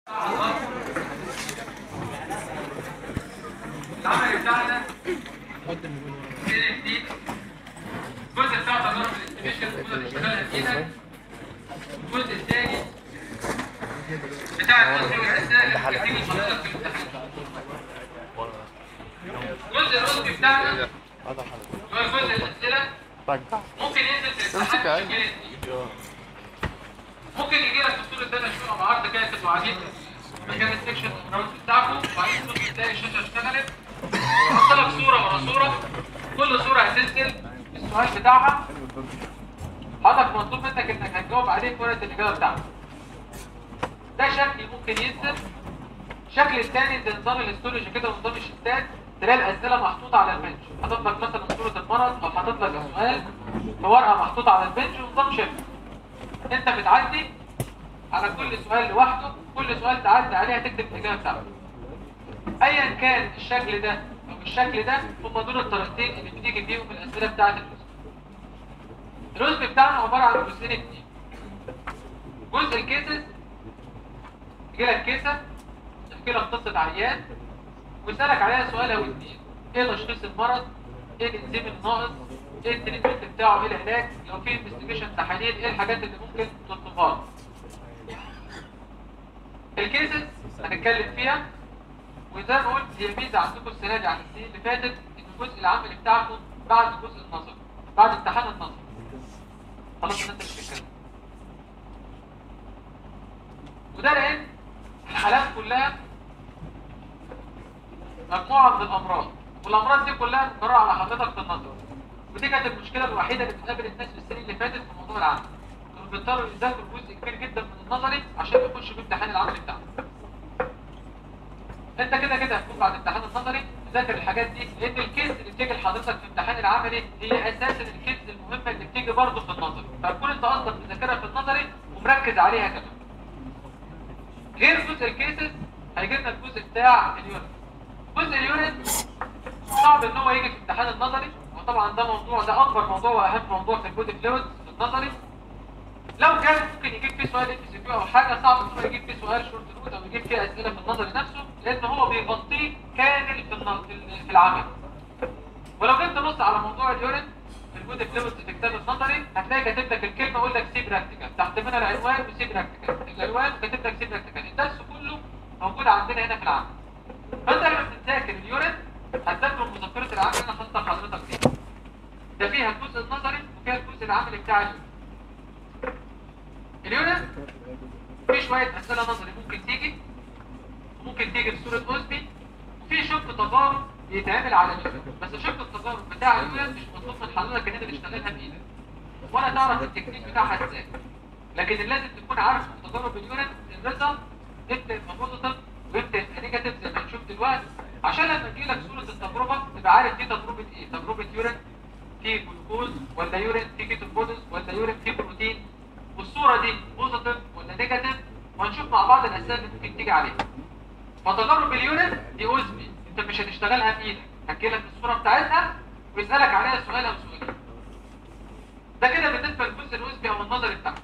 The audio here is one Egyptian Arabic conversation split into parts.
العمل بتاعنا الجزء بتاع تجارب الاستيميشن الجزء اللي اشتغلها بايدك الجزء الثاني بتاع الجزء والاسئله اللي بتيجي لحضرتك في الامتحان الجزء الرسمي بتاعنا هو الجزء الاسئله ممكن ينزل في الامتحان بشكل اثنين. ممكن يجي لك في صوره ده شو مع عرض كده تبقوا قاعدين مكان السكشن الراوند بتاعكم وبعدين تبص تلاقي الشاشه اشتغلت حط لك صوره ورا صوره كل صوره هتنزل السؤال بتاعها حضرتك مطلوب منك انك هتجاوب عليه في ورقه الاجابه بتاعتك ده شكل ممكن ينزل الشكل الثاني زي نظام الاستولوجي كده ونظام الشتات تلاقي الاسئله محطوطه على البنش حاطط لك مثلا صوره المرض او حاطط لك سؤال في ورقه محطوطه على البنش ونظام شبه انت بتعدي على كل سؤال لوحده كل سؤال تعدي عليه هتكتب الاجابه بتاعته ايا كان الشكل ده او الشكل ده هم دول الطريقتين اللي بتيجي فيهم الاسئله بتاعت الرسم الرسم بتاعنا عباره عن جزئين اتنين جزء الكيسز يجي لك كيسه يحكي لك قصه عيان ويسالك عليها سؤال او اتنين ايه تشخيص المرض ايه الانزيم الناقص ايه التريتمنت بتاعه ايه العلاج لو في انفستيجيشن تحاليل ايه الحاجات اللي ممكن تطلبها له. الكيسز هنتكلم فيها وزي ما قلت هي ميزه عندكم السنه دي عن السنين اللي فاتت ان الجزء العملي بتاعكم بعد الجزء النظري بعد امتحان النظري خلاص الناس مش بتتكلم وده لان الحالات كلها مجموعه من الامراض والامراض دي كلها مكرره على حضرتك في النظر ودي كانت المشكله الوحيده اللي بتقابل الناس في السنين اللي فاتت في موضوع العمل كانوا بيضطروا يذاكروا جزء كبير جدا من النظري عشان يخشوا في امتحان العملي بتاعهم انت كده كده هتكون بعد امتحان النظري تذاكر الحاجات دي لان الكيس اللي بتيجي لحضرتك في امتحان العملي هي اساسا الكيس المهمه اللي بتيجي برضه في النظري فهتكون انت اصلا مذاكرها في النظري ومركز عليها كمان غير جزء الكيسز هيجي لنا الجزء بتاع اليونت جزء اليونت صعب ان هو يجي في امتحان النظري وطبعا ده موضوع ده اكبر موضوع واهم موضوع في البودي فلويد في النظري لو كان ممكن يجيب فيه سؤال ام سي كيو او حاجه صعب ان هو يجيب فيه سؤال شورت نوت او يجيب فيه اسئله في النظري نفسه لان هو بيغطيه كامل في الن- في ال- في العمل ولو جيت تبص على موضوع اليورين في البودي فلويد في كتاب النظري هتلاقي كاتب لك الكلمه يقول لك سي براكتيكال تحت منها العنوان وسي براكتيكال العنوان كاتب لك سي براكتيكال الدرس كله موجود عندنا هنا في العمل فانت لما بتذاكر اليورين هتذاكر مذكره العمل اللي انا حاططها لحضرتك دي ده فيها الجزء النظري وفيها الجزء العملي بتاع اليورين اليونت في شوية أسئلة نظري ممكن تيجي وممكن تيجي بصورة أوزبي وفي شق تجارب بيتعمل على اليونت بس شق التجارب بتاع اليونت مش مطلوب من حضرتك إن أنت تشتغلها بإيدك ولا تعرف التكنيك بتاعها إزاي لكن اللي لازم تكون عارف في تجارب اليونت الريزلت امتى يبقى بوزيتيف وامتى يبقى نيجاتيف زي ما هنشوف دلوقتي عشان لما تجي لك صورة التجربة تبقى عارف دي تجربة إيه تجربة يورين في جلوكوز ولا يورين في كيتوكودز ولا يورين في بروتين والصورة دي بوزيتيف ولا نيجاتيف وهنشوف مع بعض الأسئلة اللي ممكن تيجي عليها فتجرب اليونت دي أوزمي أنت مش هتشتغلها بإيدك هتجيلك الصورة بتاعتها ويسألك عليها سؤال أو سؤالين ده كده بالنسبة للجزء الأوزمي أو النظري بتاعك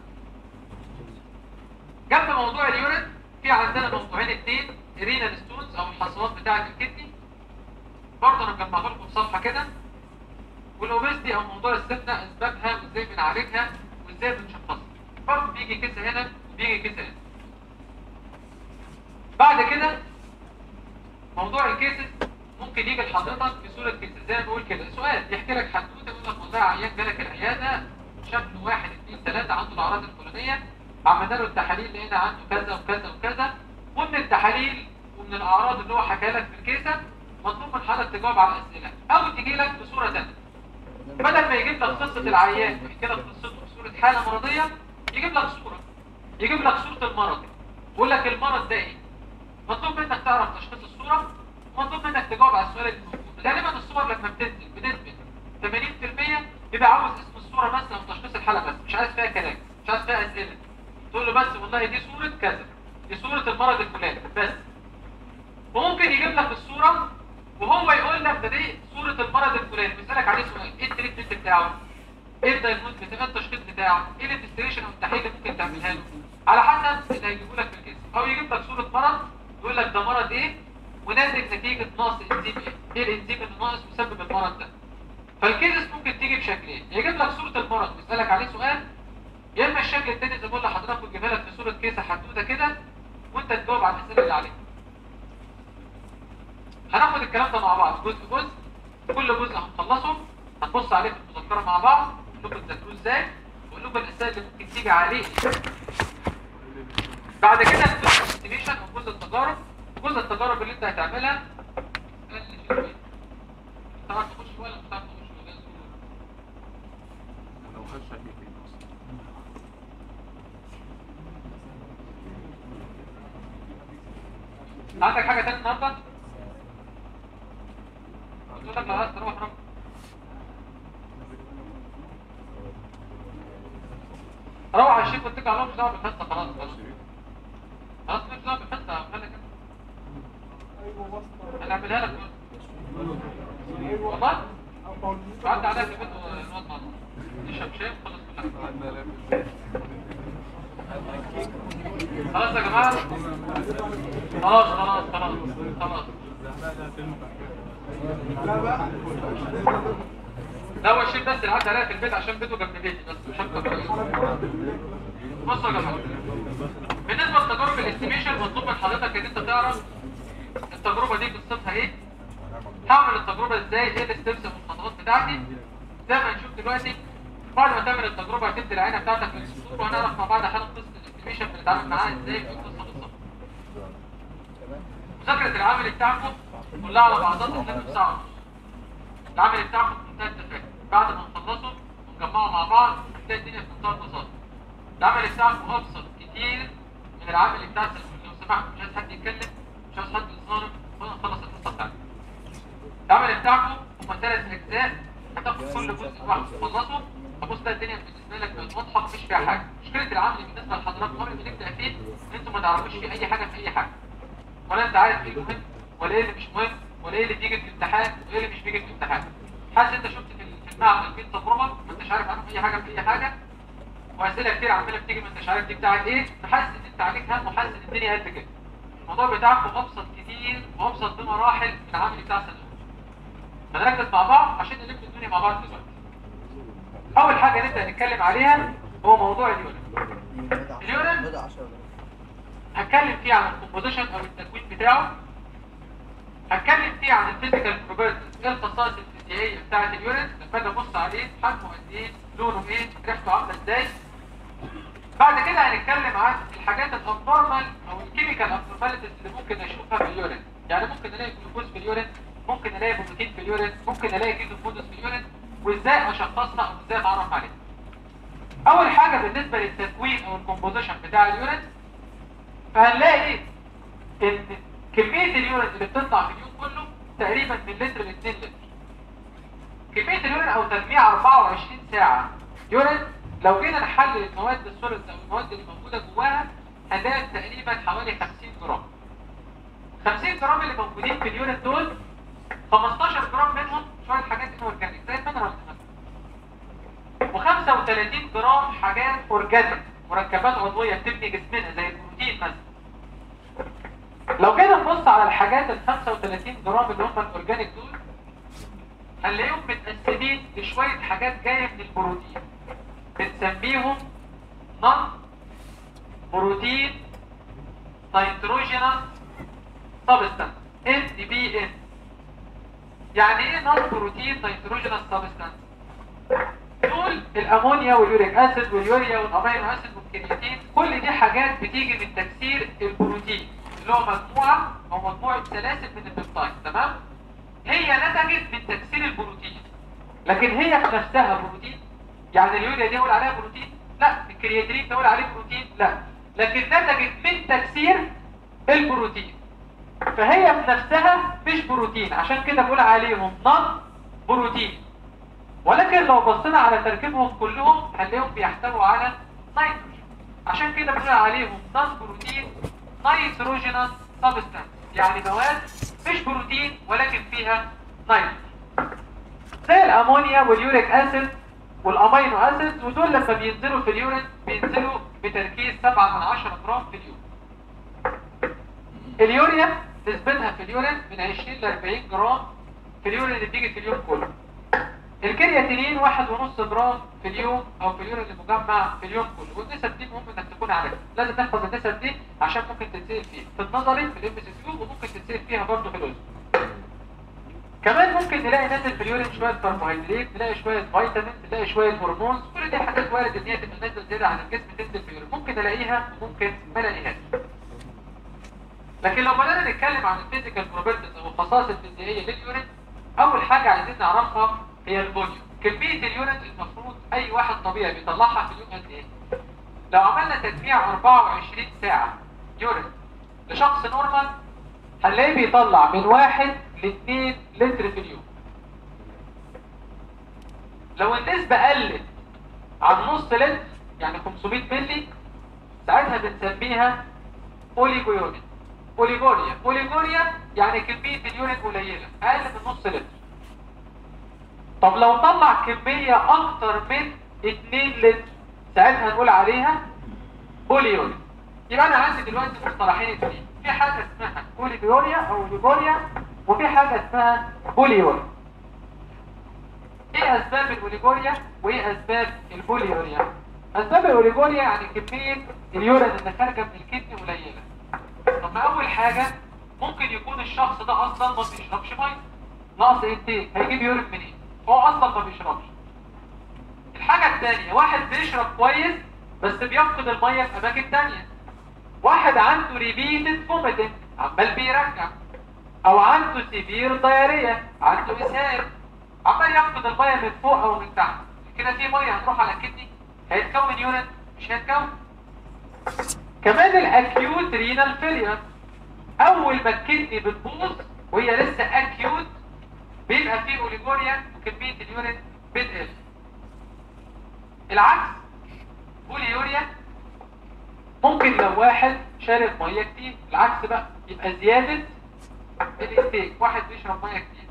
جنب موضوع اليونت في عندنا موضوعين اتنين رينال ستونز أو الحصوات بتاعة الكدني برضه أنا مجمعها لكم في صفحة كده والاوبيستي او موضوع السمنه اسبابها وازاي بنعالجها وازاي بنشخصها برضه بيجي كيس هنا وبيجي كيس هنا بعد كده موضوع الكيسز ممكن يجي لحضرتك في صوره كيسز زي ما بقول كده سؤال يحكي لك حدوته يقول لك والله عيان جالك العياده شكله واحد اثنين ثلاثه عنده الاعراض الفلانيه عملنا له التحاليل لقينا عنده كذا وكذا وكذا ومن التحاليل ومن الاعراض اللي هو حكى لك في الكيسه مطلوب من حضرتك تجاوب على الاسئله او تجي لك بصوره ثانيه بدل ما يجيب لك قصة العيان ويحكي لك قصته بصورة حالة مرضية يجيب لك صورة يجيب لك صورة المرض يقول لك المرض ده ايه مطلوب منك تعرف تشخيص الصورة مطلوب منك تجاوب على السؤال اللي موجود غالبا الصور لما بتنزل بنسبة 80% بيبقى عاوز اسم الصورة بس او تشخيص الحالة بس مش عايز فيها كلام مش عايز فيها اسئلة تقول له بس والله دي صورة كذا دي صورة المرض الفلاني بس وممكن يجيب لك الصورة وهو يقول لك ده دي صورة المرض الفلاني بيسألك عليه سؤال ايه التريتمنت بتاعه ايه الدايجنوز بتاعه ايه التشخيص بتاعه ايه الانفستيجيشن او التحليل اللي ممكن تعملها له على حسب اللي هيجيبوا لك في الكيس او يجيب لك صوره مرض يقول لك ده مرض ايه وناتج نتيجه نقص انزيم ايه ايه الانزيم اللي ناقص بسبب المرض ده فالكيس ممكن تيجي بشكلين يجيب لك صوره المرض ويسالك عليه سؤال يا اما الشكل التاني زي ما بقول لحضرتك ويجيبها لك في صوره كيسه حدوده كده وانت تجاوب على الاسئله اللي عليها هناخد الكلام ده مع بعض جزء جزء كل جزء هنخلصه هنبص عليه في المذكره مع بعض نقول لكم تذاكروه ازاي واقول لكم الاسئله اللي ممكن تيجي عليه بعد كده الاستيميشن او جزء التجارب جزء التجارب اللي انت هتعملها قال لي شوف ايه تعرف تخش ولا مش هتعرف تخش ولا لو خش هيجي اصلا عندك حاجه تانية النهارده؟ قلت لك لو عايز تروح روح روح على الشيخ واتكل على الله مش دعوه بالحصه خلاص خلاص خلاص مش دعوه بالحصه خليك كده هنعملها لك والله قعدت عليها في البيت ونقعد مع بعض نشرب شاي ونخلص كل حاجه خلاص يا جماعه خلاص خلاص خلاص خلاص لا هو الشيء بس اللي عدى عليها في البيت عشان بيته جنب بيتي بس مش اكتر بصوا يا جماعه بالنسبه لتجارب الاستيميشن مطلوب من حضرتك ان انت تعرف التجربه دي قصتها ايه هعمل التجربه ازاي ايه الستبس والخطوات بتاعتي زي ما هنشوف دلوقتي بعد ما تعمل التجربه هتدي العينه بتاعتك للدكتور وهنعرف مع بعض حاله قصه الاستيميشن بنتعامل معاها ازاي في القصه بالظبط مذاكره العمل بتاعكم كلها على بعضها تقريبا ساعه ونص العمل بتاعكم في منتهى التفاهم بعد ما نخلصه ونجمعه مع بعض هتلاقي الدنيا في منتهى البساطه العمل بتاعكم ابسط كتير من العمل بتاع السنة. لو سمحت مش عايز حد يتكلم مش عايز حد يتصارف خلينا نخلص القصه بتاعتنا العمل بتاعكم هم ثلاث اجزاء هتاخد كل جزء لوحده تخلصه هبص بقى الدنيا بالنسبه لك بقت واضحه مفيش فيها حاجه مشكله العمل بالنسبه لحضراتكم قبل ما نبدا فيه ان انتوا ما تعرفوش فيه اي حاجه في اي حاجه ولا انت عارف ايه المهم ولا ايه اللي مش مهم ولا ايه اللي بيجي في الامتحان وايه اللي مش بيجي في الامتحان حاسس انت شفت في في المعمل في تجربه ما انتش عارف عنه اي حاجه في اي حاجه واسئله كتير عماله بتيجي ما انتش عارف دي بتاعت ايه فحاسس ان انت عليك هم وحاسس ان الدنيا قد كده الموضوع بتاعكم ابسط كتير وابسط بمراحل من العمل بتاع سنه هنركز مع بعض عشان نلف الدنيا مع بعض دلوقتي اول حاجه نبدا نتكلم عليها هو موضوع اليورين اليورين هتكلم فيه عن الكومبوزيشن او التكوين بتاعه هتكلم فيه عن الفيزيكال بروبرتيز ايه الخصائص الفيزيائيه بتاعه اليورين لما اجي ابص عليه حجمه قد ايه لونه ايه ريحته عامله ازاي بعد كده هنتكلم عن الحاجات الابنورمال او الكيميكال ابنورماليتيز اللي ممكن اشوفها في اليورين يعني ممكن الاقي جلوكوز في اليورين ممكن الاقي بروتين في اليورين ممكن الاقي كيتو فودوس في اليورين وازاي اشخصها او ازاي اتعرف عليها اول حاجه بالنسبه للتكوين او الكومبوزيشن بتاع اليورين فهنلاقي ان كميه اليورين اللي بتطلع في اليوم كله تقريبا من لتر ل 2 لتر كميه اليورين او تجميع 24 ساعه يورين لو جينا نحلل المواد السوليد او المواد اللي موجوده جواها هنلاقي تقريبا حوالي 50 جرام 50 جرام اللي موجودين في اليورين دول 15 جرام منهم شويه حاجات اورجانيك زي المينرالز مثلا و35 جرام حاجات اورجانيك مركبات عضويه بتبني جسمنا زي البروتين مثلا لو جينا نبص على الحاجات ال 35 جرام اللي هم الاورجانيك دول هنلاقيهم متقسمين لشويه حاجات جايه من البروتين بنسميهم نون بروتين نيتروجينس سبستانس ان دي بي ان يعني ايه نون بروتين نيتروجينس سبستانس دول الامونيا واليوريك اسيد واليوريا والامينو اسيد والكرياتين كل دي حاجات بتيجي من تكسير البروتين اللي هو مجموعه او مجموعه سلاسل من البيبتايد تمام هي نتجت من تكسير البروتين لكن هي في نفسها بروتين يعني اليوريا دي اقول عليها بروتين لا الكرياتين ده اقول عليه بروتين لا لكن نتجت من تكسير البروتين فهي في نفسها مش بروتين عشان كده بقول عليهم نون بروتين ولكن لو بصينا على تركيبهم كلهم هنلاقيهم بيحتووا على نيتروجين عشان كده بنقول عليهم نون بروتين نيتروجينس سبستانس يعني مواد مش بروتين ولكن فيها نيتروجين زي الامونيا واليوريك اسيد والامينو اسيد ودول لما بينزلوا في اليورين بينزلوا بتركيز 7 من 10 جرام في اليوم اليوريا نسبتها في اليورين من 20 ل 40 جرام في اليورين اللي بتيجي في اليوم كله الكرياتينين واحد ونص جرام في اليوم او في اليورين المجمع في اليوم كله والنسب دي مهم انك تكون عارفها لازم تحفظ النسب دي عشان ممكن تتسال فيها في النظري في الام سي كيو وممكن تتسال فيها برضه في الوزن كمان ممكن نلاقي نازل في اليورين شويه كربوهيدرات نلاقي شويه فيتامين نلاقي شويه هرمونز كل دي حاجات وارد ان هي تبقى نازله زياده عن الجسم تنزل في اليورين ممكن الاقيها وممكن ما الاقيهاش لكن لو بدأنا نتكلم عن الفيزيكال بروبرتيز او الخصائص الفيزيائيه لليورين اول حاجه عايزين نعرفها هي الفوليوم كميه اليورين المفروض اي واحد طبيعي بيطلعها في اليوم قد ايه لو عملنا تجميع 24 ساعه يورين لشخص نورمال هنلاقيه بيطلع من واحد ل 2 لتر في اليوم لو النسبه قلت عن نص لتر يعني 500 مللي ساعتها بنسميها اوليجويورين اوليجوريا اوليجوريا يعني كمية اليورين قليلة اقل من نص لتر طب لو طلع كمية اكتر من 2 لتر ساعتها نقول عليها بوليورين يبقى انا عندي دلوقتي مصطلحين اثنين في حاجة اسمها اوليجوريا او اوليجوريا وفي حاجة اسمها بوليوريا ايه اسباب الاوليجوريا وايه اسباب البوليوريا اسباب الاوليجوريا يعني كمية اليورين اللي خارجة من الكدني قليلة طب اول حاجة ممكن يكون الشخص ده اصلا ما بيشربش ميه نقص انتاج هيجيب يورين منين هو اصلا ما بيشربش الحاجة الثانية واحد بيشرب كويس بس بيفقد المية في اماكن تانية واحد عنده ريبيتد فوميتنج عمال بيرجع او عنده سيفير دايريا عنده اسهال عمال يفقد المية من فوق او من تحت كده في مية هتروح على الكدني هيتكون يورين مش هيتكون كمان الاكيوت رينال فيلير اول ما الكدني بتبوظ وهي لسه اكيوت بيبقى فيه اوليجوريا وكميه اليورين بتقل العكس بوليوريا ممكن لو واحد شارب ميه كتير العكس بقى يبقى زياده الانتاج واحد بيشرب ميه كتير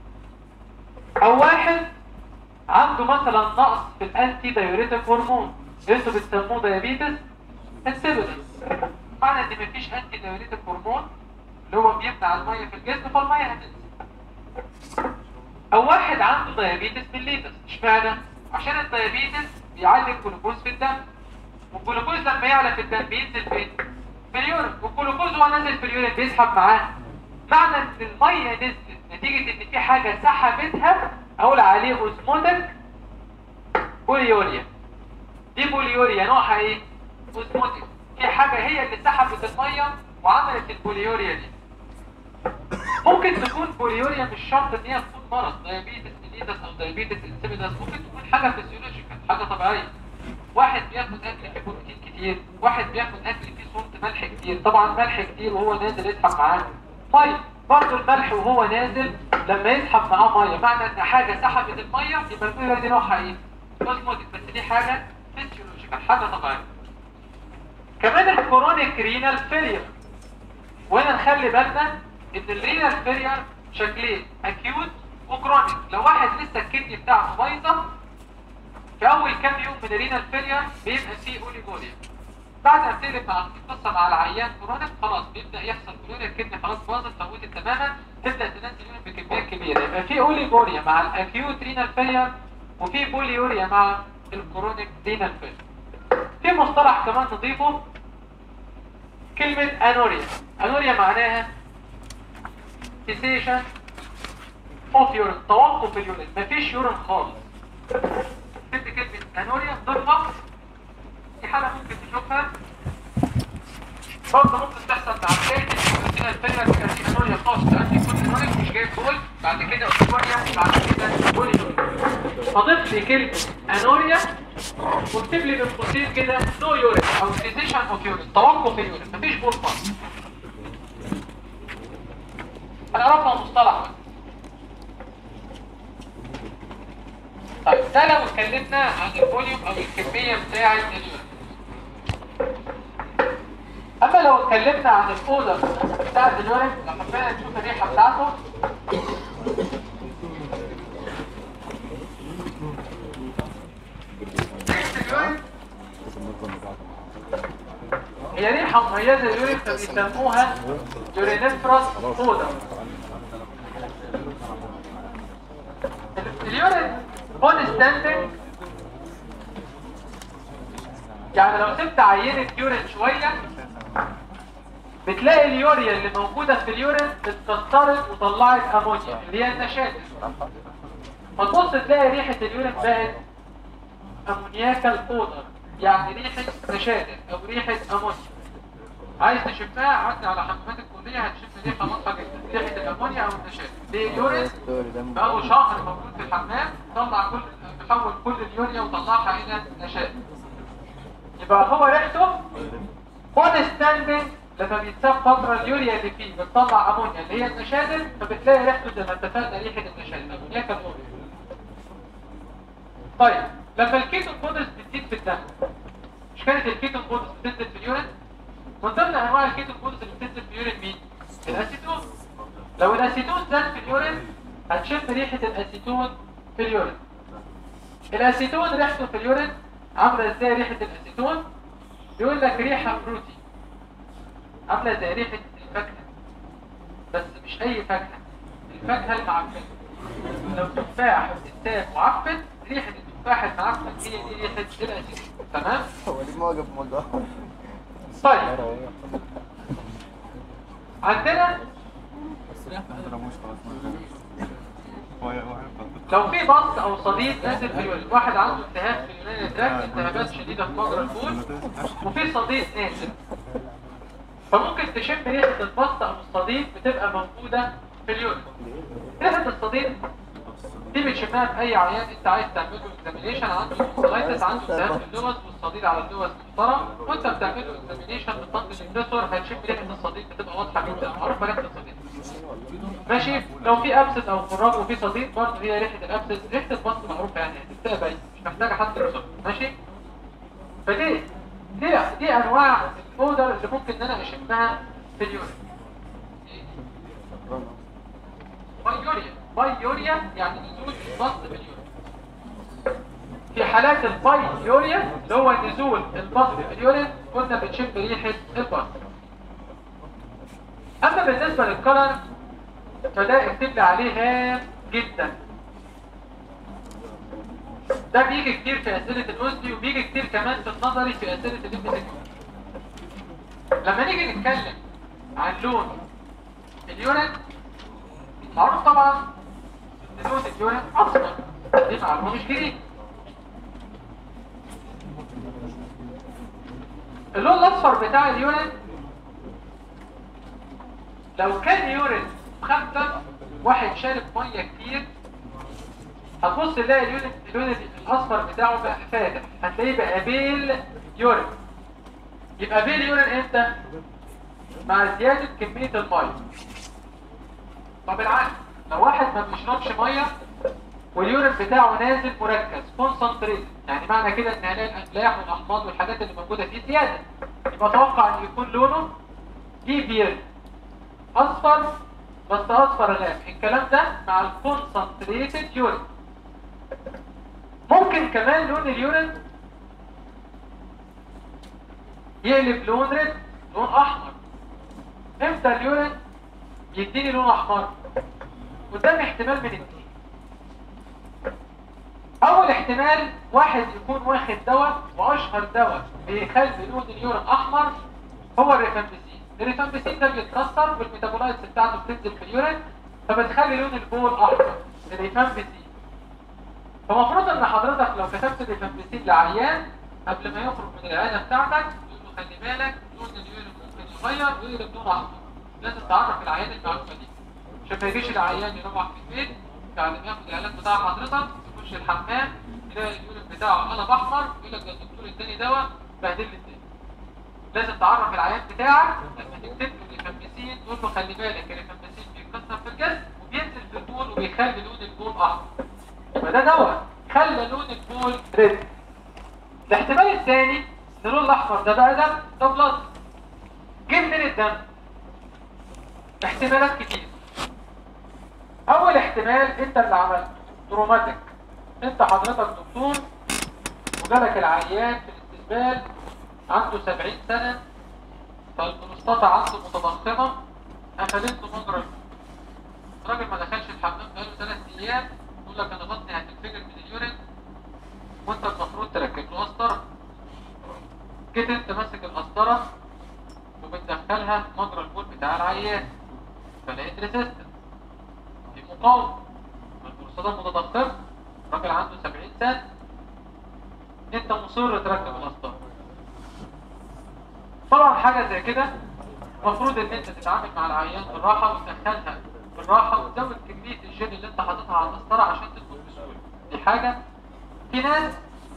او واحد عنده مثلا نقص في الانتي دايوريتك هرمون انتوا بتسموه دايابيتس السيبلس معنى ان مفيش انتي دايوريتك هرمون اللي هو بيمنع الميه في الجسم فالميه هتنزل او واحد عنده دايابيتس ميليتس اشمعنى عشان الدايابيتس بيعلي الجلوكوز في الدم والجلوكوز لما يعلى في الدم بينزل فين في اليورين والجلوكوز وهو نازل في اليورين بيسحب معاه معنى ان الميه نزلت نتيجه ان في حاجه سحبتها اقول عليه اوزموتك بوليوريا دي بوليوريا نوعها ايه اوزموتيك في حاجة هي اللي سحبت المية وعملت البوليوريا دي ممكن تكون بوليوريا مش شرط ان هي تكون مرض دايابيتس ميليتس او دايابيتس انسيبيدس ممكن تكون حاجة فيسيولوجيكال حاجة طبيعية واحد بياخد اكل فيه بروتين كتير واحد بياخد اكل فيه صوت ملح كتير طبعا ملح كتير وهو نازل يسحب معاه طيب برضه الملح وهو نازل لما يسحب معاه ميه معنى ان حاجة سحبت المية يبقى البوليوريا دي نوعها ايه؟ اوزموتيك بس دي حاجة فيسيولوجيكال حاجة طبيعية كمان الكرونيك رينال فيلير وهنا نخلي بالنا ان الرينال فيلير شكلين اكيوت وكرونيك لو واحد لسه الكدني بتاعته بايظه في اول كام يوم من الرينال فيلير بيبقى فيه اوليجوريا بعد ما بتقلب مع القصه مع العيان كرونيك خلاص بيبدا يحصل كلوريا الكدني خلاص باظت فوتت تماما تبدا تنزل يورين بكميات كبيره يبقى في اوليجوريا مع الاكيوت رينال فيلير وفي بوليوريا مع الكرونيك رينال فيلير في مصطلح كمان نضيفه كلمة انوريا انوريا معناها cessation of urine توقف اليورين مفيش يورين خالص كتبت كلمة انوريا ضربة دي حالة ممكن تشوفها برضه ممكن تحصل مع بداية الكلمة الفيلة تبقى في انوريا خاص عندي كل انوريا مش جايب بول بعد كده اوريا بعد كده بولي فضيف لي كلمة انوريا واكتب لي بين قوسين كده نو يورين او سيزيشن اوف يورين توقف اليورين مفيش بول خالص هنعرفها مصطلح بس. طيب ده لو اتكلمنا عن الفوليوم او الكميه بتاعه اليورين اما لو اتكلمنا عن الاودر بتاعه اليورين لما بقى نشوف الريحه بتاعته ريحة اليورين هي ريحه مميزه لليورين فبيسموها يورينفرس اودر اليورين اون ستاندنج يعني لو سبت عينه يورين شويه بتلاقي اليوريا اللي موجوده في اليورين اتكسرت وطلعت امونيا اللي هي النشادر فتبص تلاقي ريحه اليورين بقت امونياكال اودر يعني ريحه نشادر او ريحه امونيا عايز تشمها عدي على حمامات الكليه هتشم ريحه واضحه جدا ريحه الامونيا او النشادر دي اليورين بقاله شهر موجود في الحمام طلع كل بيحول كل اليوريا وطلعها الى نشادر يبقى هو ريحته اون ستاندنج لما بيتساب فترة اليوريا اللي فيه بتطلع امونيا اللي هي النشادر فبتلاقي ريحته زي ما اتفقنا ريحة النشادر امونيا كالامونيا طيب لما الكيتون بودرز بتزيد في الدم مش كانت الكيتون بودرز بتنزل في اليورين من ضمن انواع الكيتون بودرز اللي بتنزل في اليورين مين الاسيتون لو الاسيتون زاد في اليورين هتشم ريحة الاسيتون في اليورين الاسيتون ريحته في اليورين عامله ازاي ريحة الاسيتون يقول لك ريحة فروتي عامله زي ريحه الفاكهه بس مش اي فاكهه الفاكهه المعفنه لو تفاح وتتاك معفن ريحه التفاح المعفن هي دي ريحه الاسيد تمام هو ليه معجب بالموضوع طيب عندنا لو في بص او صديد نازل في اليورين واحد عنده التهاب في اليورين تراك التهابات شديده في مجرى البول وفي صديد نازل فممكن تشم ريحة البسط أو الصديد بتبقى موجودة في اليورين ريحة الصديد دي بتشمها في أي عيان أنت عايز تعمله اكزامينيشن عنده سلايتس عنده التهاب في اللوز والصديد على اللوز محترم وأنت بتعمله اكزامينيشن بتطلق البريسور هتشم ريحة الصديد بتبقى واضحة جدا معروفة ريحة الصديد ماشي لو في أبسس أو خراج وفي صديد برضه هي ريحة الأبسس ريحة البسط معروفة يعني هتبقى باين مش محتاجة حد يوصف ماشي فدي دي دي انواع الاودر اللي ممكن ان انا اشمها في اليورين بايوريا بايوريا يعني نزول البسط في اليورين في حالات البايوريا اللي هو نزول البسط في اليورين كنا بنشم ريحه البسط اما بالنسبه للكلر فده اكتب لي عليه هام جدا ده بيجي كتير في أسئلة الأسدي وبيجي كتير كمان في النظري في أسئلة الإمتحان لما نيجي نتكلم عن لون اليورين معروف طبعا ان لون اليورين أصفر دي معلومة مش جديد اللون الأصفر بتاع اليورين لو كان يورين مخفف واحد شارب مية كتير هتبص تلاقي اليونت اللون الاصفر بتاعه بقى فاتح هتلاقيه بقى بيل يورين يبقى بيل يورين امتى مع زياده كميه الميه طب العكس لو واحد ما بيشربش ميه واليورين بتاعه نازل مركز كونسنتريت يعني معنى كده ان هنلاقي الاملاح والاحماض والحاجات اللي موجوده فيه زياده يبقى اتوقع ان يكون لونه بيبيل اصفر بس اصفر غامق الكلام ده مع الكونسنتريتد يورين ممكن كمان لون اليورين يقلب لون ريد لون احمر امتى اليورين يديني لون احمر قدام احتمال من اتنين اول احتمال واحد يكون واخد دواء واشهر دواء بيخلي لون اليورين احمر هو الريفامبيسين الريفامبيسين ده بيتكسر والميتابولايتس بتاعته بتنزل في اليورين فبتخلي لون البول احمر الريفامبيسين فمفروض ان حضرتك لو كتبت الريفامبيسين لعيان قبل ما يخرج من العياده بتاعتك تقول له خلي بالك لون اليورين ممكن يتغير ويقلب لون احمر لازم تعرف العيان المعلومه دي عشان ما يجيش العيان يروح في البيت بعد ما ياخد العلاج بتاع حضرتك يخش الحمام يلاقي اليورين بتاعه قلب احمر يقول لك ده الدكتور اداني دواء بهدل لي الدنيا لازم تعرف العيان بتاعك لما تكتب له الريفامبيسين تقول له خلي بالك الريفامبيسين بيتكسر في الجسم وبينزل في البول وبيخلي لون البول احمر يبقى ده دواء خلى لون البول ريد الاحتمال الثاني ان اللون الاحمر ده بقى دم ده بلاد جه من الدم احتمالات كتير اول احتمال انت اللي عملته تروماتيك انت حضرتك دكتور وجالك العيان في الاستقبال عنده 70 سنة فالبروستاتا عنده متضخمه قفلت له مجرى البول الراجل ما دخلش الحمام بقاله ثلاث ايام يقول لك انا بطني هتنفجر من اليورين وانت المفروض تركب له قسطره جيت انت ماسك القسطره وبتدخلها في مجرى البول بتاع العيان فلقيت ريزيستنس في مقاومه البروستاتا متضخمه راجل عنده 70 سنه انت مصر تركب القسطره طبعا حاجه زي كده المفروض ان انت تتعامل مع العيان بالراحه وتدخلها بالراحه وتزود كميه الجل اللي انت حاططها على القسطره عشان تدخل بسهوله دي حاجه في ناس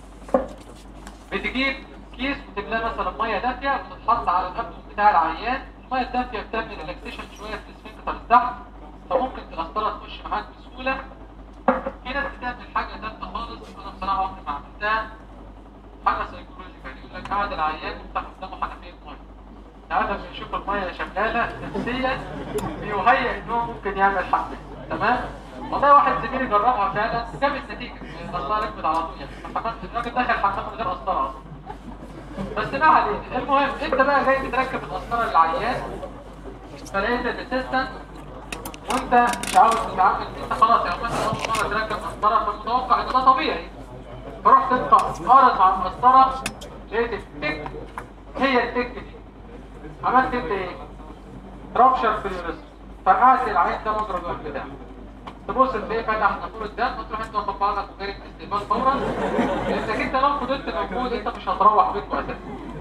بتجيب كيس وتملاه مثلا ميه دافيه وتتحط على الابدن بتاع العيان الميه الدافيه بتعمل ريلاكسيشن شويه في السفنكتر تحت فممكن القسطره تخش معاك بسهوله في ناس بتعمل حاجه ثالثه خالص انا بصراحه عمري ما عملتها حاجه سيكولوجيكال يقول لك قاعد العيان وفتح قدامه حنفيه ميه تعالى بنشوف الميه شغاله نفسيا بيهيئ انه ممكن يعمل حمل تمام والله واحد زميلي جربها فعلا جابت نتيجه القسطره ركبت على طول يعني الحمام الراجل دخل حمام من غير قسطره اصلا بس ما علينا المهم انت بقى جاي بتركب القسطره للعيان فلقيت الاسيستنت وانت مش عاوز تتعامل انت خلاص يعني مثلا اول مره تركب قسطره فالمتوقع ان ده طبيعي فرحت انت قارص على المسطره لقيت التك هي التك دي عملت انت ايه؟ رابشر في اليوريثم فرقعت العين ده مجرى الدم بتاعك تبص تلاقيه فتح نافوره الدم وتروح انت واخد بعضك وجاري في الاستقبال فورا لانك انت لو فضلت موجود انت مش هتروح بيتكم اساسا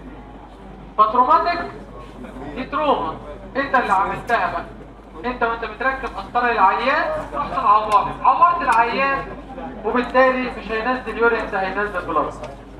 فتروماتيك دي تروما انت اللي عملتها بقى انت وانت بتركب قسطره للعيان رحت معورت عورت العيان وبالتالي مش هينزل يورين ده هينزل بلاد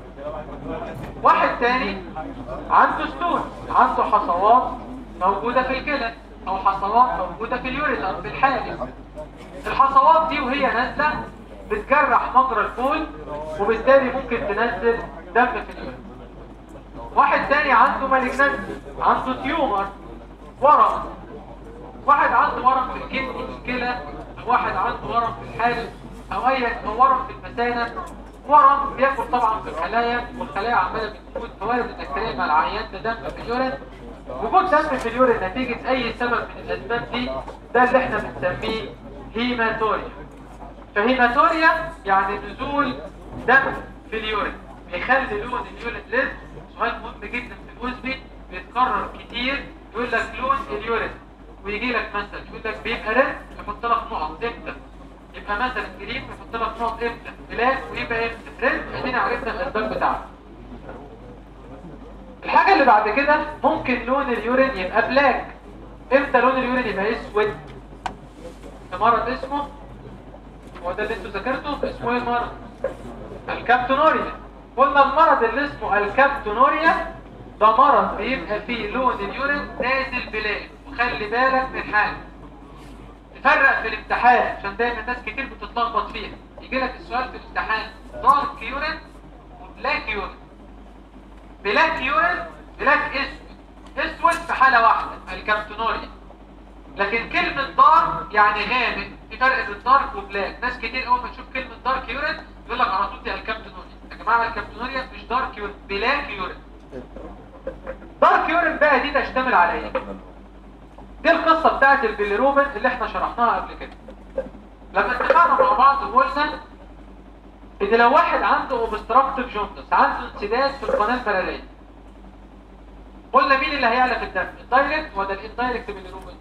واحد تاني عنده ستون عنده حصوات موجودة في الكلى او حصوات موجودة في اليوريتر في الحالب الحصوات دي وهي نازلة بتجرح مجرى البول وبالتالي ممكن تنزل دم في اليوريتر واحد تاني عنده مالجنانسي عنده تيومر ورم واحد عنده ورم في الكدني في الكلى او واحد عنده ورم في الحالب او اي او ورم في المثانه ورم بياكل طبعا في الخلايا والخلايا عماله بتموت فوارد انك تلاقي مع العيان ده دم في اليورين وجود دم في اليورين نتيجه اي سبب من الاسباب دي ده اللي احنا بنسميه هيماتوريا فهيماتوريا يعني نزول دم في اليورين بيخلي لون اليورين ريد سؤال مهم جدا في الوزبي بيتكرر كتير يقول لك لون اليورين ويجي لك مثلا يقول لك بيبقى ريد يحط لك نقط امتى يبقى مثلا جرين يحط لك نقط امتى بلاك ويبقى امتى ريد ادينا عرفنا الاسباب بتاعته الحاجه اللي بعد كده ممكن لون اليورين يبقى بلاك امتى لون اليورين يبقى اسود ده مرض اسمه هو ده اللي انتوا ذاكرته اسمه ايه المرض الكابتونوريا قلنا المرض اللي اسمه الكابتونوريا ده مرض بيبقى فيه لون اليورين نازل بلاك وخلي بالك من حاجه تفرق في الامتحان عشان دايما ناس كتير بتتلخبط فيها يجي لك السؤال في الامتحان دارك يورين وبلاك يورين بلاك يورين بلاك اسود اسود في حاله واحده الكابتونوريا لكن كلمه دارك يعني غامق في فرق بين دارك وبلاك ناس كتير اول ما تشوف كلمه دارك يورين يقول لك على طول دي الكابتونوريا يا جماعه الكابتونوريا مش دارك يورين بلاك يورين دارك يورين بقى دي تشتمل على ايه دي القصة بتاعت البيليروبين اللي احنا شرحناها قبل كده لما اتفقنا مع بعض وقلنا ان لو واحد عنده اوبستراكتيف جوندس عنده انسداد في القناة البلالية قلنا مين اللي هيعلى في الدم الدايركت ولا الاندايركت بيليروبين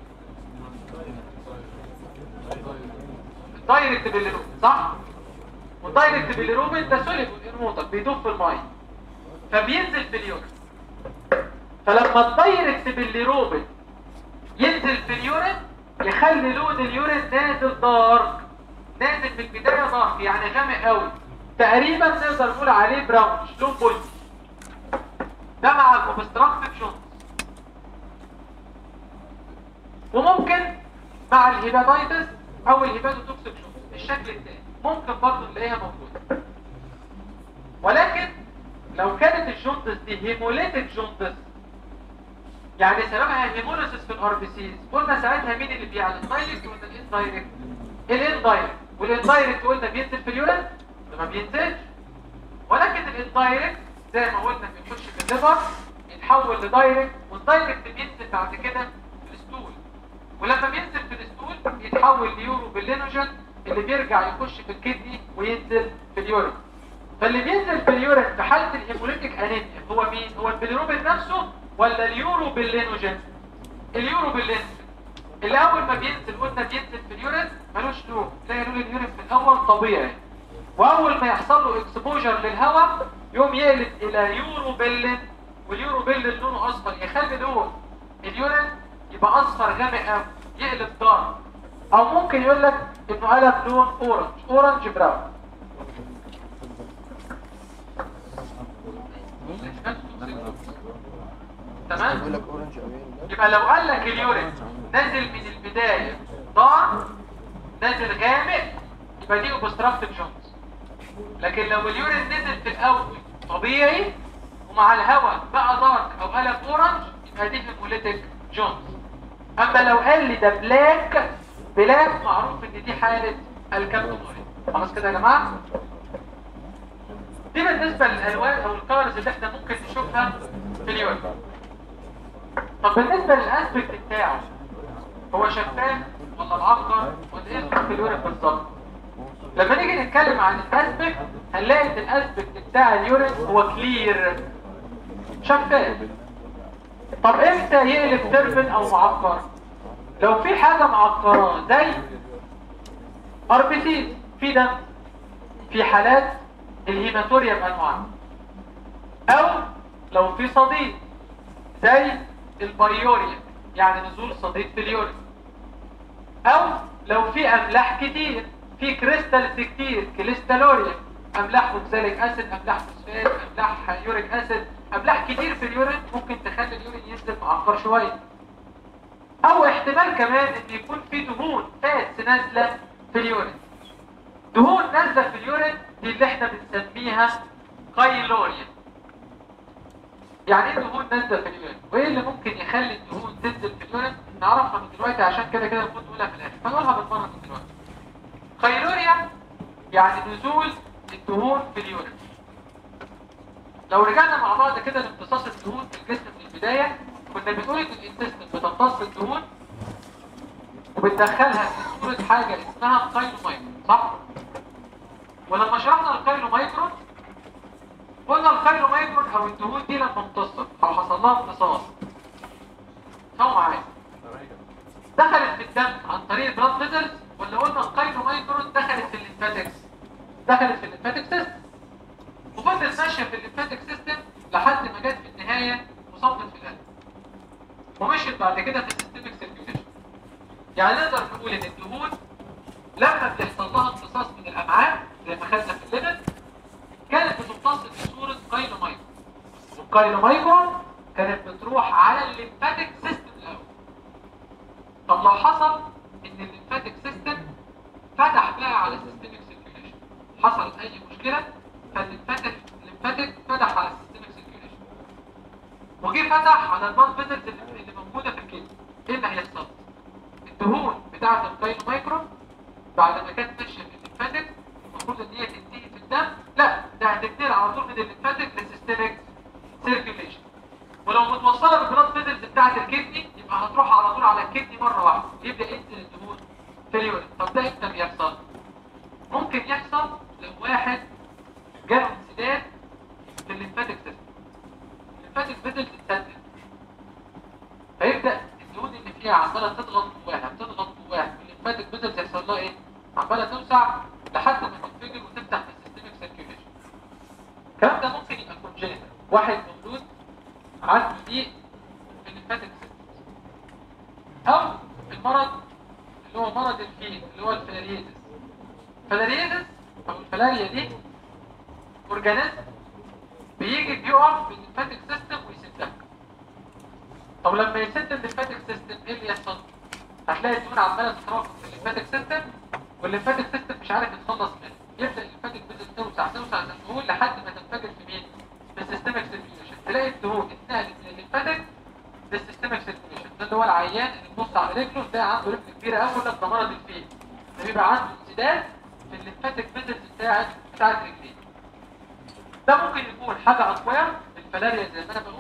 الدايركت بيليروبين صح والدايركت بيليروبين ده سوليد والانموتر بيدوب في الماء فبينزل في اليورين فلما الدايركت بيليروبين ينزل في اليورين يخلي لون اليورين نازل دارك نازل من البدايه دارك يعني غامق قوي تقريبا نقدر نقول عليه براونش لون بني ده مع الاوبستراكتيف جونز وممكن مع الهيباتايتس او الهيباتوتوكسيك جونز الشكل الثاني ممكن برضه نلاقيها موجوده ولكن لو كانت الجوندس دي هيموليتيك جوندس يعني سببها هيموليسيس في الار بي سيز قلنا ساعتها مين اللي بيعلى الدايركت ولا الاندايركت الاندايركت والاندايركت قلنا بينزل في اليورين ما بينزلش ولكن الاندايركت زي ما قلنا بيخش في الليفر بيتحول لدايركت والدايركت بينزل بعد كده في الستول ولما بينزل في الستول بيتحول ليورو باللينوجين اللي بيرجع يخش في الكدني وينزل في اليورين فاللي بينزل في اليورين في حاله الهيموليتيك انيميا هو مين هو البيليروبين نفسه ولا اليورو باللينوجين اليورو باللينوجين اللي اول ما بينزل قلنا بينزل في اليورين ملوش لون تلاقي لون اليورين في الاول طبيعي واول ما يحصل له اكسبوجر للهواء يقوم يقلب الى يورو بيلين واليورو بيلين لونه اصفر يخلي لون اليورين يبقى اصفر غامق قوي يقلب دارك او ممكن يقول لك انه قلب لون اورنج اورنج براون تمام يبقى لو قال لك اليورين نازل من البدايه دار نازل غامق يبقى دي اوبستراكتيف جونز لكن لو اليورين نزل في الاول طبيعي ومع الهواء بقى دارك او قلب اورنج يبقى دي هيموليتيك جونز اما لو قال لي ده بلاك بلاك معروف ان دي حاله الكابتوموري خلاص كده يا جماعه دي بالنسبه للالوان او الكالرز اللي احنا ممكن نشوفها في اليورين طب بالنسبه للاسبكت بتاعه هو شفاف ولا معقر ولا ايه في اليورين بالظبط لما نيجي نتكلم عن الاسبكت هنلاقي ان الاسبكت بتاع اليورين هو كلير شفاف طب امتى يقلب تربن او معقر لو في حاجه معقراه زي اربيسيس في دم في حالات الهيماتوريا بانواعها او لو في صديد زي البايوريا يعني نزول صديد في اليورين او لو في املاح كتير في كريستالز كتير كريستالوريا املاح اوكساليك اسيد املاح فوسفات املاح يوريك اسيد املاح كتير في اليورين ممكن تخلي اليورين ينزل معقر شويه او احتمال كمان ان يكون في دهون فاتس نازله في اليورين دهون نازله في اليورين دي اللي احنا بنسميها قيلوريا يعني ايه دهون نازله في اليورين وايه اللي ممكن يخلي الدهون تنزل في اليورين نعرفها من دلوقتي عشان كده كده المفروض نقولها في الاخر فنقولها بالمره من دلوقتي قيلوريا يعني نزول الدهون في اليورين لو رجعنا مع بعض كده لامتصاص الدهون في الجسم من البدايه كنا بنقول ان الانتستين بتمتص الدهون وبتدخلها في صوره حاجه اسمها قيلومايكرون صح ولما شرحنا القيلومايكرون قلنا القيلومايكرون او الدهون دي لما امتصت او حصل لها امتصاص سوا معايا دخلت في الدم عن طريق البلاد فيزلز ولا قلنا القيلومايكرون دخلت في الليمفاتكس دخلت في الليمفاتيك سيستم وفضلت ماشيه في الليمفاتيك سيستم لحد ما جت في النهايه وصبت في القلب ومشيت بعد كده في السيستميك سيركيوليشن يعني نقدر نقول ان الدهون لما بيحصل لها امتصاص من الامعاء زي ما خدنا في الليمت كانت بتمتص في صوره قيلومايكرون والقيلومايكرون كانت بتروح على الليمفاتيك سيستم الاول طب لو حصل ان الليمفاتيك سيستم فتح بقى على السيستميك سيركيوليشن حصلت اي مشكله فالليمفاتيك الليمفاتيك فتح على السيستميك سيركيوليشن وجي فتح على البلاد فيزلز اللي اللي موجوده في الكلى ايه اللي هيحصل الدهون بتاعه القيلومايكرون بعد ما كانت ماشيه في الليمفاتيك المفروض ان هي تنتهي في الدم لا ده هتنتقل على طول من الليمفاتيك للسيستميك سيركيوليشن ولو متوصله بالبلاد فيزلز بتاعه الكدني يبقى هتروح على طول على الكدني مره واحده يبدا ينزل الدهون في اليورين طب ده امتى بيحصل ممكن يحصل لو واحد جاله انسداد في الليمفاتيك سيستم الليمفاتيك فيزلز اتسدد فيبدا الدهون اللي فيها عماله تضغط جواها بتضغط جواها الليمفاتيك فيزلز يحصل لها ايه عماله توسع لحد ما تنفجر وتفتح في السيستميك سيركيوليشن الكلام ده ممكن يبقى كونجينيتال واحد مولود عنده ضيق في الليمفاتيك سيستم او المرض اللي هو مرض الفيل اللي هو الفلاريزس الفلاريزس او الفلاريا دي اورجانيزم بيجي بيقف في الليمفاتيك سيستم ويسدها طب لما يسد الليمفاتيك سيستم ايه اللي يحصل هتلاقي الدهون عماله تتراكم في الليمفاتيك سيستم والليمفاتيك سيستم مش عارف يتخلص منها يبدا الليمفاتيك بيزل توسع توسع الدهون لحد ما تنفجر في مين في السيستميك سيركيوليشن تلاقي الدهون اتنقلت من الليمفاتيك للسيستميك سيركيوليشن ده اللي هو العيان اللي تبص على رجله تلاقي عنده رجل كبيره قوي يقول لك ده مرض الفيل ده بيبقى عنده انسداد في الليمفاتيك بيزلز بتاعت بتاعت رجليه ده ممكن يكون حاجه اكوير الفلاريا زي ما انا بقول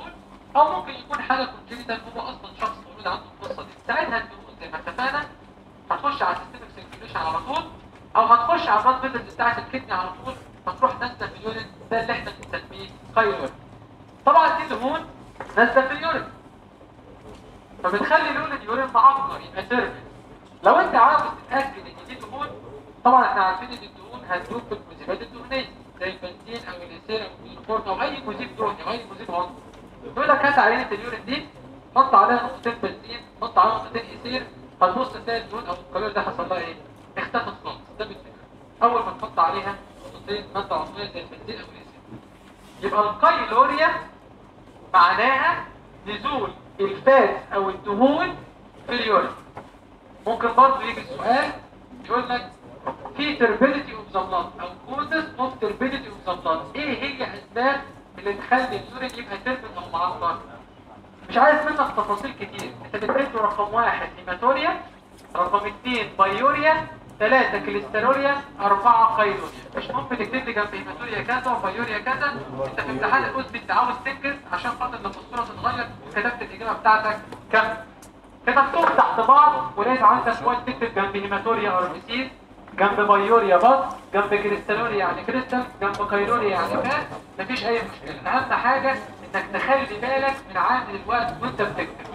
او ممكن يكون حاله كونجنتال هو اصلا شخص مولود عنده القصه دي ساعتها الدهون زي ما اتفقنا هتخش على السيستمك سيركيوليشن على طول او هتخش على البلاد فيزلز بتاعت الكدني على طول فتروح نازله في اليورين ده اللي احنا بنسميه قيلوري طبعا دي دهون نازله في اليورين فبتخلي لون اليورين معقر يبقى سيرفس لو انت عاوز تتاكد ان دي دهون طبعا احنا عارفين ان الدهون هتدوب في المذيبات الدهنيه زي البنزين او الاسير او الكلوروفورم او اي مذيب دهني او اي مذيب عنصر يقول لك هات عينه اليورين دي حط عليها نقطتين بنزين حط عليها نقطتين اسير هتبص تلاقي الدهون او القليل ده حصل لها ايه؟ اختفت خالص ده بالفكره اول ما تحط عليها نقطتين ماده عضويه زي البنزين او الاسير يبقى القيلوريا معناها نزول الفات او الدهون في اليورين ممكن برضه يجي السؤال يقول لك في تربيليتي اوف ذا بلاد او كوزز اوف تربيليتي اوف ذا بلاد ايه هي اسباب اللي تخلي اليورين يبقى تربل او معطر مش عايز منك تفاصيل كتير انت بتدي رقم واحد هيماتوريا رقم اثنين بايوريا ثلاثة كوليستروليا أربعة قيلوريا مش ممكن تكتب لي جنب هيماتوريا كذا وبايوريا كذا انت في امتحان الأسبي انت عاوز تنجز عشان خاطر لما الصورة تتغير كتبت الإجابة بتاعتك كم كتبتهم تحت بعض ولقيت عندك وقت تكتب جنب هيماتوريا ار بي سي جنب بايوريا بط جنب كريستالوريا يعني كريستال جنب كايلوريا يعني فات مفيش اي مشكله اهم حاجه انك تخلي بالك من عامل الوقت وانت بتكتب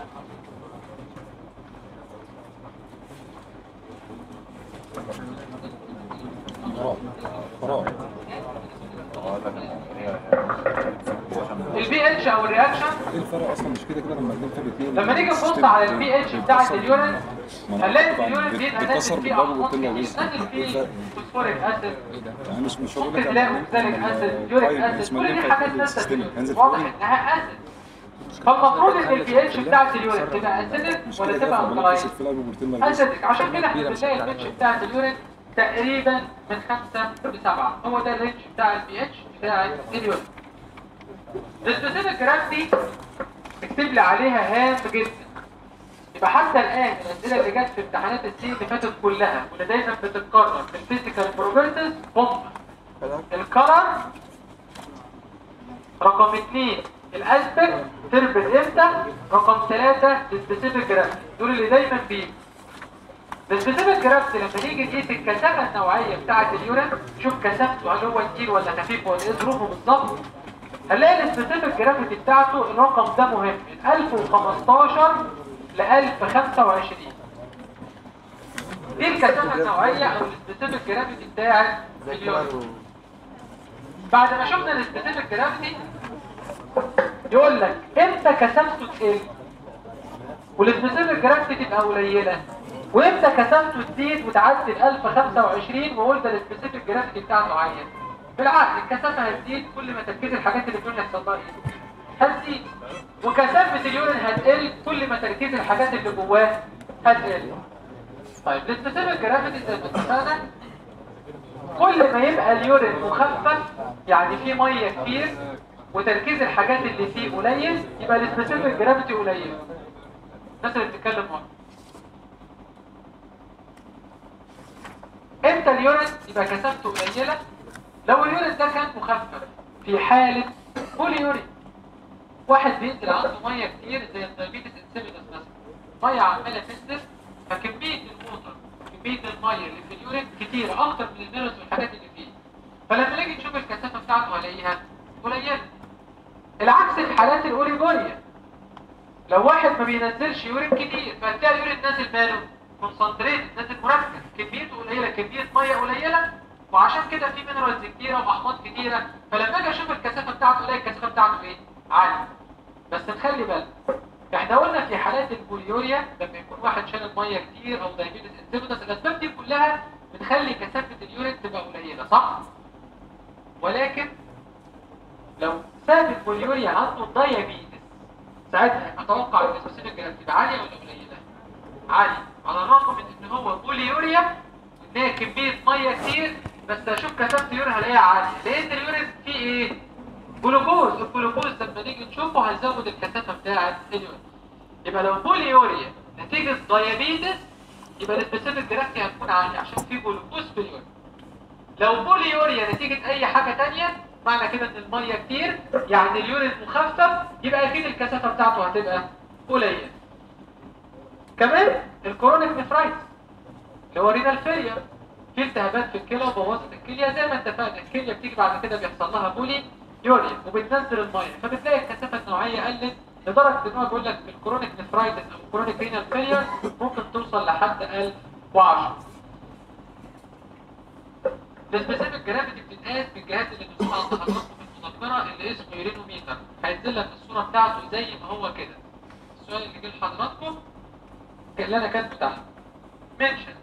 البي اتش او الرياكشن ايه الفرق اصلا مش كده كده لما نكتب الاثنين لما نيجي نبص على البي اتش بتاعت اليورين هنلاقي في اليورين بيبقى نازل فيه احماض كتير نازل فيه فوسفوريك اسيد يعني مش مش هقول ممكن لك تلاقي اوكساليك اسيد يوريك اسيد كل دي حاجات نازله هنزل واضح انها اسيد فالمفروض ان البي اتش بتاعت اليورين تبقى اسيدك ولا تبقى الكلاين اسيدك عشان كده احنا بنلاقي البي اتش بتاعت اليورين تقريبا من 5 ل 7 هو ده الرينج بتاع البي اتش بتاع اليورين السبيسيفيك جرام دي اكتب لي عليها هام جدا يبقى حتى الان الاسئله اللي جت في امتحانات السنين اللي فاتت كلها واللي دايما بتتكرر في الفيزيكال بروبرتيز هم الكلر رقم اثنين الاسبكت تربط امتى رقم ثلاثة السبيسيفيك جرافت دول اللي دايما بيجوا السبيسيفيك جرافت لما نيجي نقيس الكثافه النوعيه بتاعه اليورين شوف كثافته هل هو تقيل ولا خفيف ولا ايه ظروفه بالظبط هنلاقي السبيسيفيك جرافيتي بتاعته الرقم ده مهم من 1015 ل 1025 دي الكثافه النوعيه او السبيسيفيك جرافيتي بتاعت اليورين بعد ما شفنا السبيسيفيك جرافيتي يقول لك امتى كثافته تقل والسبيسيفيك جرافيتي تبقى قليله وامتى كثافته تزيد وتعدي ال 1025 وقول ده السبيسيفيك جرافيتي بتاعته عاليه بالعكس الكثافه هتزيد كل ما تركيز الحاجات اللي فيها يحصل لها ايه هتزيد وكثافه اليورين هتقل كل ما تركيز الحاجات اللي جواه هتقل طيب السبيسيفيك جرافيتي زي ما اتفقنا كل ما يبقى اليورين مخفف يعني فيه ميه كتير وتركيز الحاجات اللي فيه قليل يبقى السبيسيفيك جرافيتي قليل الناس اللي بتتكلم ورا امتى اليورين يبقى كثافته قليله لو اليورين ده كان مخفف في حاله بوليورين واحد بينزل عنده ميه كتير زي الدايبيتس انسيبيدس مثلا ميه عماله تنزل فكميه الووتر كميه الميه اللي في اليورين كتير اكتر من المينرالز والحاجات اللي فيه فلما نيجي نشوف الكثافه بتاعته هلاقيها قليله العكس في حالات الاوريجوريا لو واحد ما بينزلش يورين كتير فتلاقي اليورين نازل ماله كونسنتريت نازل مركز كميته قليله كميه ميه قليله وعشان كده في مينرالز كتيره واحماض كتيره فلما اجي اشوف الكثافه بتاعته الاقي الكثافه بتاعته ايه عاليه بس تخلي بالك احنا قلنا في حالات البوليوريا لما يكون واحد شارب ميه كتير او دايبيتس انسيبيدس الاسباب دي كلها بتخلي كثافه اليورين تبقى قليله صح ولكن لو سبب البوليوريا عنده دايابيتس ساعتها اتوقع ان السبيسيفيك جرام تبقى عاليه ولا قليله عاليه على الرغم من ان هو بوليوريا ان هي كميه ميه كتير بس اشوف كثافه اليورين هلاقيها عاليه لان اليورين فيه ايه جلوكوز الجلوكوز لما نيجي نشوفه هيزود الكثافه بتاعه اليورين يبقى لو بوليوريا نتيجه دايابيتس يبقى السبيسيفيك جرافيتي هتكون عاليه عشان في جلوكوز في اليورين لو بوليوريا نتيجه اي حاجه تانية معنى كده ان الميه كتير يعني اليورين مخفف يبقى اكيد الكثافه بتاعته هتبقى قليله كمان الكورونيك نفرايتس اللي هو رينال فيلير في التهابات في الكلى وبوظت الكليه زي ما اتفقنا الكليه بتيجي بعد كده بيحصل لها بولي يوريا وبتنزل الميه فبتلاقي الكثافه النوعيه قلت لدرجه ان هو بيقول لك الكورونيك نفرايتس او الكورونيك رينال فيلير ممكن توصل لحد 1010 السبيسيفيك جرافيتي بتتقاس بالجهاز اللي بنسمع عند حضراتكم في المذكره اللي اسمه يورينوميتر هينزل لك الصوره بتاعته زي ما هو كده السؤال اللي جه لحضراتكم اللي انا كاتبه تحت منشن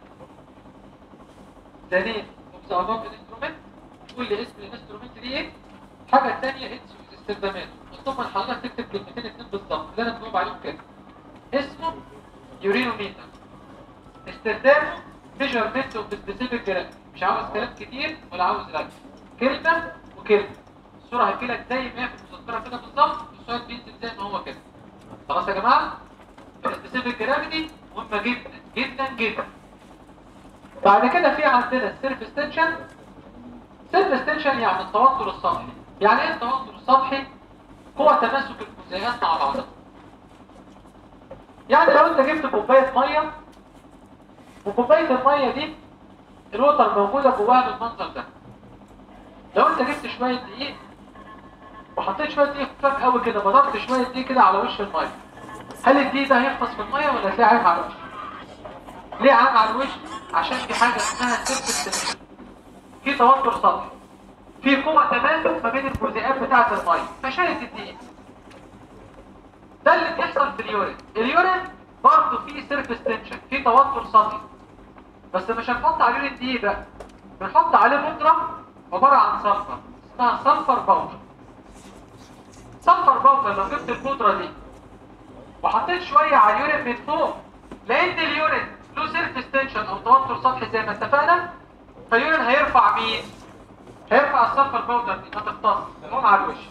ثانيا اوبزرفات الانسترومنت قول لي اسم الانسترومنت دي ايه الحاجه الثانيه اتس استخداماته مطلوب من حضرتك تكتب كلمتين اتنين بالظبط اللي انا بجاوب عليهم كده اسمه يورينوميتر استخدامه ميجرمنت اوف سبيسيفيك جرافيتي مش عاوز كلام كتير ولا عاوز رجل كلمه وكلمه الصوره هتجيلك زي ما هي في المذكره كده بالظبط السؤال بينزل زي ما هو كده خلاص يا جماعه السبيسيفيك جرافيتي مهمه جدا جدا جدا بعد كده في عندنا السيرف ستنشن سيرف ستنشن يعني التوتر السطحي يعني ايه التوتر السطحي هو تماسك الجزيئات مع بعضها يعني لو انت جبت كوبايه ميه وكوبايه الميه دي الوتر موجوده جواها بالمنظر ده لو انت جبت شويه دقيق وحطيت شويه دقيق خفاف قوي كده بضغط شويه دقيق كده على وش الميه هل الدقيق ده هيغطس في الميه ولا هتلاقيه عايم على الوش ليه عايم على الوش عشان في حاجه اسمها سيرفس في توتر سطحي في قوه تماسك ما بين الجزيئات بتاعه الميه فشالت الدقيق ده اللي بيحصل في اليورين اليورين برضه فيه سيرفس تنشن فيه توتر سطحي بس مش هنحط عليه الدقيق بقى بنحط عليه بودره عباره عن صلفر اسمها صلفر باودر صلفر باودر لو جبت البودره دي وحطيت شويه على اليورين من فوق لقيت اليورين له سيرفس تنشن او توتر سطحي زي ما اتفقنا فاليورين هيرفع مين؟ هيرفع الصلفر باودر دي ما تختص تقوم على الوش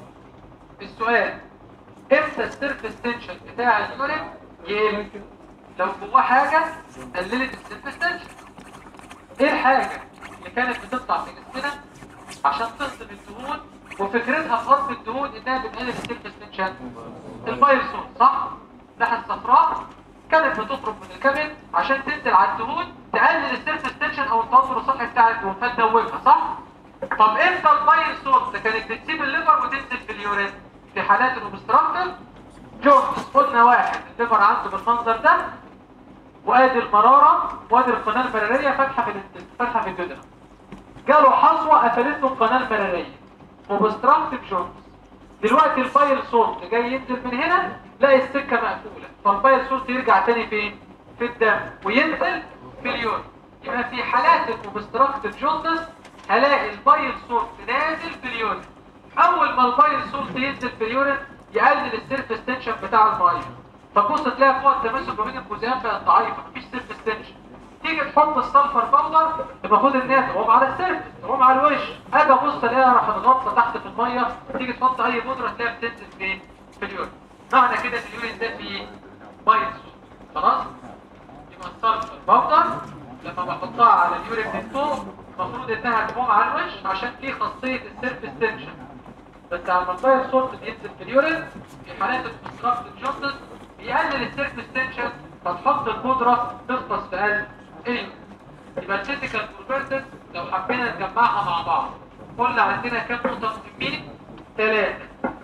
السؤال امتى السيرفس تنشن بتاع اليورين يقل؟ لو جواه حاجه قللت السيرفس تنشن ايه الحاجه اللي كانت بتطلع في جسمنا عشان تهضم الدهون وفكرتها في هضم الدهون انها بتقلل السيرفس تنشن البايرسون صح الناحيه الصفراء كانت بتخرج من الكبد عشان تنزل على الدهون تقلل السيرفس تنشن او التوتر السطحي بتاع الدهون فتدوبها صح طب امتى البايرسون كانت بتسيب الليفر وتنزل في اليورين في حالات الاوبستراكتيف جونز قلنا واحد الليفر عنده بالمنظر ده وادي المرارة وادي القناة البرارية فتحة في الانتست فتحة في الجدرة جاله حصوة قفلت له القناة البرارية وبستراكتيف جونز دلوقتي البايل سولت جاي ينزل من هنا لاقي السكة مقفولة فالبايل سولت يرجع تاني فين؟ في الدم وينزل في اليورين يبقى في حالات الاوبستراكتيف جونز هلاقي البايل سولت نازل في اليورين اول ما البايل سولت ينزل في اليورين يقلل السيرفس تنشن بتاع الميه فتبص تلاقي قوه التماسك ما بين الجزيئات بقت ضعيفه مفيش سيرفس تنشن تيجي تحط السلفر باودر المفروض ان هي تقوم على السيرفس تقوم على الوش اجي ابص الاقيها راح غطسه تحت في الميه تيجي تحط اي بودره تلاقيها بتنزل فين في اليورين معنى كده ان اليورين ده فيه بايل خلاص يبقى السلفر باودر لما بحطها على اليورين من فوق المفروض انها تقوم على الوش عشان في خاصيه السيرفس تنشن بس لما البايل سولت بينزل في اليورين في حالات الكونستراكت جوندس بيقلل السيرفس تنشن فتحط البودره تغطس في قلب اليورين يبقى الفيزيكال بروبرتيز لو حبينا نجمعها مع بعض قلنا عندنا كام نقطه مهمين ثلاثه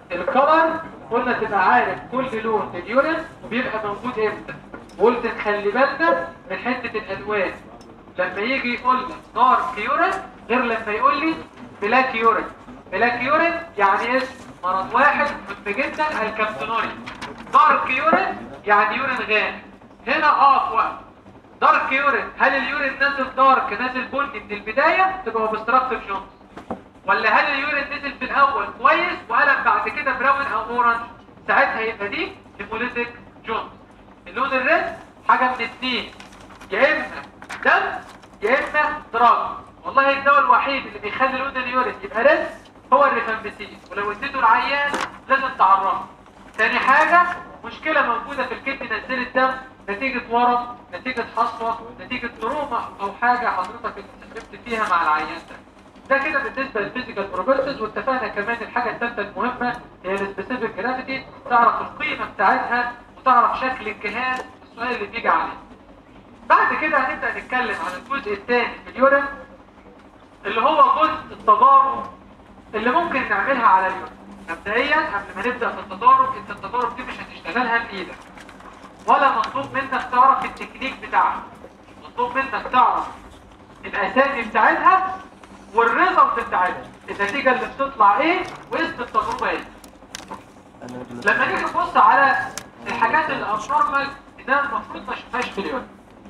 الكلر قلنا تبقى عارف كل لون في اليورين وبيبقى موجود امتى قلت نخلي بالنا من حته الالوان لما يجي يقول لك دارك يورين غير لما يقول لي بلاك يورين بلاك يورين يعني اسم مرض واحد مهم جدا الكابتونوري دارك يورين يعني يورين غامق هنا اقف وقت دارك يورين هل اليورين نازل دارك نازل بني من البدايه تبقى اوبستراكتيف جونز ولا هل اليورين نزل في الاول كويس وقلب بعد كده براون او اورنج ساعتها يبقى دي هيموليتيك جونز اللون الريد حاجه من اتنين يا اما دم يا اما دراج والله الدواء الوحيد اللي بيخلي لون اليورين يبقى ريد هو الريفامبيسين ولو اديته العيان لازم تعرفه تاني حاجة مشكلة موجودة في الكبد نزلت دم نتيجة ورم نتيجة حصوة نتيجة تروما او حاجة حضرتك اتسببت فيها مع العيان ده ده كده بالنسبه للفيزيكال بروبرتيز واتفقنا كمان الحاجه الثالثه المهمه هي السبيسيفيك جرافيتي تعرف القيمه بتاعتها وتعرف شكل الجهاز السؤال اللي بيجي عليه بعد كده هنبدا نتكلم عن الجزء الثاني في اليورين اللي هو جزء التضارب اللي ممكن نعملها على اليورين مبدئيا قبل ما نبدا في التضارب انت التضارب دي مش هتشتغلها بايدك ولا مطلوب منك تعرف التكنيك بتاعها مطلوب منك تعرف الاسامي بتاعتها والريزلت بتاعتها النتيجه اللي بتطلع ايه واسم التجربه ايه لما نيجي نبص على الحاجات اللي ابنورمال ده المفروض ما اشوفهاش في اليوم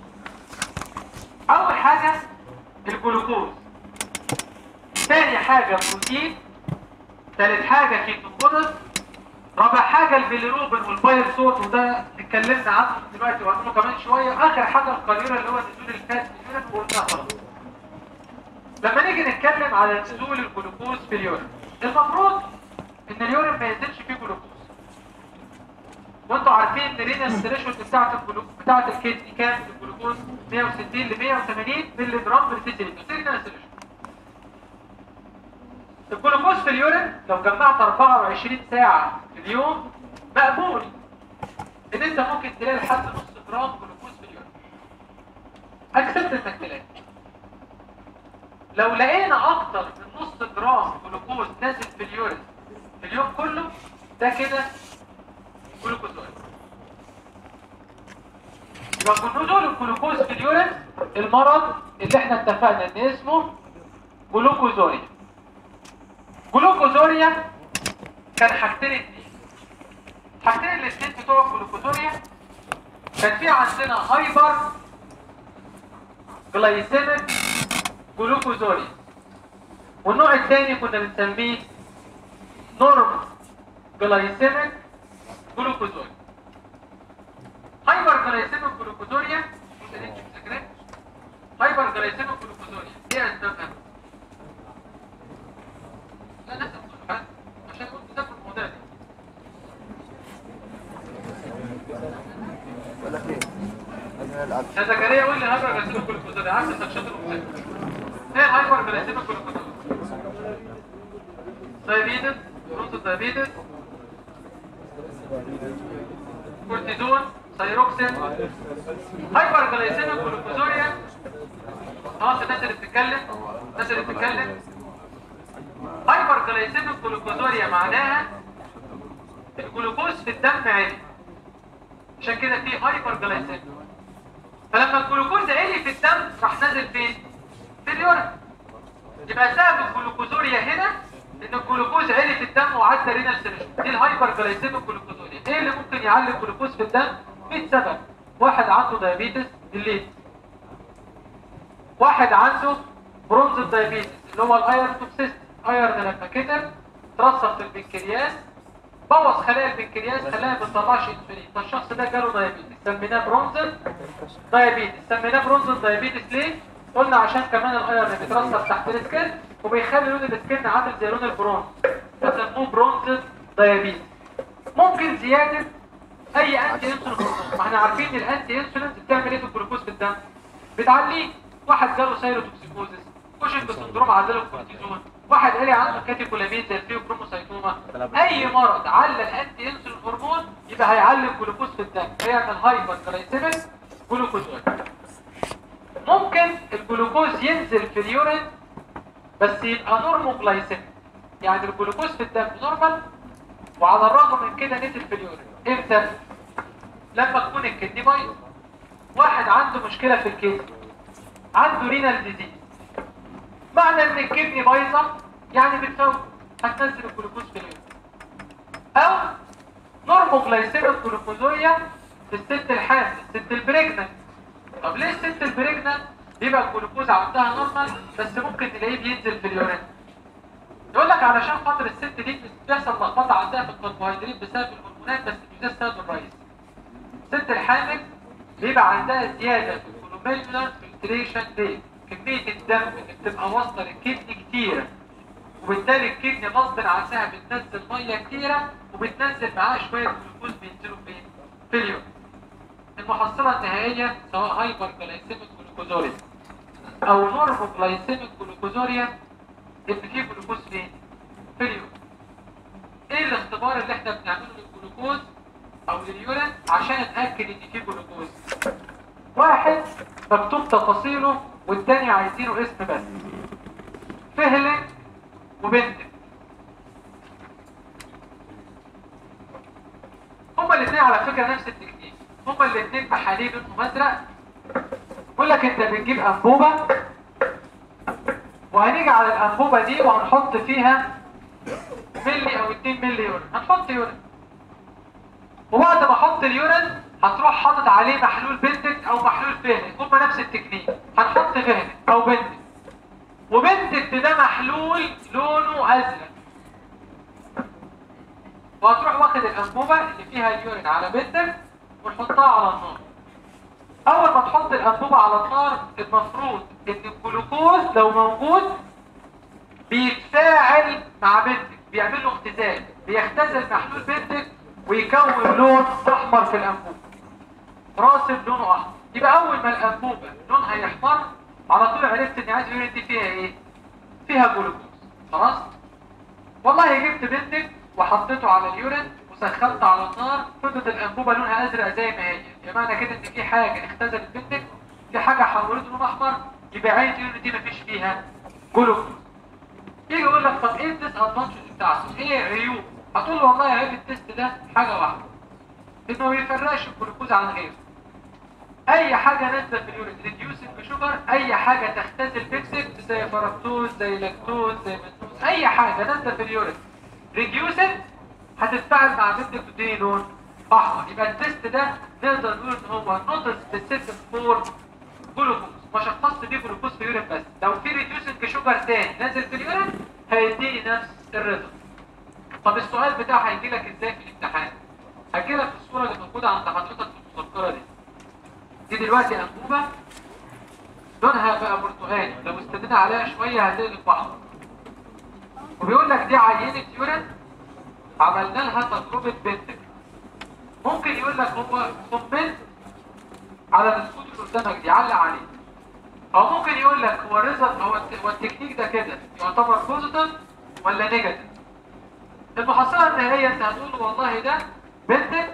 اول حاجه الجلوكوز ثاني حاجه بروتين ثالث حاجه كيتوكونس رابع حاجه البيليروبين والباير صوت وده اتكلمنا عنه دلوقتي وعنه كمان شويه اخر حاجه القليله اللي هو نزول الفات في اليورين وقلناها خلاص لما نيجي نتكلم على نزول الجلوكوز في اليورين المفروض ان اليورين ما ينزلش فيه جلوكوز وانتوا عارفين ان رينال ثريشولد بتاعت الجلوكوز بتاعت الكدني كام الجلوكوز 160 ل 180 مللي جرام بر ديسيليتر رينال ثريشولد الجلوكوز في اليورين لو جمعت 24 ساعة في اليوم مقبول ان انت ممكن تلاقي لحد نص جرام جلوكوز في اليورين اكسبت انك تلاقي لو لقينا اكتر من نص جرام جلوكوز نازل في اليورين في اليوم كله ده كده جلوكوزويد يبقى نزول الجلوكوز في اليورين المرض اللي احنا اتفقنا ان اسمه جلوكوزوريا جلوكوزوريا كان حاجتين اتنين حاجتين الاتنين بتوع الجلوكوزوريا كان في عندنا هايبر جلايسيميك جلوكوزوريا والنوع الثاني كنا بنسميه نورم جلايسيميك جلوكوزوريا هايبر جلايسيميك جلوكوزوريا هايبر جلايسيميك جلوكوزوريا ايه اسبابها؟ لا لا تقول عشان قلت ده في الموضوع ده يا زكريا قول لي هايبر جلايسيميك جلوكوزوريا عارف انك شاطر ومذاكر ايه هايبر جلايسيميك جلوكوزوريا دايابيتس بروتو دايابيتس كورتيزون سيروكسين هايبر جلايسيميك جلوكوزوريا خلاص الناس اللي بتتكلم الناس اللي بتتكلم هايبر جلايسيميك جلوكوزوريا معناها الجلوكوز في الدم عالي عشان كده في هايبر جلايسيميك فلما الجلوكوز عالي في الدم راح نازل فين؟ في اليورين يبقى سبب الجلوكوزوريا هنا ان الجلوكوز عالي في الدم وعدى رينال سيريشن دي الهايبر جلايسيميك جلوكوزوريا ايه اللي ممكن يعلي الجلوكوز في الدم 100 سبب واحد عنده دايابيتس بالليل واحد عنده برونز دايابيتس اللي هو الايرون توكسيست ايرون لما كتر ترسب في البنكرياس بوظ خلايا البنكرياس خلايا ما بتطلعش انسولين فالشخص ده جاله دايابيتس سميناه برونز دايابيتس سميناه برونز دايابيتس ليه قلنا عشان كمان الايرون بيترسب تحت السكن وبيخلي لون السكن عامل زي لون البرونز فسموه برونز دايابيتس ممكن زياده اي انتي انسولين هرمون ما احنا عارفين ان الانتي انسولين بتعمل ايه في الجلوكوز في الدم بتعليه واحد جاله سايروتوكسيكوزيس كوشنج سندروم عدله الكورتيزون واحد قال عنده كاتيكولامين زي الفيوكروموسايتوما اي مرض على الانتي انسولين هرمون يبقى هيعلي الجلوكوز في الدم فيعمل هايبر جلايسيميك جلوكوزويد ممكن الجلوكوز ينزل في اليورين بس يبقى نورمو جلايسيميك يعني الجلوكوز في الدم نورمال وعلى الرغم من كده نزل في اليورين امتى لما تكون الكدني بايظ واحد عنده مشكله في الكدني عنده رينال ديزيز معنى ان الكدني بايظه يعني بتفوت هتنزل الجلوكوز في اليورين او نورموجلايسيميك جلوكوزوريا في الست الحامل الست البريجننت طب ليه الست البريجننت بيبقى الجلوكوز عندها نورمال بس ممكن تلاقيه بينزل في اليورين يقول لك علشان خاطر الست دي بيحصل لخبطه عندها في الكربوهيدرات بسبب الهرمونات بس مش ده السبب الرئيسي الست الحامل بيبقى عندها زياده في الكولوميلولار فلتريشن ريت كميه الدم اللي بتبقى واصله للكدني كتيره وبالتالي الكدني غصب عنها بتنزل ميه كتيره وبتنزل معاها شويه جلوكوز بينزلوا فين؟ في اليوم المحصله النهائيه سواء هايبر جلايسيميك جلوكوزوريا او نورمو جلايسيميك جلوكوزوريا ان في جلوكوز فين في اليورين ايه الاختبار اللي احنا بنعمله للجلوكوز او لليورين عشان اتاكد ان في جلوكوز واحد مكتوب تفاصيله والتاني عايزينه اسم بس فهلك وبنتك هما الاثنين على فكرة نفس التكنيك هما الاثنين بحليب لونهم ازرق يقول لك انت بتجيب انبوبة وهنيجي على الانبوبة دي وهنحط فيها ملي او 2 ملي يورين هنحط يورين وبعد ما احط اليورين هتروح حاطط عليه محلول بنتك او محلول فهنك هما نفس التكنيك هنحط فهنك او بنتك وبنتك ده محلول لونه ازرق وهتروح واخد الانبوبه اللي فيها اليورين على بنتك ونحطها على النار اول ما تحط الانبوبه على النار المفروض ان الجلوكوز لو موجود بيتفاعل مع بنتك بيعمل له اختزال بيختزل محلول بنتك ويكون لون احمر في الانبوبه راسب لونه احمر يبقى اول ما الانبوبه لونها يحمر على طول عرفت ان عايز اليورين دي فيها ايه فيها جلوكوز خلاص والله جبت بنتك وحطيته على اليورين وسخنت على النار فضلت الانبوبه لونها ازرق زي ما هي بمعنى كده ان في حاجه اختزلت بنتك في حاجه حولته لون احمر يبقى عين اليورين دي مفيش فيها جلوكوز يجي يقول لك طب ايه الديس ادفانتج بتاعته ايه عيوب هتقول له والله عيب التست ده حاجه واحده انه ما بيفرقش الجلوكوز عن غيره اي حاجه نازله في اليورين ريديوسنج شوجر اي حاجه تختزل بيكسل زي فركتوز زي لاكتوز زي مانوز اي حاجه نازله في اليورين ريديوسنج هتتفاعل مع بنتك تديني لون احمر يبقى التست ده نقدر نقول ان هو نوت سبيسيفيك فور جلوكوز ما شخصت بيه جلوكوز في اليورين بس لو في ريديوسنج شوجر تاني نازل في اليورين هيديني نفس الريزلت طب السؤال بتاعه هيجي لك ازاي في الامتحان هيجي لك في الصوره اللي موجوده عند حضرتك في المذكره دي دي دلوقتي انبوبه لونها بقى برتقالي لو استنينا عليها شويه هتقلب احمر وبيقول لك دي عينه يورين عملنا لها تجربه بنتك ممكن يقول لك هو كومنت على السكوت اللي قدامك دي علق عليه او ممكن يقول لك هو الريزلت هو الت- هو التكنيك ده كده يعتبر بوزيتيف ولا نيجاتيف المحصله النهائيه انت هتقول له والله ده بنتك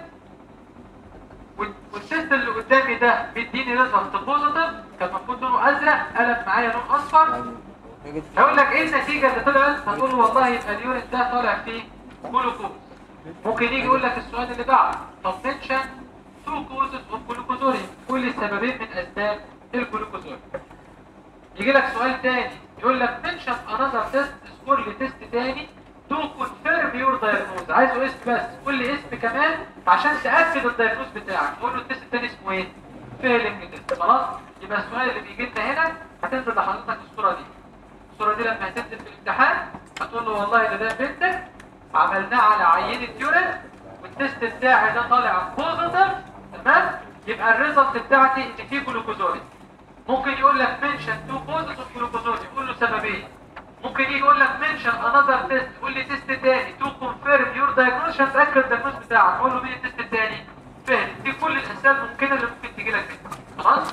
وال- والتست اللي قدامي ده بيديني ريزلت بوزيتيف كان المفروض لونه ازرق قلب معايا لون اصفر هيقول لك ايه النتيجه اللي طلعت هتقول له والله يبقى اليورين ده طالع فيه جلوكوز ممكن يجي يقول لك السؤال اللي بعده طب منشن تو كوزز اوف جلوكوزوريا قول لي السببين من اسباب الجلوكوزوريا يجي لك سؤال تاني يقول لك منشن انذر تيست سكور لي تيست تاني تو كونفيرم يور دايجنوز عايزه اسم بس قول لي اسم كمان عشان تاكد الدايجنوز بتاعك قول له التيست التاني اسمه ايه فيلنج تيست خلاص يبقى السؤال اللي بيجي لنا هنا هتنزل لحضرتك الصوره دي الصوره دي لما هتنزل في الامتحان هتقول له والله ده ده بنتك عملناه على عينه يورين والتيست بتاعي ده طالع بوزيتيف تمام يبقى الريزلت بتاعتي ان في جلوكوزوري ممكن يقول لك منشن تو كوزز اوف جلوكوزوري يقول له سببين ممكن يجي يقول لك منشن انذر تيست قول لي تيست تاني تو كونفيرم يور دايجنوز عشان تاكد الدايجنوز بتاعك قول له مين التيست التاني فاهم دي كل الاسئله الممكنه اللي ممكن تيجي لك منها خلاص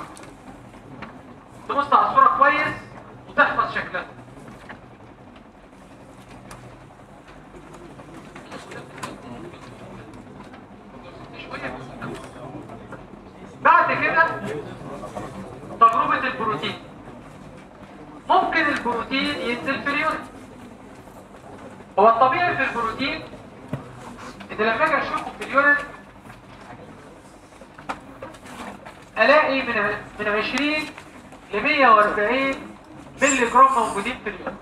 تبص على الصوره كويس وتحفظ شكلها بعد كده تجربة البروتين ممكن البروتين ينزل في اليورين هو الطبيعي في البروتين ان لما اجي اشوفه في اليورين الاقي من من 20 ل 140 مللي جرام موجودين في اليورين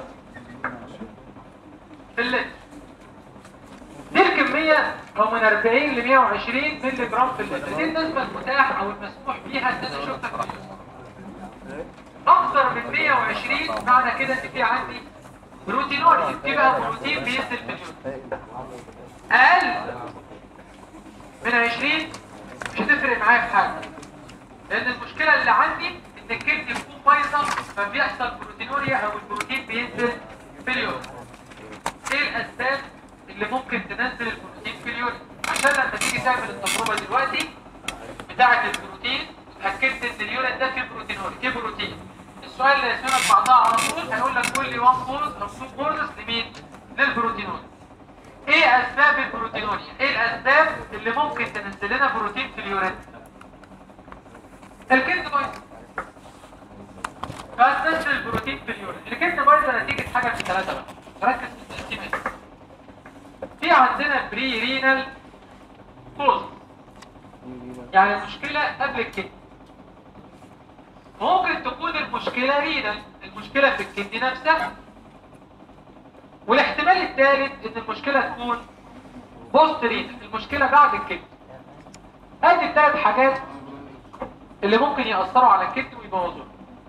في اللتر دي الكمية او من 40 ل 120 مللي جرام في اللتر دي النسبة المتاح او المسموح بيها ان انا شفتها في اليوم اكثر من 120 معنى كده ان في عندي بروتينوريا في بقى بروتين بينزل في اليوم اقل من 20 مش هتفرق معايا في حاجة لان المشكلة اللي عندي ان الكبد بتكون بايظة فبيحصل بروتينوريا او البروتين بينزل في اليوم ايه الاسباب اللي ممكن تنزل البروتين في اليورين عشان لما تيجي تعمل التجربه دلوقتي بتاعه البروتين اتاكدت ان اليورين ده فيه بروتينوري فيه بروتين السؤال اللي هيسألك بعدها على طول هيقول لك قول لي 1 كوز او 2 كوزز لمين؟ للبروتينوريا. ايه اسباب البروتينوريا؟ ايه الاسباب اللي ممكن تنزل لنا بروتين في اليورين؟ الكند بايظ. فهتنزل البروتين في اليورين، الكند بايظه نتيجه حاجه من ثلاثه بقى. ركز في التقسيمه دي. في عندنا بري رينال كوز يعني المشكله قبل الكدني ممكن تكون المشكلة رينال المشكلة في الكدني نفسها والاحتمال الثالث ان المشكلة تكون بوست رينال المشكلة بعد الكدني ادي الثلاث حاجات اللي ممكن يأثروا على الكدني ويبوظوه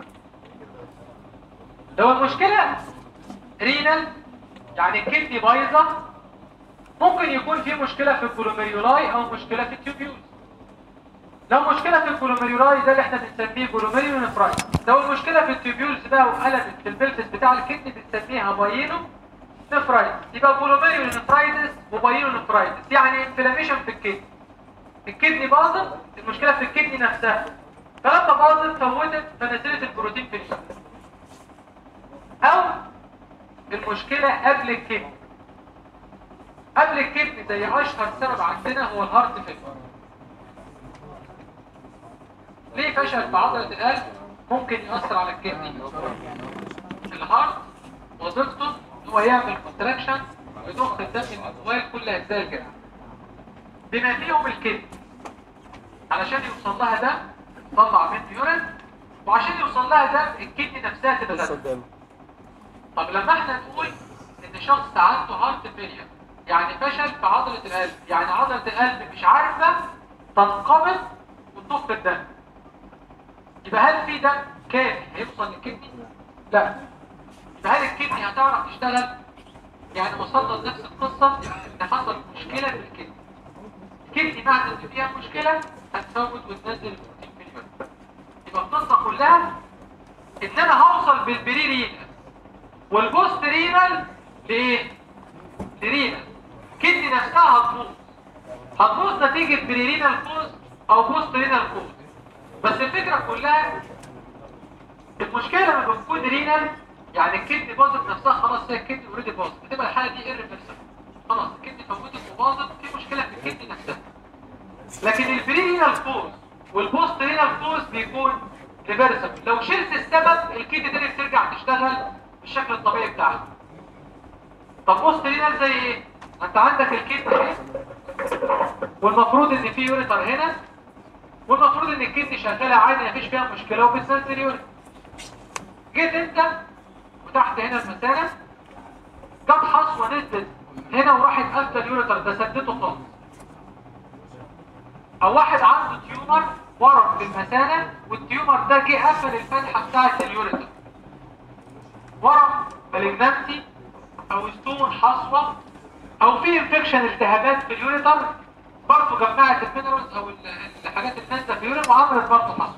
لو المشكلة رينال يعني الكدني بايظة ممكن يكون في مشكلة في الجلوميرولاي او مشكلة في التيوبيولز لو مشكلة في الجلوميرولاي ده اللي احنا بنسميه جلوميريو نفرايتس لو المشكلة في التيوبيولز بقى وقلبت في البلفس بتاع الكدني بنسميها باينو نفرايتس يبقى جلوميريو نفرايتس وباينو نفرايتس يعني انفلاميشن في الكدني الكدني باظت المشكلة في الكدني نفسها فلما باظت فوتت فنزلت البروتين في الجسم او المشكلة قبل الكدني قبل الكدني زي اشهر سبب عندنا هو الهارت فيلر ليه فشل في عضلة القلب ممكن يأثر على الكدني الهارت وظيفته ان هو يعمل كونتراكشن ويضخ الدم من جواه لكل اجزاء الجسم بما فيهم الكدني علشان يوصل لها دم تطلع منه يورين وعشان يوصل لها دم الكدني نفسها تتغذى طب لما احنا نقول ان شخص عنده هارت فيلير يعني فشل في عضلة القلب يعني عضلة القلب مش عارفة تنقبض وتضخ الدم يبقى هل في دم كافي هيوصل للكدني؟ لا يبقى هل الكدني هتعرف تشتغل؟ يعني وصلنا لنفس القصة ان حصل مشكلة في الكدني الكدني بعد ان فيها مشكلة هتفوت وتنزل البروتين في اليورين يبقى القصة كلها ان انا هوصل بالبري رينال والبوست رينال لايه؟ لرينال الكدني نفسها هتبوظ هتبوظ نتيجة بري رينال كوز او بوست رينال كوز بس الفكرة كلها المشكلة لما بتكون رينال يعني الكدني باظت نفسها خلاص هي الكدني اوريدي باظت بتبقى الحالة دي irreversible خلاص الكدني فوتت وباظت في مشكلة في الكدني نفسها لكن البري رينال كوز والبوست رينال كوز بيكون ريفرسبل لو شلت السبب الكدني تاني بترجع تشتغل بالشكل الطبيعي بتاعها طب بوست رينال زي ايه؟ ما انت عندك الكدني اهي والمفروض ان في يوريتر هنا والمفروض ان الكدني شغاله عادي مفيش فيها مشكله وبتنزل يورين جيت انت وتحت هنا المثانه جت حصوه نزلت هنا وراحت قافله اليوريتر ده سدته خالص او واحد عنده تيومر ورم في المثانه والتيومر ده جه قفل الفتحه بتاعه اليوريتر ورم مالجنانسي او ستون حصوه او في انفكشن التهابات في اليوريتر برضه جمعت المينرالز او الحاجات اللي نازله في اليورين وعملت برضه حصوه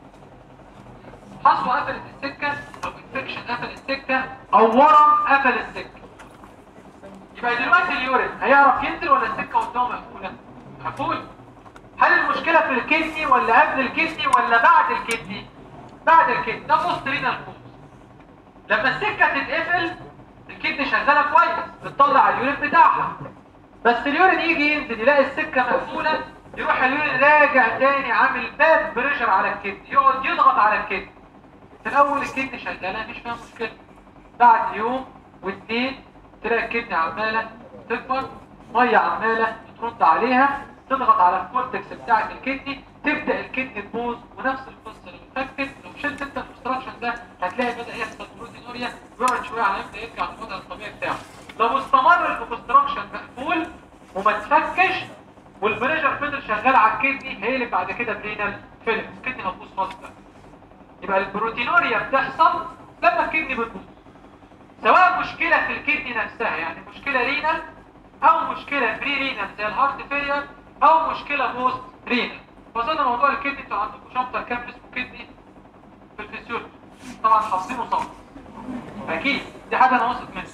حصوه قفلت السكه او انفكشن قفل السكه او ورم قفل السكه يبقى دلوقتي اليورين هيعرف ينزل ولا السكه قدامه مقفوله مقفول هل المشكله في الكدني ولا قبل الكدني ولا بعد الكدني بعد الكدني ده بوست رينال كوز لما السكه تتقفل الكدني شغاله كويس بتطلع اليورين بتاعها بس اليورين يجي ينزل يلاقي السكه مقفوله يروح اليورين راجع تاني عامل باد بريشر على الكدني يقعد يضغط على الكدني في الاول الكدني شغاله مش فيها مشكله بعد يوم واثنين تلاقي الكدني عماله تكبر ميه عماله ترد عليها تضغط على الكورتكس بتاعت الكدني تبدا الكدني تبوظ ونفس القصه لو فكت لو شلت انت الاستراكشن ده هتلاقي بدا يحصل بروتينوريا ويقعد شويه على يبدا يرجع للوضع الطبيعي بتاعه لو استمر الكونستراكشن مقفول وما تفكش والبريشر فضل شغال على الكدني هي اللي بعد كده برينال فيلم الكدني هتبوظ خالص بقى يبقى البروتينوريا بتحصل لما الكدني بتبوظ سواء مشكله في الكدني نفسها يعني مشكله رينال او مشكله بري رينال زي الهارت فيلير او مشكله بوست رينال وصلنا موضوع الكدني انتوا عندكم شابتر كام اسمه كدني في الفسيولوجي طبعا حافظينه صح اكيد دي حاجه انا واثق منها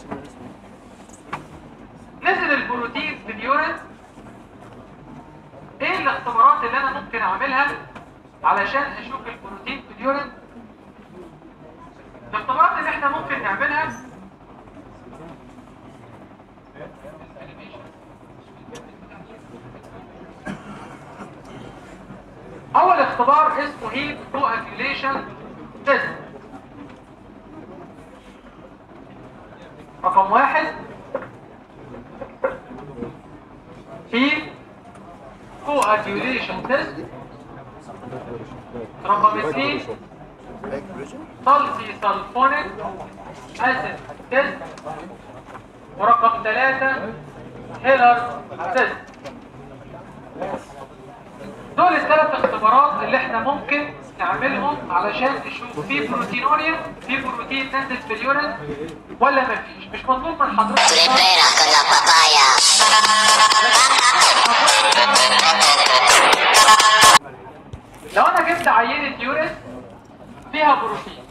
نزل البروتين في اليورين ايه الاختبارات اللي انا ممكن اعملها علشان اشوف البروتين في اليورين كواجيوليشن تيست رقم واحد في كواجيوليشن تيست رقم اثنين صلصي سلفونيك اسيد تيست ورقم ثلاثة هيلر تيست دول الثلاث اختبارات اللي احنا ممكن نعملهم علشان نشوف في بروتينوريا في بروتين نازل في اليورين ولا مفيش مش مطلوب من حضرتك Primera con la papaya. لو انا جبت عينة يورين فيها بروتين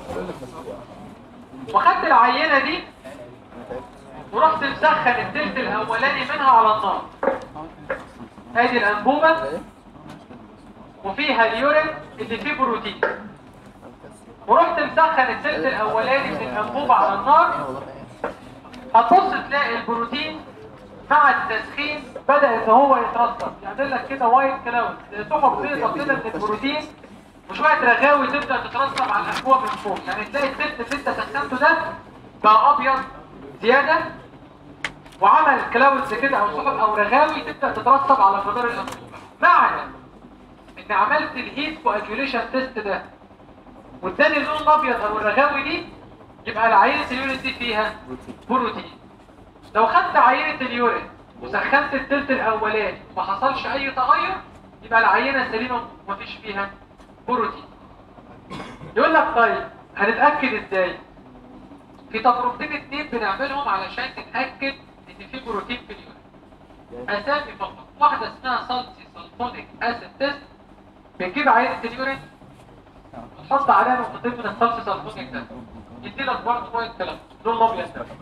وخدت العينة دي ورحت مسخن التلت الاولاني منها على النار ادي الانبوبة وفيها اليورين اللي فيه بروتين ورحت مسخن التلت الاولاني من الانبوبة على النار هتبص تلاقي البروتين مع التسخين بدأ ان هو يترسب يعمل لك كده وايت كلاود سحب بيضة كده من البروتين وشوية رغاوي تبدأ تترسب على الأنبوبة من فوق يعني تلاقي الزيت اللي انت سخنته ده بقى أبيض زيادة وعمل كلاودز كده أو سحب أو رغاوي تبدأ تترسب على جدار الأنبوبة معنى إن عملت الهيت كواجوليشن تيست ده واداني اللون الأبيض أو الرغاوي دي يبقى العينة اليورين دي فيها بروتين لو خدت عينة اليورين وسخنت التلت الأولاني وما حصلش أي تغير يبقى العينة سليمة ومفيش فيها بروتين يقول لك طيب هنتأكد ازاي في تجربتين اتنين بنعملهم علشان نتأكد ان في بروتين في اليورين أسامي فقط واحدة اسمها سالسي سلفونيك أسيد تيست بنجيب عينة اليورين وتحط عليها نقطتين من السالسي سلفونيك ده يدي لك برضه شوية كلام لون الأبيض ده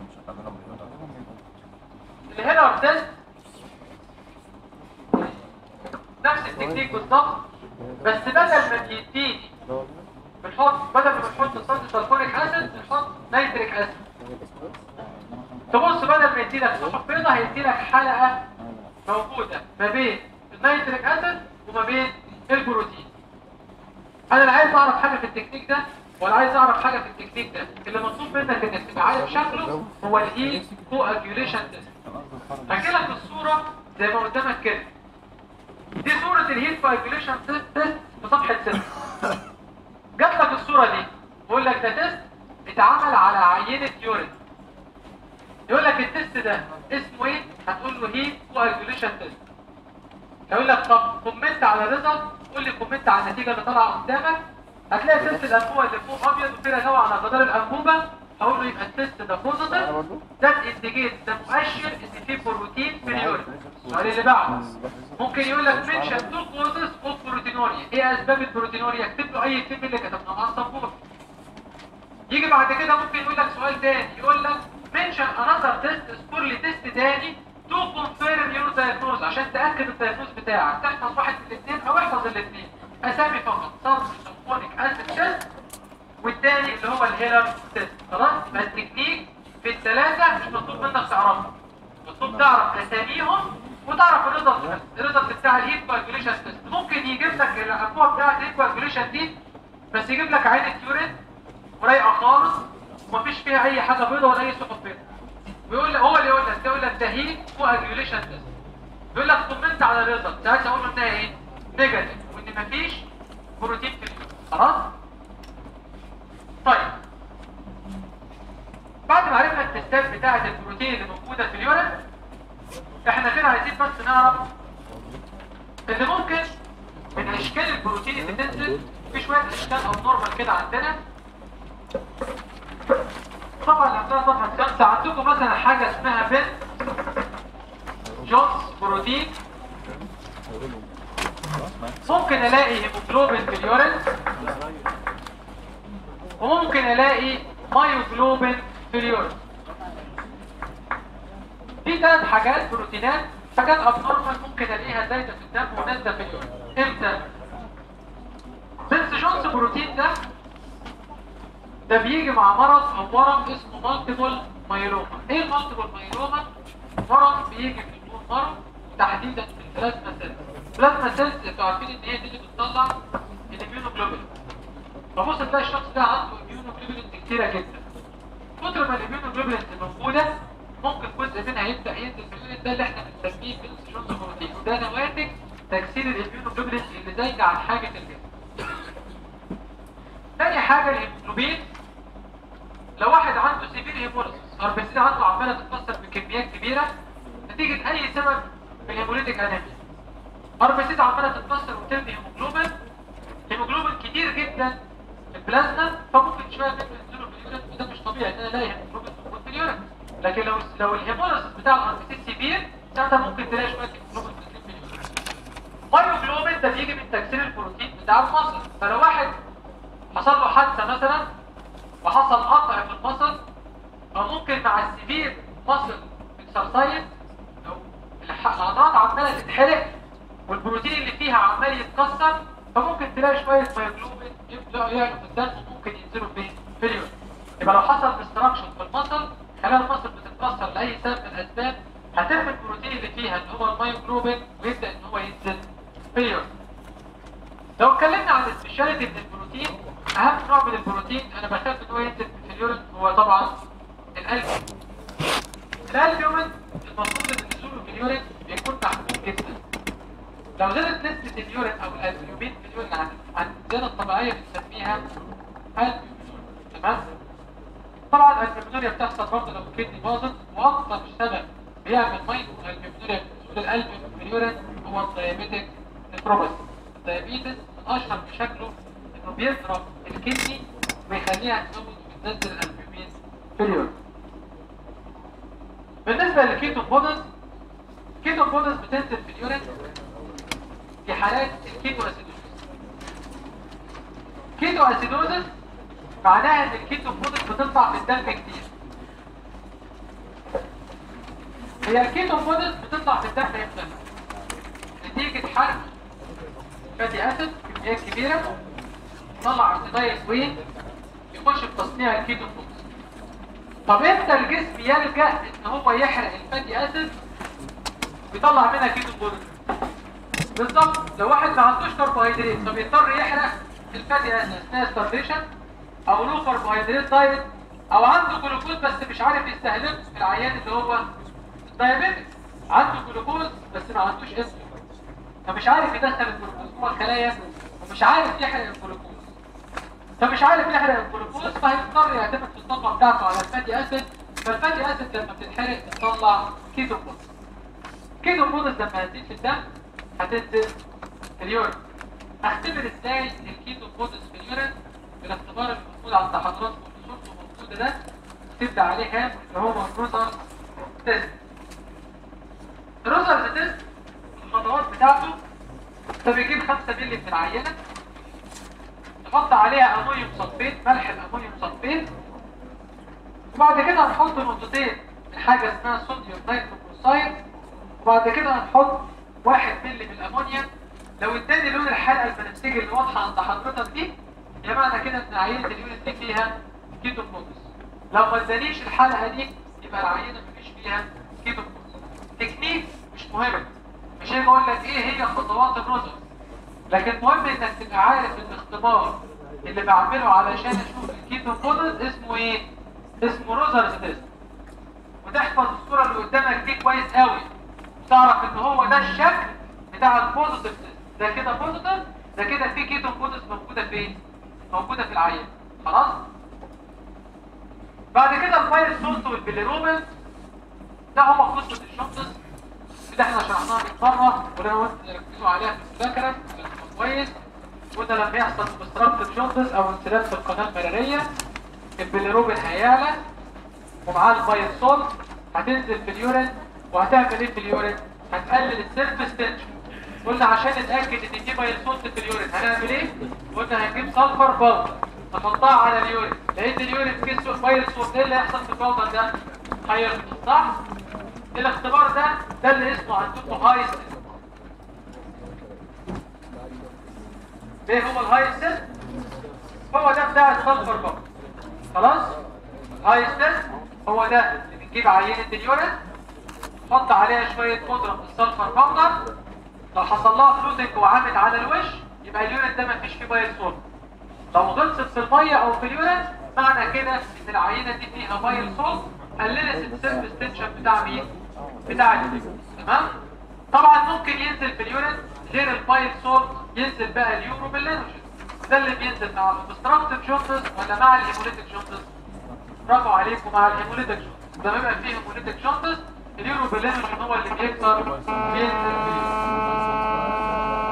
الهيلر تيست نفس التكنيك بالظبط بس بدل ما يديني بنحط بدل ما بنحط صلصه سلفونيك اسيد بنحط نيتريك اسيد تبص بدل ما يديلك سحب بيضاء هيديلك حلقه موجوده ما بين النيتريك اسيد وما بين البروتين انا لا عايز اعرف حاجه في التكنيك ده ولا عايز اعرف حاجه في التكنيك ده اللي مطلوب منك انك تبقى عارف شكله هو الهيت كواجيوليشن تيست هحكي لك الصورة زي ما قدامك كده دي صورة الهيت كواجيوليشن تيست في صفحة 6 جات لك الصورة دي بيقول لك ده تيست اتعمل على عينة يورين يقول لك التيست ده اسمه ايه؟ هتقول له هيت كواجيوليشن تيست هيقول لك طب كومنت على الريزلت قول لي كومنت على النتيجة اللي طالعة قدامك هتلاقي تيست الانبوبة اللي فوق ابيض وفيه رجاوة على جدار الانبوبة هقول له يبقى التيست ده بوزيتيف ده انديكيت ده مؤشر ان في بروتين في اليورين السؤال اللي بعده ممكن يقول لك منشن تو كوزز اوف بروتينوريا ايه اسباب البروتينوريا اكتب له اي كلمه اللي كتبناها مع السبوره يجي بعد كده ممكن يقول لك سؤال تاني يقول لك منشن انذر تيست اذكر لي تيست تاني تو كونفيرم يور دايجنوز عشان تاكد الدايجنوز بتاعك تحفظ واحد من الاثنين او احفظ الاثنين اسامي فقط صرف سلفونيك اسيد تيست والتاني اللي هو الهيلر تيست خلاص يبقى التكنيك في الثلاثه مش مطلوب منك تعرفها مطلوب تعرف اساميهم وتعرف الريزلت بس الريزلت بتاع الهيت كوagulation تيست ممكن يجيب لك الانبوبه بتاعت الهيت كوagulation دي بس يجيب لك عينه يورين ورايقه خالص ومفيش فيها اي حاجه بيضه ولا اي سقط بيضه ويقول لك هو اللي يقول لك ده يقول لك ده هيت كوagulation تيست يقول لك كومنت على الريزلت ساعتها اقول له انها ايه نيجاتيف وان مفيش بروتين في اليورين خلاص طيب بعد ما عرفنا التستات بتاعة البروتين اللي موجودة في اليورين احنا كده عايزين بس نعرف ان ممكن من اشكال البروتين اللي بتنزل في شوية اشكال او نورمال كده عندنا طبعا اللي عندنا طبعا خمسة عندكم مثلا حاجة اسمها بن جونز بروتين ممكن الاقي هيموجلوبين في اليورين وممكن الاقي مايوجلوبين في اليورين في ثلاث حاجات بروتينات حاجات ابنورمال ممكن الاقيها زايده في الدم ونازله في اليورين امتى بنس جونز بروتين ده ده بيجي مع مرض او ورم اسمه مالتيبل مايلوما ايه المالتيبل مايلوما مرض بيجي في البون مرض تحديدا في البلازما سيلز البلازما سيلز انتوا عارفين ان هي دي اللي بتطلع الاميونوجلوبين فبص تلاقي الشخص ده عنده immunoglobulins كتيره جدا كتر ما الاميونوجلوبولينز موجوده ممكن جزء منها يبدا ينزل في اليونت ده اللي احنا بنسميه بالسيشنز بروتين وده نواتج تكسير الاميونوجلوبولينز اللي زايده عن حاجه الجسم تاني حاجه الهيموجلوبين لو واحد عنده سيفير هيموليسيس اربسين عنده عماله تتكسر بكميات كبيره نتيجه اي سبب في الهيموليتيك انيميا اربسين عماله تتكسر وترمي هيموجلوبين هيموجلوبين كتير جدا في البلازما فممكن شويه منه ينزلوا في اليورين وده مش طبيعي ان انا الاقي هيموجلوبين موجود في اليورين لكن لو لو الهيموليسيس بتاع الاربسين سيفير ساعتها ممكن تلاقي شويه هيموجلوبين نازلين في اليورين مايوجلوبين ده بيجي من تكسير البروتين بتاع المصل فلو واحد حصل له حادثه مثلا وحصل قطع في المصل او ممكن مع السيفير مصل اكسرسايز لو الح- العضلات عماله تتحرق والبروتين اللي فيها عمال يتكسر فممكن تلاقي شويه مايوجلوبين يبداوا يعلوا في الدم وممكن ينزلوا في في اليورين يبقى لو حصل ديستراكشن في المصل خلال المصل بتتكسر لاي سبب من الاسباب هترمي البروتين اللي فيها اللي هو المايوجلوبين ويبدا ان هو ينزل في اليورين لو اتكلمنا عن السبيشاليتي من البروتين اهم نوع من البروتين انا بخاف ان هو ينزل في اليورين هو طبعا الالبومين الالبومين المفروض ان نزوله في اليورين بيكون محدود جدا لو زادت نسبة اليورين او الالبومين في اليورين عن عن الزيادة الطبيعية بنسميها البومين تمام طبعا الالبومينوريا بتحصل برضه لو الكدني باظت واكثر سبب بيعمل مايكرو الالبومينوريا في نزول الالبومين في اليورين هو الدايابيتك نيفروباثي الدايابيتس من اشهر مشاكله انه بيضرب الكدني ويخليها تزود وتنزل الالبومين في اليورين بالنسبه للكيتون بودز الكيتون بودز بتنزل في اليورين في حالات الكيتو اسيدوزس كيتو اسيدوزس معناها ان الكيتون بودز بتطلع في الدم كتير هي الكيتون بودز بتطلع في الدم امتى نتيجه حرق فاتي اسيد كميات كبيره طلع ارتدايل وين يخش في تصنيع الكيتون بودز طب امتى الجسم يلجا ان هو يحرق الفاتي اسيد ويطلع منها كيتون بودز بالظبط لو واحد ما عندوش كربوهيدرات فبيضطر يحرق الفاتي اسيد اثناء ستارفيشن او له كربوهيدرات دايت او عنده جلوكوز بس مش عارف يستهلكه العيان اللي هو الدايابيتك عنده جلوكوز بس ما عندوش انسولين فمش عارف يدخل الجلوكوز جوه الخلايا ومش عارف يحرق الجلوكوز فمش عارف يحرق الجلوكوز فهيضطر يعتمد في الطاقه بتاعته على الفاتي اسيد فالفاتي اسيد لما بتتحرق بتطلع كيتون بودز كيتون بودز لما هتزيد في الدم هتنزل في اليورين اختبر ازاي الكيتون بودز في اليورين بالاختبار اللي موجود عند حضراتكم اللي صورته موجوده ده تبدا عليه هام اللي هو الروزر تيست الروزر تيست الخطوات بتاعته انت بيجيب 5 مللي من العينه تحط عليها امونيوم صلفيت ملح الامونيوم صلفيت وبعد كده هنحط نقطتين من حاجه اسمها صوديوم نيتروكلوسايد وبعد كده هنحط واحد مللي من الامونيا لو اداني لون الحلقه البنفسجي اللي واضحه عند حضرتك دي يبقى معنى كده ان عينه اليونت دي فيها كيتون بودز لو ما ادانيش الحلقه دي يبقى العينه مفيش فيها كيتون بودز تكنيك مش مهم مش هيجي اقول لك ايه هي خطوات الرزق لكن مهم انك تبقى عارف الاختبار اللي بعمله علشان اشوف الكيتون بودز اسمه ايه اسمه روزرز تيست وتحفظ الصوره اللي قدامك دي كويس قوي تعرف ان هو ده الشكل بتاع البوزيتيف تيست ده كده بوزيتيف ده كده في كيتون بودز موجوده فين موجوده في العيان خلاص بعد كده الفايل سولت والبيليروبين ده هو قصه الشمس اللي احنا شرحناها من مره ولو وانت ركزوا عليها في المذاكره كويس قلنا لما يحصل obstructive جوندس او انسداد في القناه المراريه البيليروبين هيعلى ومعاه الفايل سولت هتنزل في اليورين وهتعمل ايه في اليورين هتقلل السيرفس تنشن قلنا عشان نتاكد ان دي فايل سولت في اليورين هنعمل ايه قلنا هنجيب سلفر باودر نحطها على اليورين لقيت اليورين فيه فايل سولت ايه اللي هيحصل في الباودر ده هيرمي صح الاختبار ده ده اللي اسمه عندكم هاي ستيست ايه هو الهاي ستيست هو ده بتاع السلفر باودر خلاص هاي ستيست هو ده اللي بنجيب عينه اليورين نحط عليها شويه بودره من السلفر باودر لو حصل لها فلوتنج وعامل على الوش يبقى اليورين ده مفيش فيه بايل سولت لو غلطت في الميه او في اليورين معنى كده ان العينه دي فيها بايل صوت قللت السيلف ستنشن بتاع مين؟ بتاع الليفر تمام؟ طبعا ممكن ينزل في اليورين غير البايل صوت ينزل بقى اليورو بالانرجي ده اللي بينزل مع الاوبستراكتيف جوندس ولا مع الهيموليتيك جوندس؟ برافو عليكم مع الهيموليتيك جوندس لما يبقى فيه هيموليتيك جوندس اليورو بالانرجي هو اللي بيكسر بينزل في اليورين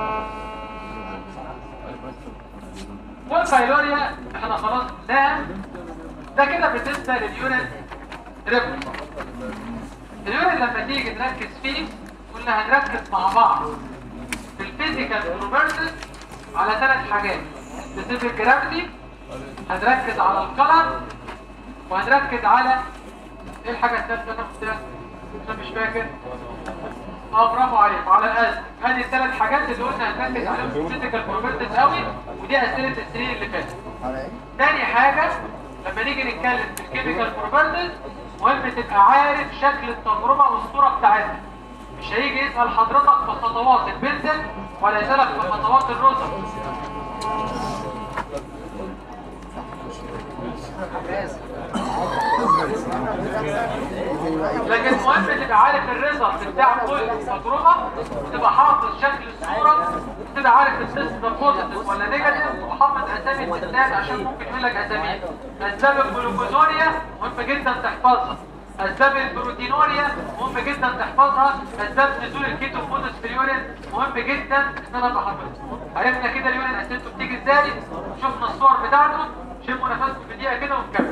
والفايلوريا احنا خلاص قلناها ده كده بالنسبه لليورين ريبورت اليورين لما تيجي تركز فيه قلنا هنركز مع بعض في الفيزيكال بروبرتيز على ثلاث حاجات سبيسيفيك جرافيتي هنركز على الكلر وهنركز على ايه الحاجه الثالثه انا قلتها انا مش فاكر اه برافو عليك وعلى الاسم هذه الثلاث حاجات اللي قلنا هنركز عليهم في الفيزيكال بروبرتيز قوي ودي اسئله السنين اللي فاتت تاني حاجه لما نيجي نتكلم في الكيميكال بروبرتيز مهم تبقى عارف شكل التجربه والصوره بتاعتها مش هيجي يسال حضرتك في خطوات البنزل ولا يسالك في خطوات الرزق لكن مهم تبقى عارف الريزلت بتاع كل تجربه وتبقى حافظ شكل الصوره وتبقى عارف التست ده بوزيتيف ولا نيجاتيف وحافظ اسامي الستات عشان ممكن يقول لك اسامي اسباب الجلوكوزوريا مهم جدا تحفظها اسباب البروتينوريا مهم جدا تحفظها اسباب نزول الكيتو فودس في اليورين مهم جدا ان انا ابقى حافظها عرفنا كده اليورين اسئلته بتيجي ازاي شفنا الصور بتاعته شموا نفسكم في دقيقه كده ونكمل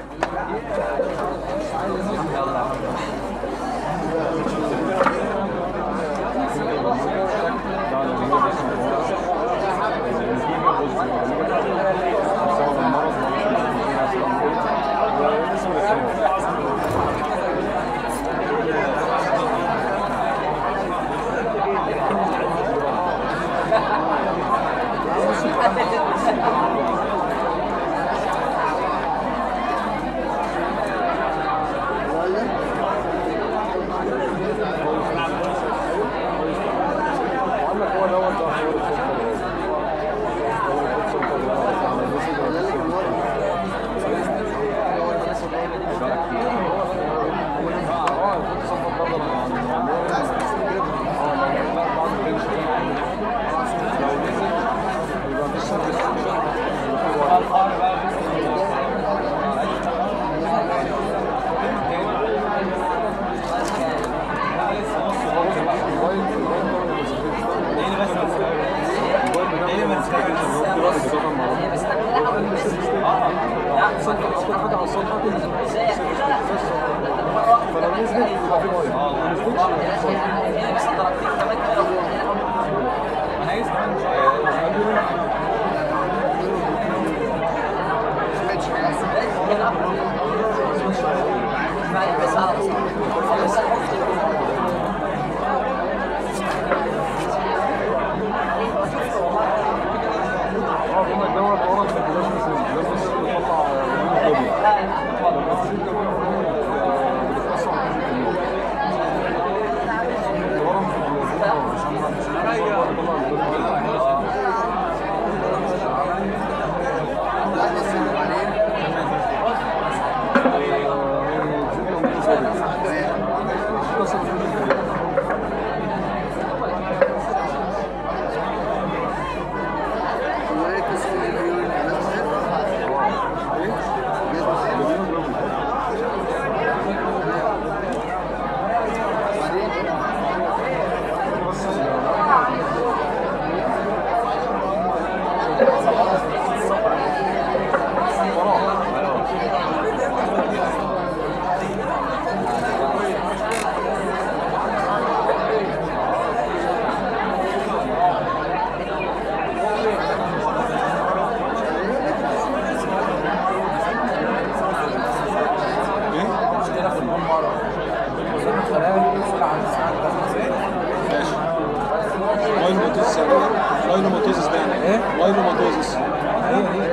لاينوماتوزس لاينوماتوزس ده يعني ايه؟ لاينوماتوزس هي هي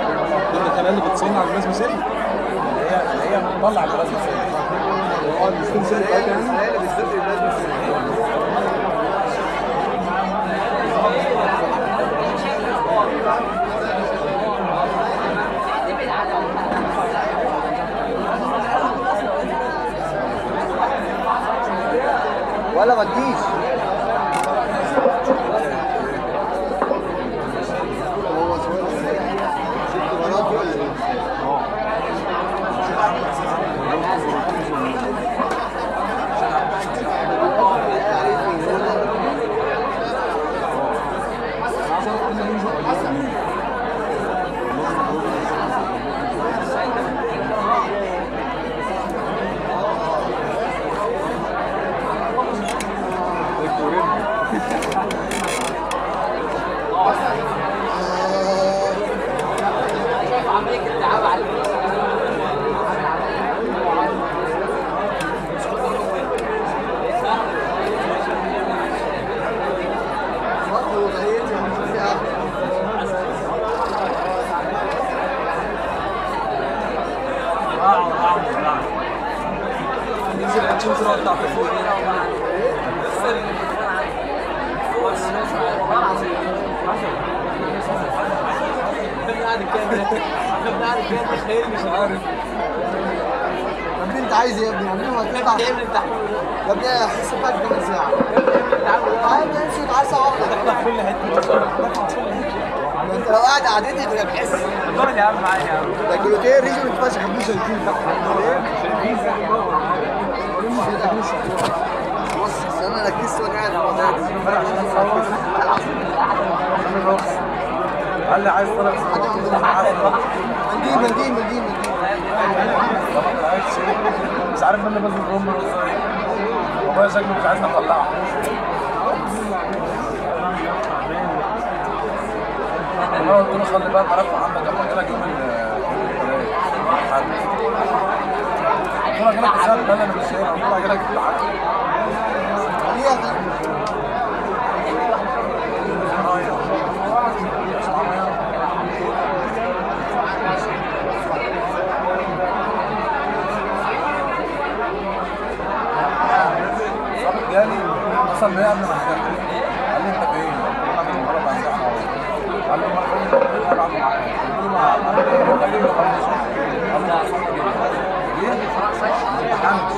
دي الخلايا اللي بتصنع البلازما سيل هي هي بتطلع البلازما سيل اه الستيم سيل بتاعتها يعني هي اللي بتستدعي البلازما سيل ما تجيش هو سؤال ست مرات ولا ايه؟ برضه غايتي هنشوف فيها ننزل هنشوف صورة بتاعت الفوق مش عارف طب انت عايز ايه يا ابني؟ عاملين هتطلع يا ابني هحس بقى كمان ساعة تعال نمشي عايز واحدة كل حتة ما انت لو قاعد قعدتي تبقى بتحس دول يا عم معايا يا عم ده كيلوتين ريجو اتفشخ مش هيكون بص بس انا ركزت وانا قاعد في الموضوع ده. قال لي عايز طلب حاجة عندنا منديل منديل منديل منديل مش عارف مين اللي بيظبط ام ازاي والله شكله مش عايز اطلعه انا قلت له خلي بالك ملف عندك اما اجي لك يوم ال الاحد قلت له اجي لك السبت قال لي انا مش هنا قلت له اجي لك الاحد ليه يا اخي؟ صاحب جالي اتصل بيا قبل ما اسافر قال لي انت فين؟ قلت له انا في المغرب عندي احنا قال لي ما خليني قلت له معايا قلت له ما قال لي هو قال لي ما خلينيش قال لي اتصل بيا جه امتحنت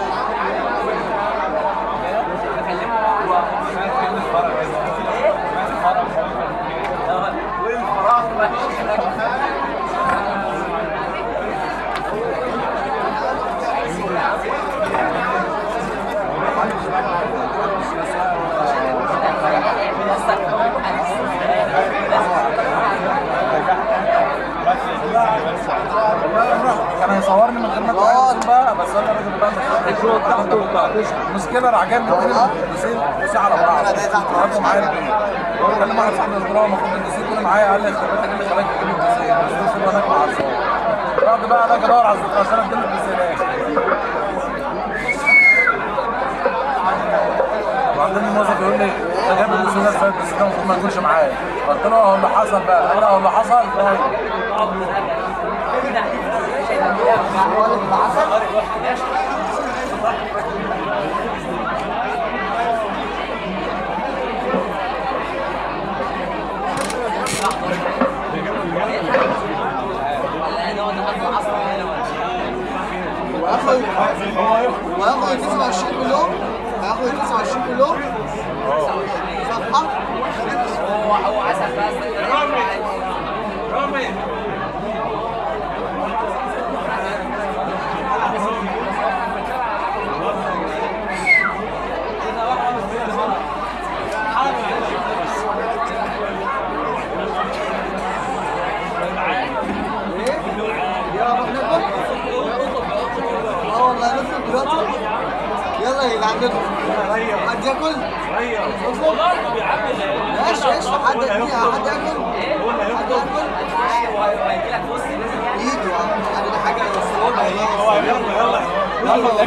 كان هيصورني من غير ما اتعرض بقى بس انا راجل بقى المشكله راح جاي من الدوسين دوسين على بعض قعدوا معايا الدنيا كلم واحد صاحبي قلت له المفروض الدوسين كله معايا قال لي خبرتك اللي خلاك تجيب الدوسين الدوسين هناك مع الصور رحت بقى انا ادور على الذكرى عشان اديله الدوسين وبعدين الموظف يقول لي انت جايب الدوسين ازاي الدوسين ده المفروض ما يكونش معايا قلت له هو اللي حصل بقى قال لي هو اللي حصل وياخد وياخد 29 كيلو هياخد 29 كيلو صفحة يلا نروح ناكل اه والله نطلب دلوقتي يلا يا جدعان نطلب حد ياكل؟ اطلب ماشي ماشي حد يديها حد ياكل؟ حد ياكل؟ يجي يا عم يعني حاجه يوصلونا يلا يلا يلا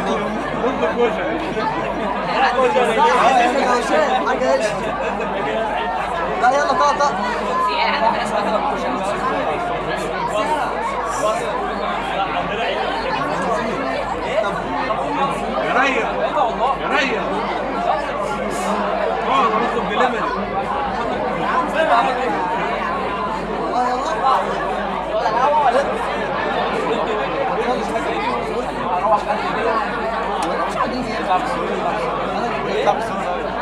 يلا حاجه ايش؟ لا يلا طق طق والله يلا مش قاعدين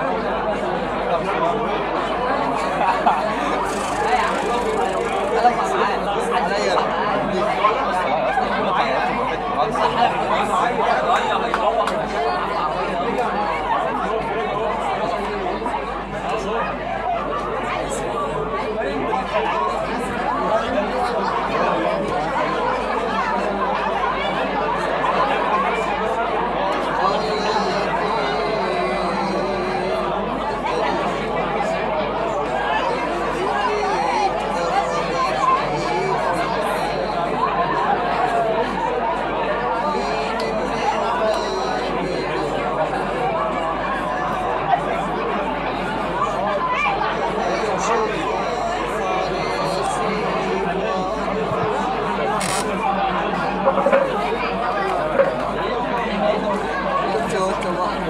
انت وانت واحد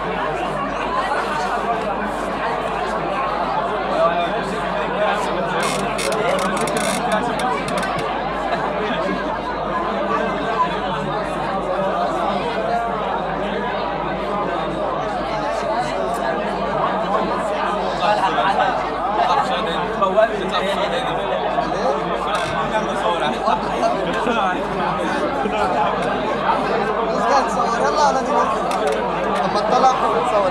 بس قاعد تصور يلا انا دلوقتي اما تطلع تصور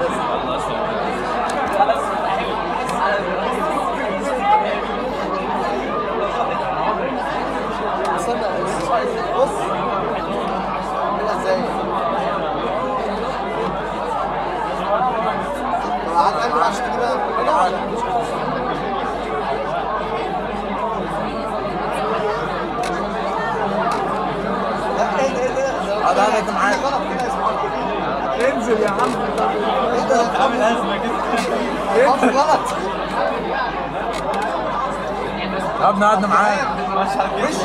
استنى بص يلا ازاي طب قعدت اكل عشان كده لا ايه ده ايه ده هذا هذا معاك. غلط كده اسمه انزل يا عم ايه ده عامل ازمه كده غلط يا ابني قعدنا معاك مش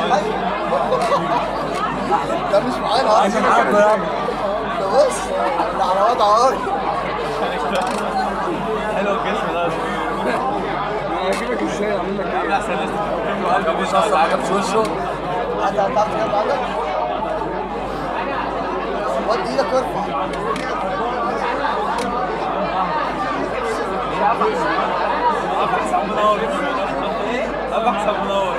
ده مش معانا عايزين معاك يا ابني ده بص ده على وضع قوي حلو الجسم ده هجيبك ازاي اعمل لك عامل احسن ناس تفكر قلبي مش اصلا حاجه في وشه انت هتعرف تجيب عندك ودي ايدك وارفع احسن منور ابو احسن منور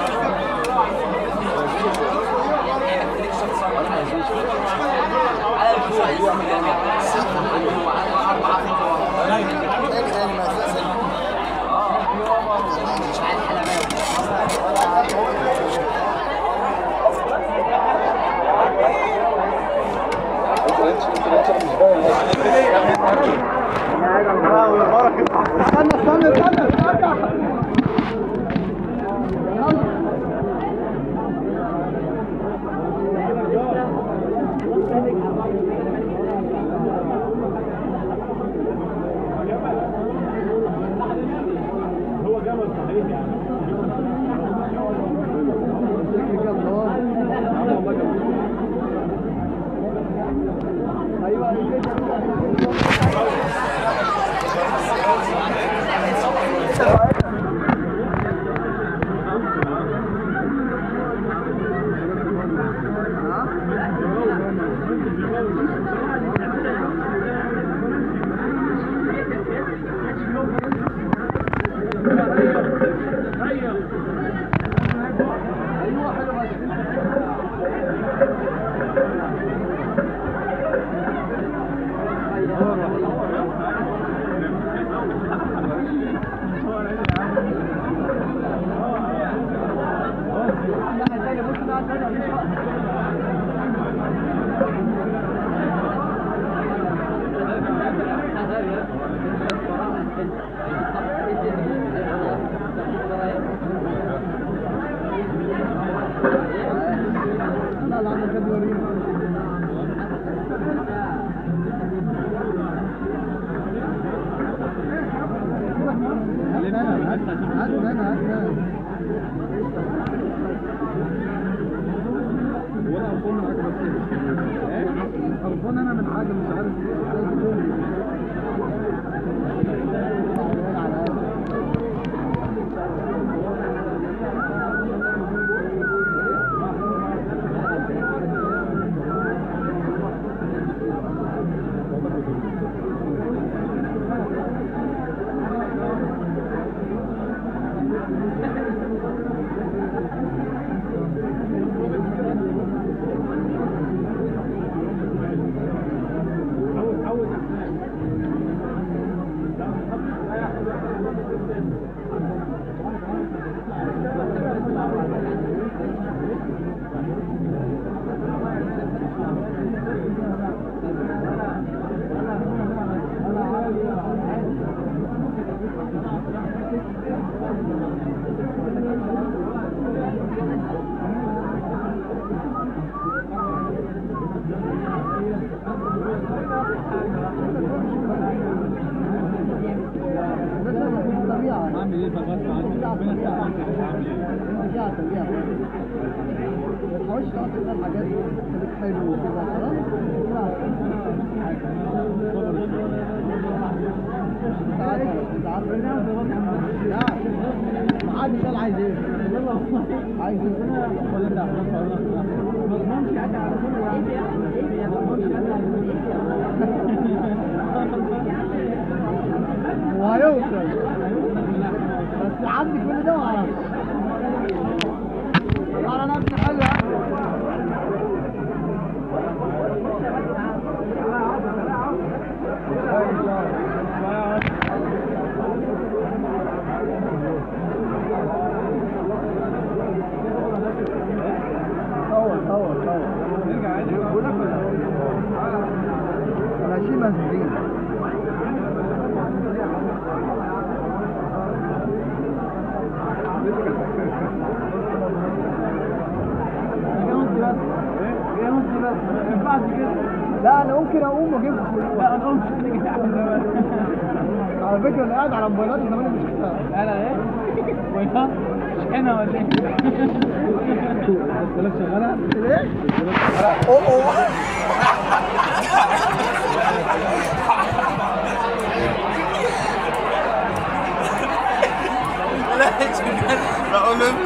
تاني تاني ما اساسا عامل ايه بقى غصب عنك ربنا يستعملك عامل ايه تقعدش تقعد تسال حاجات تخليك حلو وكده خلاص ما حدش قال عايز ايه عايز ايه ولا انت مضمونش يعني على وهيوصل بس عندي كل ده معرفش على نفسي حلو صور صور صور نرجع عادي انا هشيل مسؤولين لا انا ممكن اقوم واجيب لا انا قمت على فكره انا قاعد على موبايلاتي زمان مش شفتها انا ايه؟ موبايلات؟ شحنها ولا ايه؟ 3000 شغاله؟ ليه؟ اوه اوه بقول له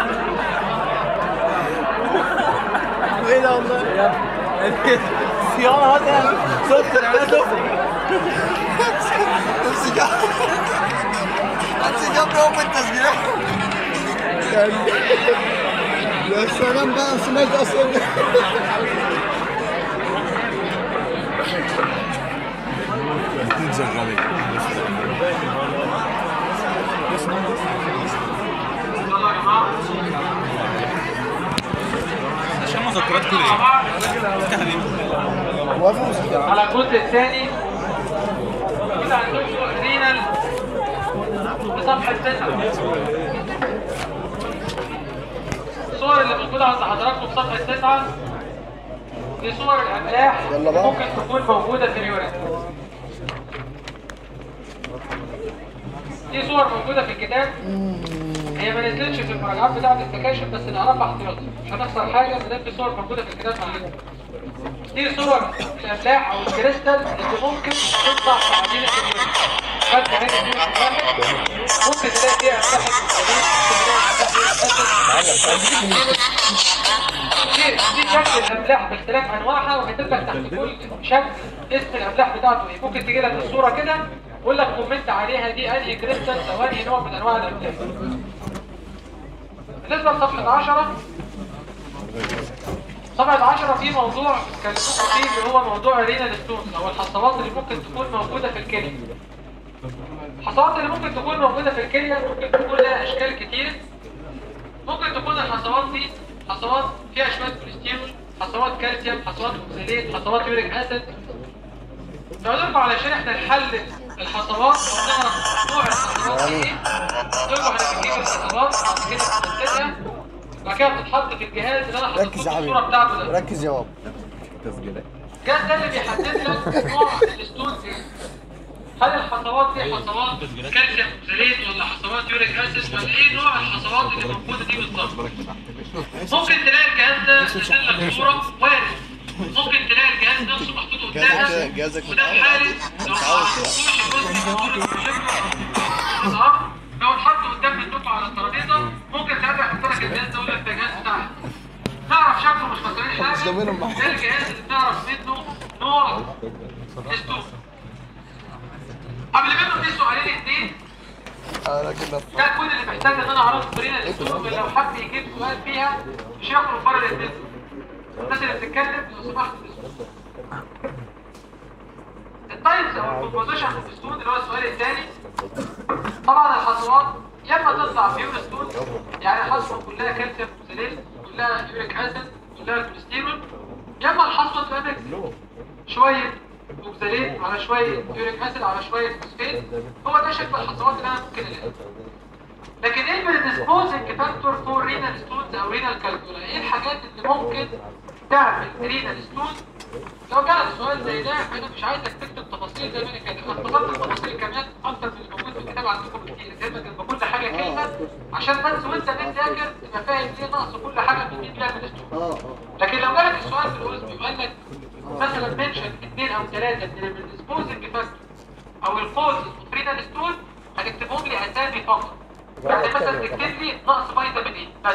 ايه ده والله صيانه مثلا صفر انا صفر نفسي جاب نفسي جاب يوم التسجيل يا سلام بقى سمعت اصلا يلا يا جماعه عشان مذكرات كل مع بعض على الجزء الثاني كده عندكم رينال في صفحة 9 الصور اللي موجودة عند حضراتكم في صفحة 9 دي صور الأملاح يلا بقى. ممكن تكون موجودة في اليورين دي صور موجودة في الكتاب هي ما نزلتش في المراجعات بتاعة السكاشن بس نعرفها احتياطي مش هنخسر حاجة ما دام في صور موجودة في الكتاب معانا دي صور الاملاح او الكريستال اللي ممكن تطلع في عدينة اليورين خدت هنا دي واحد ممكن تلاقي فيها املاح دي دي شكل الاملاح باختلاف انواعها وكاتب لك تحت كل شكل اسم الاملاح بتاعته ايه ممكن تجي لك الصوره كده ويقول لك كومنت عليها دي انهي كريستال او انهي نوع من انواع الاملاح بالنسبه لصفحه 10 صفحة 10 في موضوع اتكلمنا فيه اللي هو موضوع الرينال ستونز او الحصوات اللي ممكن تكون موجودة في الكلية. الحصوات اللي ممكن تكون موجودة في الكلية ممكن تكون لها اشكال كتير. ممكن تكون الحصوات دي حصوات فيها شوية كوليسترول، حصوات كالسيوم، حصوات اوكساليت، حصوات يوريك اسيد. نقول علشان احنا نحلل الحصوات ونعرف نوع الحصوات دي ايه. نقول احنا بنجيب الحصوات بعد كده بنسدها بعد كده بتتحط في الجهاز اللي انا حاطط ركز لكم يا الصوره بتاعته ده ركز يا بابا الجهاز ده اللي بيحدد لك نوع الستونز ايه هل الحصوات دي حصوات كالسيوم اوكساليت ولا حصوات يوريك اسيد ولا ايه نوع الحصوات اللي موجوده دي بالظبط ممكن تلاقي الجهاز ده نزل لك صوره وارد ممكن تلاقي الجهاز نفسه محطوط قدامك جهازك وده في حاله لو ما عرفتوش الجزء اللي تمام لو اتحط قدام منكم على الترابيزه ممكن ساعتها يحط لك الجهاز ده ويقول لك ده الجهاز بتاعك تعرف شكله مش مسؤولين حاجه ضامنهم ده محطوط. الجهاز اللي تعرف منه نوع الستوك قبل منه في سؤالين اتنين انا كده ده كل اللي محتاج ان انا اعرفه فرينا الاسلوب لو حد يجيب سؤال فيها مش هيخرج بره الاثنين الناس اللي بتتكلم لو سمحت تسكت. التايبس او الكومبوزيشن اوف ستون اللي هو السؤال الثاني طبعا الحصوات يا اما تطلع بيور ستون يعني الحصوه كلها كالسيوم اوكساليت كلها يوريك اسيد كلها كوليسترول يا اما الحصوه تبقى ميكس شويه اوكساليت على شويه يوريك اسيد على شويه فوسفات هو ده شكل الحصوات اللي انا ممكن الاقيها لكن ايه البريدسبوزنج فاكتور فور رينال ستونز او رينال كالكولا ايه الحاجات اللي ممكن تعمل رينال ستونز لو جالك سؤال زي ده انا مش عايزك تكتب تفاصيل زي ما انا كاتب انا اختصرت التفاصيل كمان اكتر من اللي موجود في الكتاب عندكم بكتير زي ما كان كل حاجه حاجه كلمه عشان بس وانت بتذاكر تبقى فاهم ليه نقص كل حاجه من مين بيعمل ستون اه اه لكن لو جالك السؤال في الأوزبي وقال لك مثلا منشن اثنين او ثلاثه من الديسبوزنج فاكتور او الكوز فريدال ستون هتكتبهم لي اسامي فقط يعني مثلا تكتب لي نقص فيتامين اي بس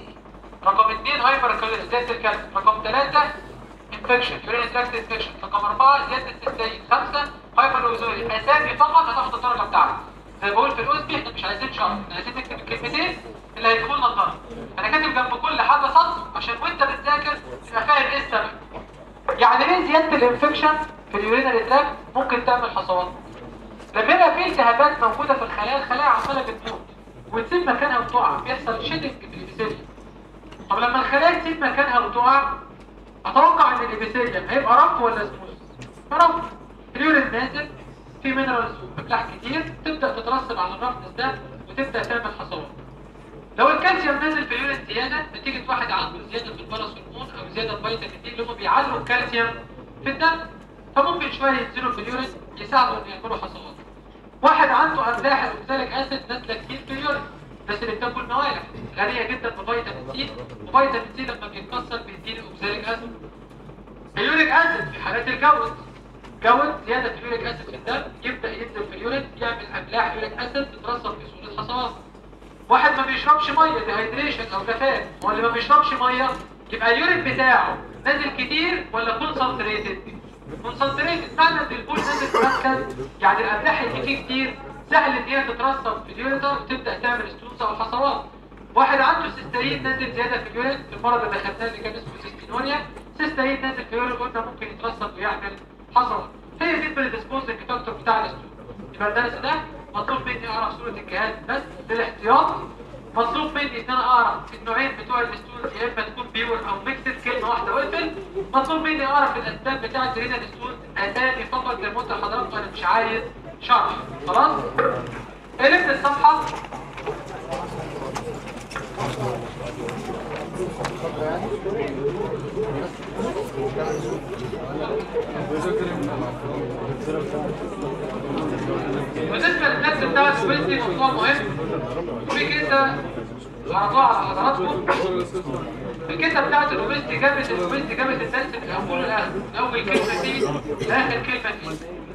رقم اثنين هايبر زياده الكالسيوم رقم ثلاثه انفكشن يورين تراكت انفكشن رقم اربعه زياده التسليم خمسه هايبر اوزوري اسامي فقط هتاخد الدرجه بتاعتك زي ما بقول في الاوزبي احنا مش عايزين شرح احنا عايزين نكتب الكلمتين اللي هيدخلوا لنا الدرجه انا كاتب جنب كل حاجه سطر عشان وانت بتذاكر تبقى فاهم ايه السبب يعني ليه زياده الانفكشن في اليورينال تراكت ممكن تعمل حصوات لما يبقى في التهابات موجوده في الخلايا الخلايا عماله بتموت وتسيب مكانها وتقع بيحصل شيدنج في الابيثيليوم طب لما الخلايا تسيب مكانها وتقع اتوقع ان الابيثيليوم هيبقى رف ولا سموث رف اليورين نازل في مينرالز واملاح كتير تبدا تترسب على الرفنس ده وتبدا تعمل حصوات لو الكالسيوم نازل في اليورين زياده نتيجه واحد عنده زياده في الباراس هرمون او زياده في فيتامين دي اللي هم بيعلوا الكالسيوم في الدم فممكن شويه ينزلوا في اليورين يساعدوا ان يعملوا حصوات واحد عنده املاح اوكساليك اسيد نازله كتير في اليورين بس اللي بتاكل موالح غنيه جدا بفيتامين سي وفيتامين سي لما بيتكسر بيديني اوكساليك اسيد اليوريك اسيد في حالات الجود جود زياده في اليوريك اسيد في الدم يبدا ينزل في اليورين يعمل املاح يوريك اسيد تترسب في صوره حصوات واحد ما بيشربش ميه ديهايدريشن او جفاف هو اللي ما بيشربش ميه يبقى اليورين بتاعه نازل كتير ولا كونسنتريتد كونسنتريتد معنى ان البول نازل مركز يعني الاملاح اللي فيه كتير سهل ان هي تترسب في اليوريتر وتبدا تعمل ستونز او حصوات واحد عنده سيسترين نازل زياده في اليورين في المرض اللي خدناه اللي كان اسمه سيستينوريا سيسترين نازل في اليورين قلنا ممكن يترسب ويعمل حصوات هي دي البريدسبوزنج فاكتور بتاع الستون يبقى الدرس ده مطلوب مني اعرف صوره الجهاز بس للاحتياط مطلوب مني ان انا اعرف النوعين بتوع الستونز يا اما تكون بيور او ميكسد كلمه واحده واقفل مطلوب مني اعرف الاسباب بتاعه رينال ستونز اسامي فقط زي ما قلت لحضراتكم انا مش عايز شرح خلاص قلبت الصفحه بالنسبه للناس بتاع السويسي موضوع مهم وفي كده عرضوها على حضراتكم الكتاب بتاعت الاوبستي جابت الاوبستي جابت الدرس من اوله لاخره من اول كلمه دي لاخر كلمه دي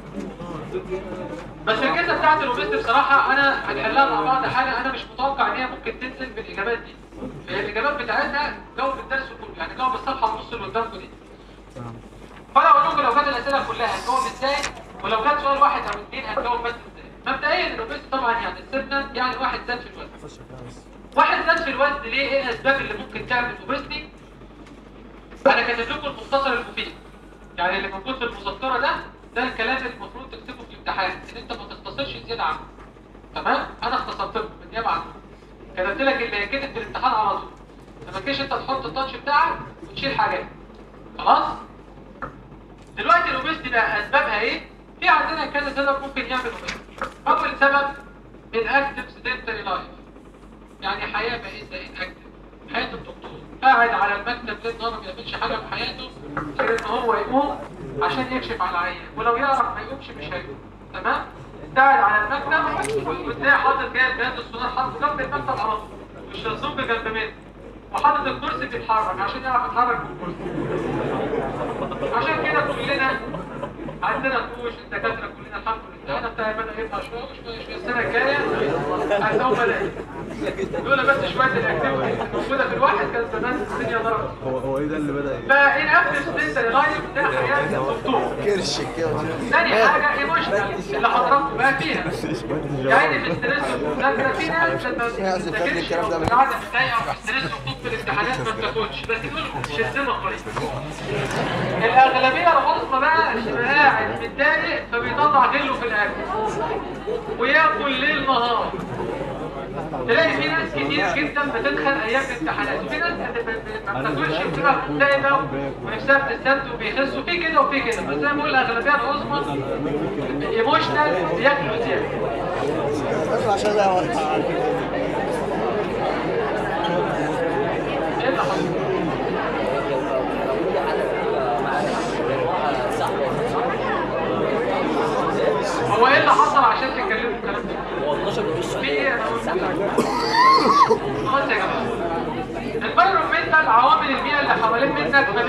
بس الكتاب بتاعت الاوبستي بصراحه انا هنحلها مع بعض حاجه انا مش متوقع ان هي ممكن تنزل بالاجابات دي هي الاجابات بتاعتها جاوب الدرس كله يعني جاوب الصفحه ونص اللي قدامكم دي فانا اقول لكم لو كانت الاسئله كلها هتجاوب ازاي ولو كان سؤال واحد او اثنين هتجاوب بس ازاي مبدئيا الاوبستي طبعا يعني السمنه يعني واحد زاد في الوزن واحد زاد في الوزن ليه ايه الاسباب اللي ممكن تعمل اوبستي انا كاتب لكم المختصر المفيد يعني اللي موجود في المذكره ده ده الكلام اللي المفروض تكتبه في الامتحان ان انت ما تختصرش زياده عنه تمام انا اختصرت لكم بالنيابه عنه كتبت لك اللي هيتكتب في الامتحان على طول ما تجيش انت تحط التاتش بتاعك وتشيل حاجات خلاص دلوقتي الاوبستي بقى اسبابها ايه في عندنا كذا سبب ممكن يعمل اوبستي اول سبب الاكتف سيدنتري لايف يعني حياه بائسه الاكتف حياه الدكتور قاعد على المكتب ليل نهار ما بيعملش حاجه في حياته غير ان هو يقوم عشان يكشف على العيان ولو يعرف ما يقومش مش هيقوم تمام قاعد على المكتب وتلاقي حاطط جايب جهاز السونار حاطه جنب المكتب على طول مش الزوم جنب منه وحاطط الكرسي بيتحرك عشان يعرف يتحرك بالكرسي عشان كده كلنا عندنا كوش الدكاتره كلنا الحمد لله انا بتاعي بدا يطلع شويه شويه شويه السنه الجايه هتلاقوا بلاقي دول بس شويه الاكتيفيتي الموجوده في الواحد كان زمان الدنيا ضربت هو هو ايه ده اللي بدا فان اكتف سبيس لايف ده حياه الدكتور كرش كده ثاني حاجه ايموشنال اللي حضراتكم بقى فيها يعني في ستريس ومذاكره في ناس لما بتذاكرش او قاعده متضايقه او في ستريس وخطوط في الامتحانات ما بتاكلش بس دول شدنا قريب الاغلبيه العظمى بقى اللي قاعد متضايق فبيطلع غله في الاكل وياكل ليل نهار تلاقي في ناس كتير جدا بتدخل ايام الامتحانات وفي ناس بت- ما بتاكلش بتبقى مكتئبه ونفسها بتستمتع وبيخسوا في كده وفي كده بس زي ما بقول الاغلبيه العظمى ايموشنال بياكلوا زياده بس عشان لا وقت ايه اللي حصل؟ هو ايه اللي حصل عشان تتكلموا الكلام ده؟ في ايه انا قلت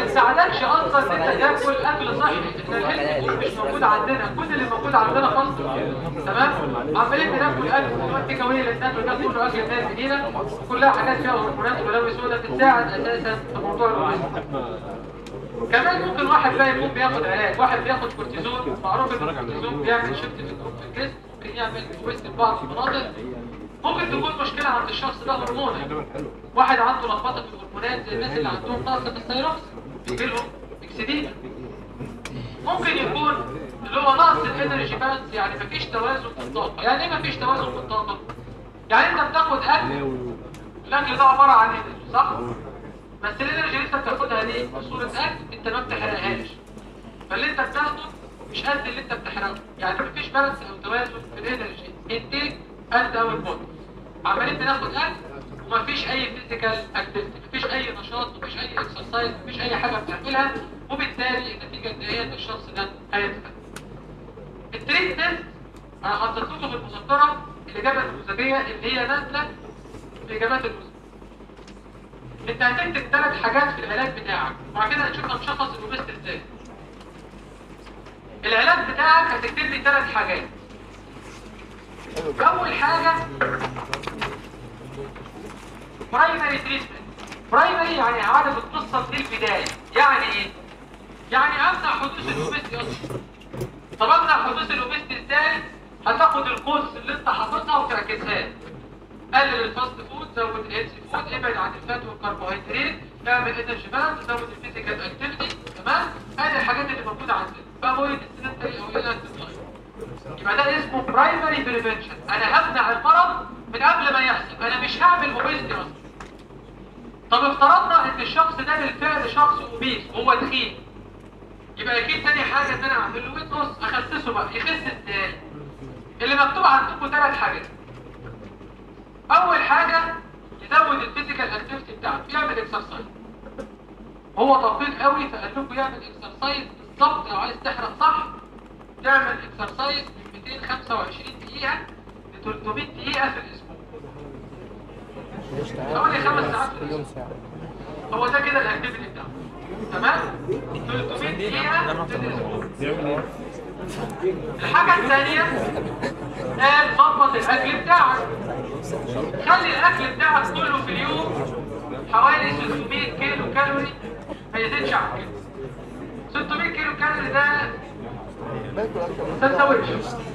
تساعدكش اصلا ان انت تاكل اكل صحي ان الهيلث فود مش موجود عندنا كل اللي موجود عندنا فاست تمام عمالين بناكل اكل دلوقتي كويه اللي بناكله ده كله اكل الناس جديده كلها حاجات فيها هرمونات وبلاوي سودا بتساعد اساسا في موضوع الوزن كمان ممكن واحد بقى يكون بياخد علاج واحد بياخد كورتيزون معروف ان الكورتيزون بيعمل شفت في الجسم ممكن يعمل ويست لبعض المناطق ممكن تكون مشكلة عند الشخص ده هرموني واحد عنده لخبطة في الهرمونات زي الناس اللي عندهم نقص في الثيروكس بيجي لهم اكسديما ممكن يكون اللي هو نقص الانرجي بالانس يعني مفيش توازن في الطاقة يعني ايه مفيش توازن في الطاقة؟ يعني انت بتاخد اكل الاكل ده عبارة عن انرجي صح؟ بس الانرجي اللي انت بتاخدها دي بصورة اكل انت ما بتحرقهاش فاللي انت بتاخده مش قد اللي انت بتحرقه يعني مفيش بالانس او توازن في الانرجي انتيك قد او البوت عمالين بناخد اكل ومفيش اي فيزيكال اكتيفيتي مفيش اي نشاط مفيش اي اكسرسايز مفيش اي حاجه بتعملها وبالتالي النتيجه النهائيه ان الشخص ده هيتخن التريتمنت انا حطيت لكم في المذكره الاجابه النموذجيه اللي هي نازله في اجابات الوزن انت هتكتب ثلاث حاجات في العلاج بتاعك وبعد كده هنشوف هنشخص الاوبست ازاي العلاج بتاعك هتكتب لي ثلاث حاجات اول حاجه برايمري تريتمنت برايمري يعني اعاده القصه من البدايه يعني ايه يعني امنع حدوث الاوبست اصلا طب امنع حدوث الاوبست ازاي هتاخد الكورس اللي انت حاططها وتركزها قلل الفاست فود زود الهيلثي فود ابعد عن الفات والكربوهيدرات اعمل انرجي بالانس زود الفيزيكال اكتيفيتي تمام ادي الحاجات اللي موجوده عندنا فافويد السيدنتري او inactive life. يبقى ده اسمه برايمري بريفنشن انا همنع المرض من قبل ما يحصل انا مش هعمل اوبيستي اصلا طب افترضنا ان الشخص ده بالفعل شخص اوبيس وهو تخين يبقى اكيد تاني حاجه ان انا اعمل له ويت لوس اخسسه بقى يخس ازاي اللي مكتوب عندكم ثلاث حاجات اول حاجه يزود الفيزيكال اكتيفيتي بتاعته يعمل اكسرسايز هو طبيب قوي فقال لكم يعمل اكسرسايز بالظبط لو عايز تحرق صح تعمل اكسرسايز من 225 دقيقه ل 300 دقيقه في الاسبوع حوالي خمس ساعات في الاسبوع هو ده كده الاكتيفيتي بتاعه تمام 300 دقيقه في الاسبوع الحاجه الثانيه قال ظبط الاكل بتاعك خلي الاكل بتاعك كله في اليوم حوالي 600 كيلو كالوري ما يزيدش عن كده 600 كيلو كالوري ده سندوتش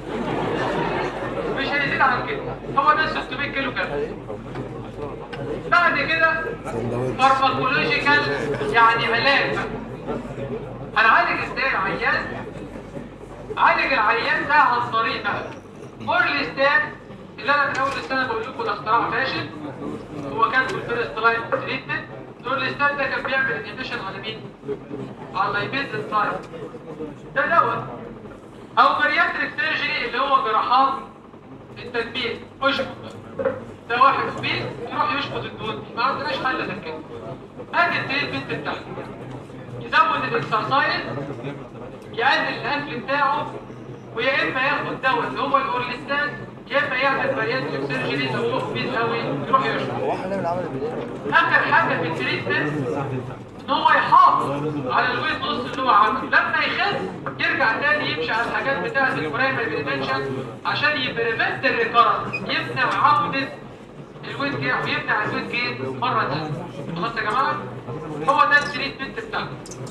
مش هيزيد عن كده هو ده 600 كيلو كالوري بعد كده فارماكولوجيكال يعني علاج بقى هنعالج ازاي العيان عالج العيان ده عن طريق بقى اورليستان اللي انا من اول السنه بقول لكم ده اختراع فاشل هو كان في الفيرست لاين تريتمنت الاورليستان ده كان بيعمل انهبيشن على مين؟ على اللايبيز انزايم ده دواء او برياتريك سيرجري اللي هو جراحات التثبيت اشفط ده واحد اوبيس يروح يشفط الدهون دي ما عندناش حل غير كده ادي التريتمنت بتاعته يزود الاكسرسايز يقلل الاكل بتاعه ويا اما ياخد دواء اللي هو الاورليستان يا اما يعمل برياتريك سيرجري لو هو اوبيس قوي يروح يشفط اخر حاجه في التريتمنت ان هو يحافظ على الويت لوس اللي هو عامله لما يخس يرجع تاني يمشي على الحاجات بتاعه البرايمري بريفنشن عشان يبريفنت الريكارنس يمنع عوده الويت جين ويمنع الويت جين مره ثانيه خلاص يا جماعه هو ده التريتمنت بتاعنا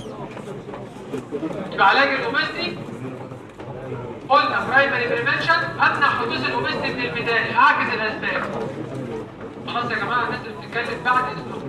يبقى علاج الاوبستي قلنا برايمري بريفنشن امنع حدوث الاوبستي من البدايه اعكس الاسباب خلاص يا جماعه الناس اللي بتتكلم بعد اذنكم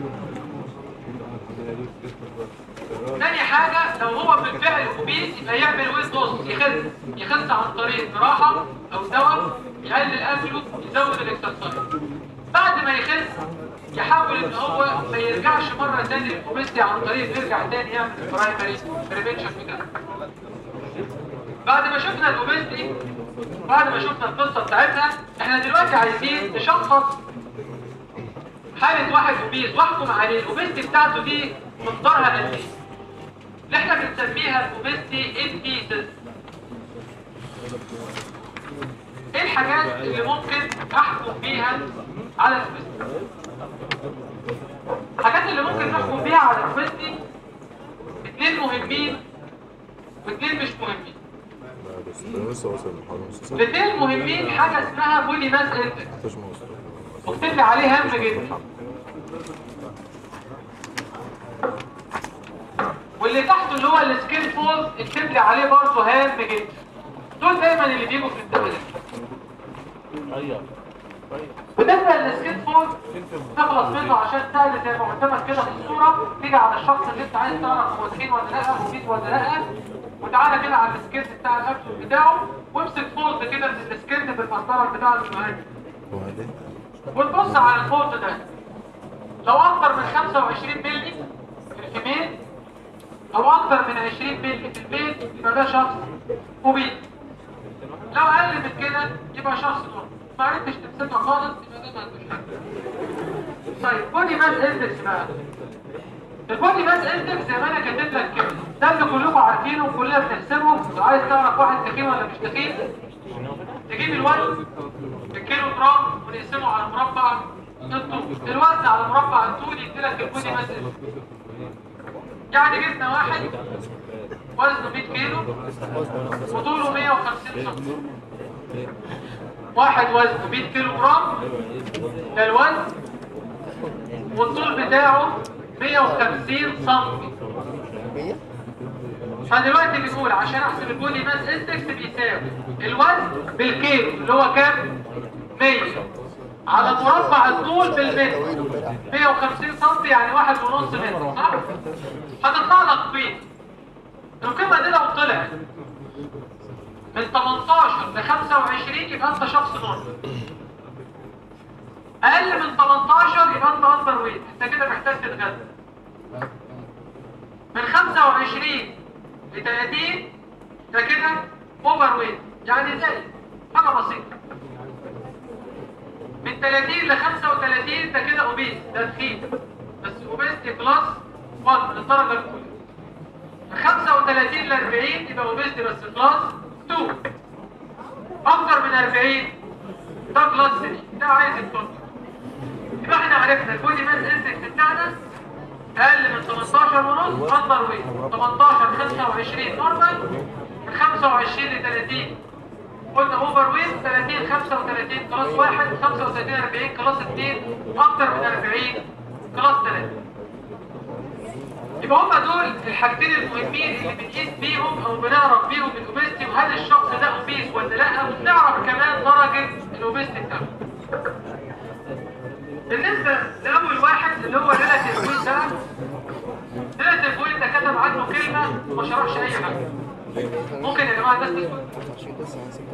تاني حاجة لو هو بالفعل اوبيس يبقى يعمل ويت لوس يخس يخس عن طريق جراحة او دواء يقلل اكله يزود الاكسرسايز بعد ما يخس يحاول ان هو ما يرجعش مرة تاني للاوبيستي عن طريق يرجع تاني يعمل البرايمري بريفنشن بتاعه بعد ما شفنا الاوبيستي بعد ما شفنا القصة بتاعتها احنا دلوقتي عايزين نشخص حالة واحد اوبيز واحكم عليه الاوبيستي بتاعته دي مقدارها قد ايه اللي احنا بنسميها الاوبيستي انبيسز ايه الحاجات اللي ممكن احكم بيها على الاوبيستي الحاجات اللي ممكن نحكم بيها على الاوبيستي اثنين مهمين واثنين مش مهمين بس انا لسه واصل للمحاضره نص ساعه الاثنين مهمين حاجه اسمها بودي ماس اندكس مش موصل واكتب لي عليه هام جدا واللي تحته اللي هو السكين فولز اكتب لي عليه برضه هام جدا دول دايما اللي بيجوا في التمرين بالنسبه للسكين فولز تخلص منه عشان سهل زي ما قدامك كده في الصوره تيجي على الشخص اللي انت عايز تعرف هو تخين ولا لا مفيد ولا لا وتعالى كده على السكيلت بتاع الاكل بتاعه وامسك فولد كده من السكيلت بالمسطره بتاع المهاجم وبعدين وتبص على الفولد ده لو اكتر من 25 مللي في الفيميل او اكتر من 20 مللي في البيت يبقى ده شخص مبيد لو اقل من كده يبقى شخص نور ما عرفتش تمسكها خالص يبقى ده ما عندوش حاجه طيب بودي ماس اندكس بقى البودي ماس اندكس زي ما انا كاتب لك كده ده اللي كلكم عارفينه وكلنا بنحسبه لو عايز تعرف واحد تخين ولا مش تخين تجيب الوزن بالكيلو جرام ونقسمه على مربع الطول الوزن على مربع الطول يديلك البودي ماس اندكس يعني جبنا واحد وزنه 100 كيلو وطوله 150 سم واحد وزنه 100 كيلو جرام ده الوزن والطول بتاعه 150 سم فدلوقتي بنقول عشان احسب البودي ماس اندكس بيساوي الوزن بالكيلو اللي هو كام 100 على مربع الطول بالمتر 150 سم يعني واحد ونص متر صح هتطلع لك قيمه القيمه دي لو طلعت من 18 ل 25 يبقى انت شخص نورمال اقل من 18 يبقى انت اندر ويت انت كده محتاج تتغذى من 25 ل 30 ده كده اوفر ويت يعني زي حاجه بسيطه من 30 ل 35 ده كده اوبيس ده تخين بس اوبيستي كلاس 1 للدرجه الاولى من 35 ل 40 يبقى اوبيستي بس كلاس 2 اكتر من 40 ده كلاس 3 ده عايز التوتال يبقى احنا عرفنا البودي ماس اندكس بتاعنا اقل من 18 ونص اندر ويت 18 25 نورمال من 25 ل 30 قلنا اوفر ويت 30 35 كلاس 1 35 40 كلاس 2 اكتر من 40 كلاس 3 يبقى هما دول الحاجتين المهمين اللي بنقيس بيهم او بنعرف بيهم الاوبيستي وهل الشخص ده اوبيس ولا لا وبنعرف كمان درجه الاوبيستي بتاعته بالنسبه لاول واحد اللي هو ريلاتيف ويت ده ريلاتيف ويت ده كتب عنه كلمه وما شرحش اي حاجه ممكن يا جماعه الناس تسكت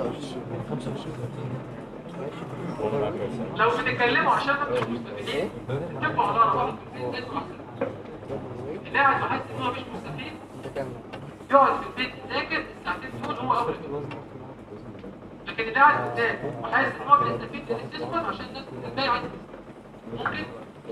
لو بتتكلموا عشان ما انتوش مستفيدين اتفقوا على بعض انتوا احسن اللي قاعد وحاسس ان هو مش مستفيد يقعد في البيت يذاكر الساعتين دول هو اول الجواز لكن اللي قاعد قدام وحاسس ان هو بيستفيد من الاستثمار عشان الناس الباقي عايز ممكن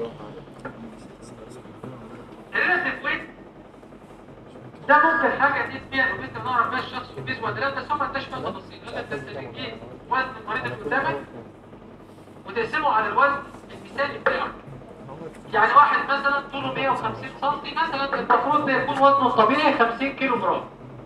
الريلاتيف ويت ده ممكن حاجه تقيس بيها الاوبيس نعرف بيها الشخص اوبيس ولا لا بس هو ما اداش فيها تفاصيل يقول لك ده انت بتجيب وزن المريض اللي قدامك وتقسمه على الوزن المثالي بتاعه يعني واحد مثلا طوله 150 سم مثلا المفروض ده يكون وزنه الطبيعي 50 كيلو جرام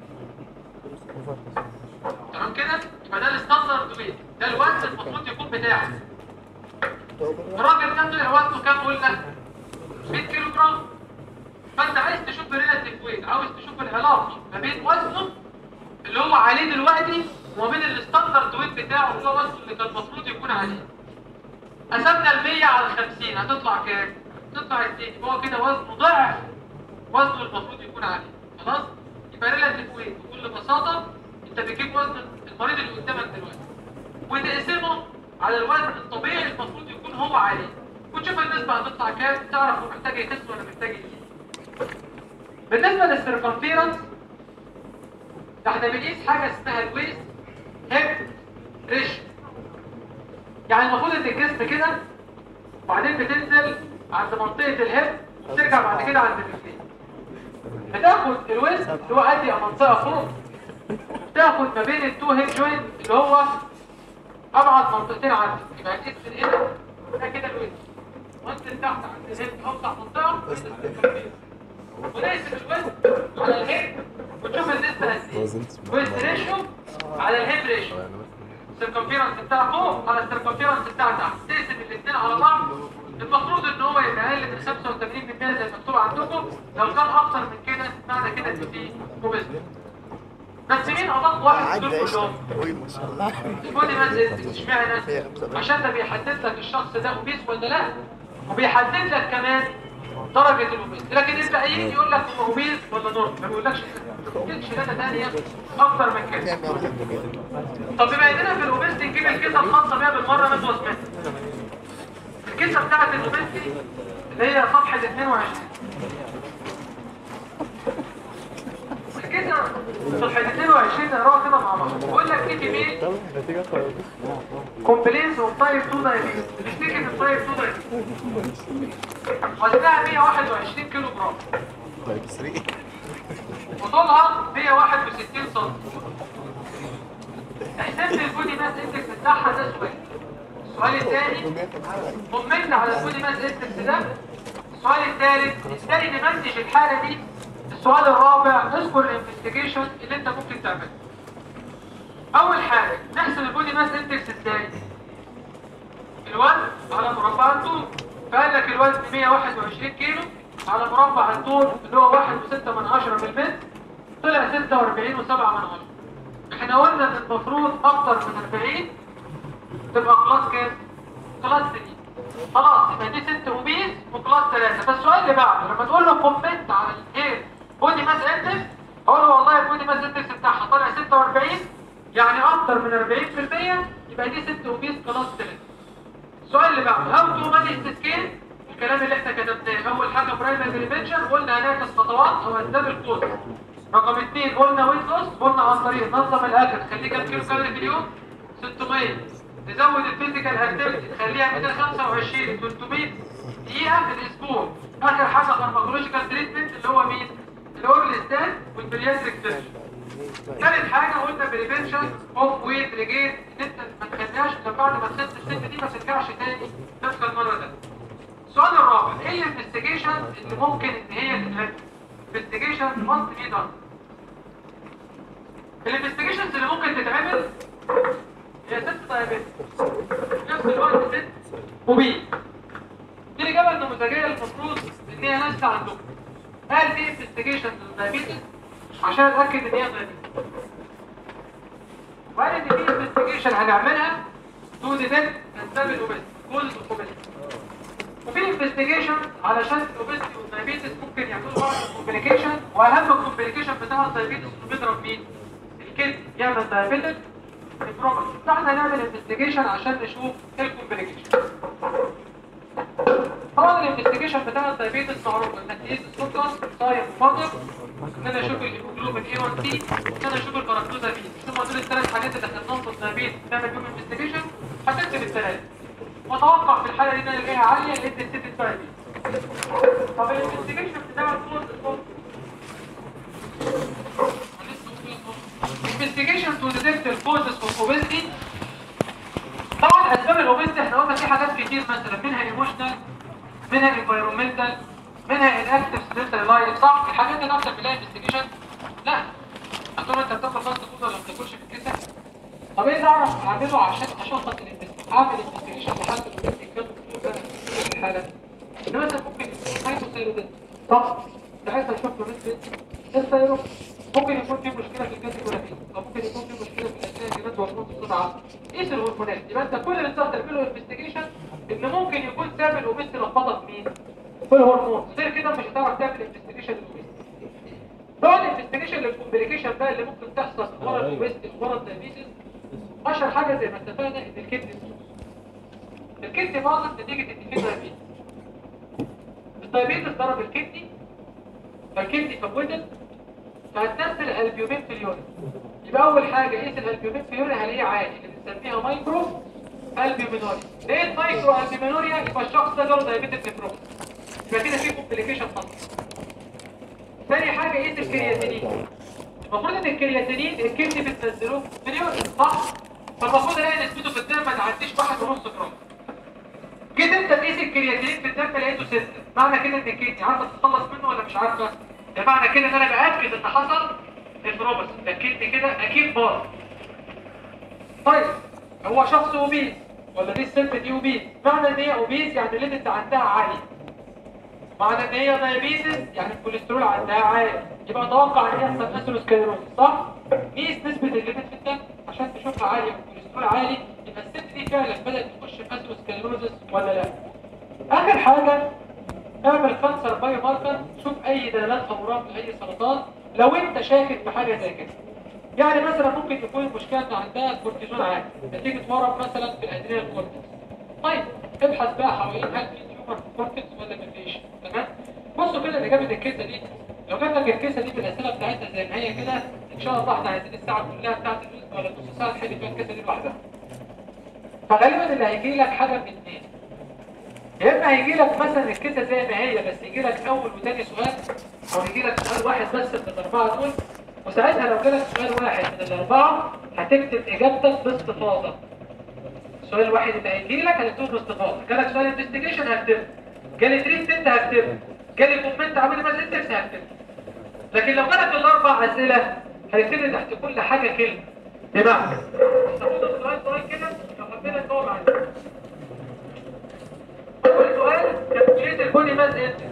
تمام كده يبقى ده الستاندرد ويت ده الوزن المفروض يكون بتاعه الراجل ده طلع وزنه كام قلنا 100 كيلو جرام فانت عايز تشوف الريلاتيف ويت عاوز تشوف العلاقه ما بين وزنه اللي هو عليه دلوقتي وما بين الستاندرد ويت بتاعه اللي هو وزنه اللي كان المفروض يكون عليه قسمنا ال 100 على 50 هتطلع كام؟ تطلع 2 يبقى هو كده وزنه ضعف وزنه المفروض يكون عليه خلاص؟ يبقى ريلاتيف ويت بكل بساطه انت بتجيب وزن المريض اللي قدامك دلوقتي وتقسمه على الوزن الطبيعي المفروض يكون هو عليه وتشوف النسبه هتطلع كام تعرف هو محتاج يخس ولا محتاج يزيد بالنسبه للسيركمفيرنس احنا بنقيس حاجه اسمها الويست هيب ريشيو يعني المفروض ان الجسم كده وبعدين بتنزل عند منطقه الهيب وبترجع بعد كده عند الرجلين بتاخد الويست اللي هو ادي منطقه فوق بتاخد ما بين التو هيب جوينت اللي هو ابعد منطقتين عندك يبقى الجسم هنا ده كده الويست وانت تحت عند الهيب اوسع منطقه ونقسم الوزن نزلت ويست ريشيو على الهيد ريشيو السيركمفيرنس بتاع فوق على السيركمفيرنس بتاع تحت تقسم الاثنين على بعض المفروض ان هو يبقى اقل من 85% زي المكتوب عندكم لو كان اكتر من كده معنى كده ان في موبيزم بس مين ادق واحد في دول كلهم؟ البودي ماس اندكس اشمعنى؟ عشان ده بيحدد لك الشخص ده اوبيس ولا لا وبيحدد لك كمان درجة الاوبيس لكن الباقيين يقول لك هو اوبيس ولا نورمال ما بيقولكش ما بيقولكش داتا ثانية اكتر من كده طب بما اننا في الاوبيستي نجيب الكيسه الخاصه بيها بالمره من وصفتها الكيسه بتاعت الاوبيستي اللي هي صفحه 22 الكيسه صفحه 22 نقراها كده مع بعض بيقول لك ايه كميه كومبلينس اوف تايب 2 دايابيتس بتشتكي من تايب 2 دايابيتس وزنها 121 كيلو جرام وطولها 161 سم احساس البودي ماس اندكس بتاعها ده سؤال السؤال الثاني طمنا على البودي ماس اندكس ده السؤال الثالث ازاي نمنتج الحاله دي السؤال الرابع اذكر الانفستيجيشن اللي انت ممكن تعمله اول حاجه نحسب البودي ماس اندكس ازاي الوزن على مربع الطول فقال لك الوزن 121 كيلو على مربع الطول اللي هو 1.6 من 10 بالمتر طلع 46 و7 من 10 احنا قلنا ان المفروض اكتر من 40 تبقى كلاس كام؟ كلاس 3 خلاص يبقى دي 6 وبيس وكلاس 3 فالسؤال اللي بعده لما تقول له كومنت على الايه بودي ماس اندكس اقول له والله البودي ماس اندكس بتاعها طالع 46 يعني اكتر من 40% يبقى دي 6 وبيس كلاس 3 السؤال اللي بعده هاو تو مانج سكيل الكلام اللي احنا كتبناه اول حاجه برايمري بريفنشن قلنا هنعكس خطوات او اسباب الكوز رقم اثنين قلنا ويت لوس قلنا عن طريق نظم الاكل خليه كام كيلو كالوري في اليوم 600 نزود الفيزيكال اكتيفيتي خليها 225 300 دقيقه في الاسبوع اخر حاجه فارماكولوجيكال تريتمنت اللي هو مين الاورال ستان والبرياتريك سيرجن ثالث حاجه قلنا بريفنشن اوف ويت ريجين ان انت ما تخليهاش لما بعد ما تخس السن دي ما ترجعش تاني نفس المره ده السؤال الرابع ايه الانفستيجيشن اللي ممكن ان هي تتعمل انفستيجيشن ماست بي دان الانفستيجيشنز اللي ممكن تتعمل هي ست دايابيتس في نفس الوقت ست وبي دي الاجابه النموذجيه المفروض ان هي نازله عندكم هل في انفستيجيشن للدايابيتس عشان اتاكد ان هي دايابيتس وقال ان في انفستيجيشن هنعملها تو ديتكت اسباب الاوبيس كوز الاوبيس وفي انفستيجيشن علشان الاوبيستي والدايابيتس ممكن يعملوا بعض الكومبليكيشن واهم الكومبليكيشن بتاع الدايابيتس انه بيضرب مين؟ الكلب يعمل دايابيتس البروبلم فاحنا هنعمل انفستيجيشن عشان نشوف ايه الكومبليكيشن طبعا الانفستيجيشن بتاع الدايابيتس معروف انك تقيس السكر صايم وفاطر ان انا اشوف الهيموجلوبين A1C ان انا اشوف الكاركتوزا بي ثم دول الثلاث حاجات اللي خدناهم في الدايابيتس تعمل بيهم انفستيجيشن هتكتب الثلاثه واتوقع في الحاله دي ان انا الاقيها عاليه اللي انت الست الدايابيتس طب الانفستيجيشن بتاع الكوز investigation to detect the causes of obesity طبعا اسباب الاوبستي احنا قلنا في حاجات كتير مثلا منها ايموشنال منها انفايرمنتال منها اناكتيف سيلتري لايف صح الحاجات دي نفسها في انفستيجيشن لا هتقول انت بتاخد بس كده ولا ما بتاكلش في الكيسه طب ايه اللي اعرف اعمله عشان اشخص الانفستيجيشن اعمل انفستيجيشن لحد الاوبستي كام سنه في الحاله ان مثلا ممكن يكون هايبوثايروديزم صح ساعتها اشوف له نسبه الثايرويد ممكن يكون في مشكله في الجهاز الكلوي او ممكن يكون في مشكله في الاسنان الجهاز وهرمون الصداع قيس الهرمونات يبقى انت كل اللي انت بتعمله انفستيجيشن ان ممكن يكون سبب الاوبستي لخبطه في مين؟ في الهرمون غير كده مش هتعرف تعمل انفستيجيشن للاوبستي نوع الانفستيجيشن للكومبليكيشن بقى اللي ممكن تحصل ورا الاوبستي ورا الدايابيتس اشهر حاجه زي ما اتفقنا ان الكدني الكدني باظت نتيجه ان في دايابيتس الدايابيتس ضرب الكدني فالكدني فوتت فهتنزل الالبيومين في اليورين يبقى اول حاجه قيس الالبيومين في اليورين هلاقيه عالي اللي بنسميها مايكرو البيومينوريا لقيت مايكرو البيومينوريا يبقى الشخص ده جاله دايابيتس نفروز يبقى كده في كومبليكيشن خاصه ثاني حاجه قيس الكرياتينين المفروض ان الكرياتينين الكدني بتنزله في اليورين صح فالمفروض الاقي نسبته في الدم ما تعديش 1.5 جرام جيت انت تقيس الكرياتينين في الدم لقيته 6 معنى كده ان الكدني عارفه تتخلص منه ولا مش عارفه ده معنى كده ان انا باكد ان حصل نفروباثي اكدت كده اكيد باظ طيب هو شخص اوبيز ولا دي الست دي اوبيز معنى ان هي اوبيز يعني الليمت عندها عالي معنى ان هي دايابيتس يعني الكوليسترول عندها عالي يبقى اتوقع ان هي يحصل اثيروسكليروز صح؟ قيس نسبة الليمت في الدم عشان تشوفها عالية والكوليسترول عالي يبقى الست دي فعلا بدأت تخش في اثيروسكليروز ولا لا؟ اخر حاجة اعمل كانسر بايو ماركر شوف اي دلالات امراض لاي سرطان لو انت شاكك في حاجة زي كده يعني مثلا ممكن يكون المشكلة ان عندها كورتيزون عالي نتيجة ورم مثلا في الادرينال كورتكس طيب ابحث بقى حوالين هل في تيومر في الكورتكس ولا مفيش تمام بصوا كده الاجابه الكيسه دي لو جاب لك الكيسه دي بالاسئله بتاعتها زي ما هي كده ان شاء الله احنا عايزين الساعه كلها بتاعت الرزق ولا نص ساعه نحل فيها الكيسه دي لوحدها فغالبا اللي هيجي لك حاجه من اثنين يا اما هيجي لك مثلا الكيسه زي ما هي بس يجي لك اول وثاني سؤال او يجي لك سؤال واحد بس من الاربعه دول وساعتها لو جالك سؤال واحد من الاربعه هتكتب اجابتك باستفاضه السؤال الواحد اللي هيجي لك هتكتبه باستفاضه جالك سؤال انفستيجيشن هكتبه جالي تريتمنت هكتبه جالي كومنت عامل ما سنتكس هكتبه لكن لو جالك الاربع اسئله هنكتب تحت كل حاجه كلمه بمعنى تاخد السؤال سؤال كده لو حبينا ندور عليه اول سؤال كابتشيت البودي ماس اندكس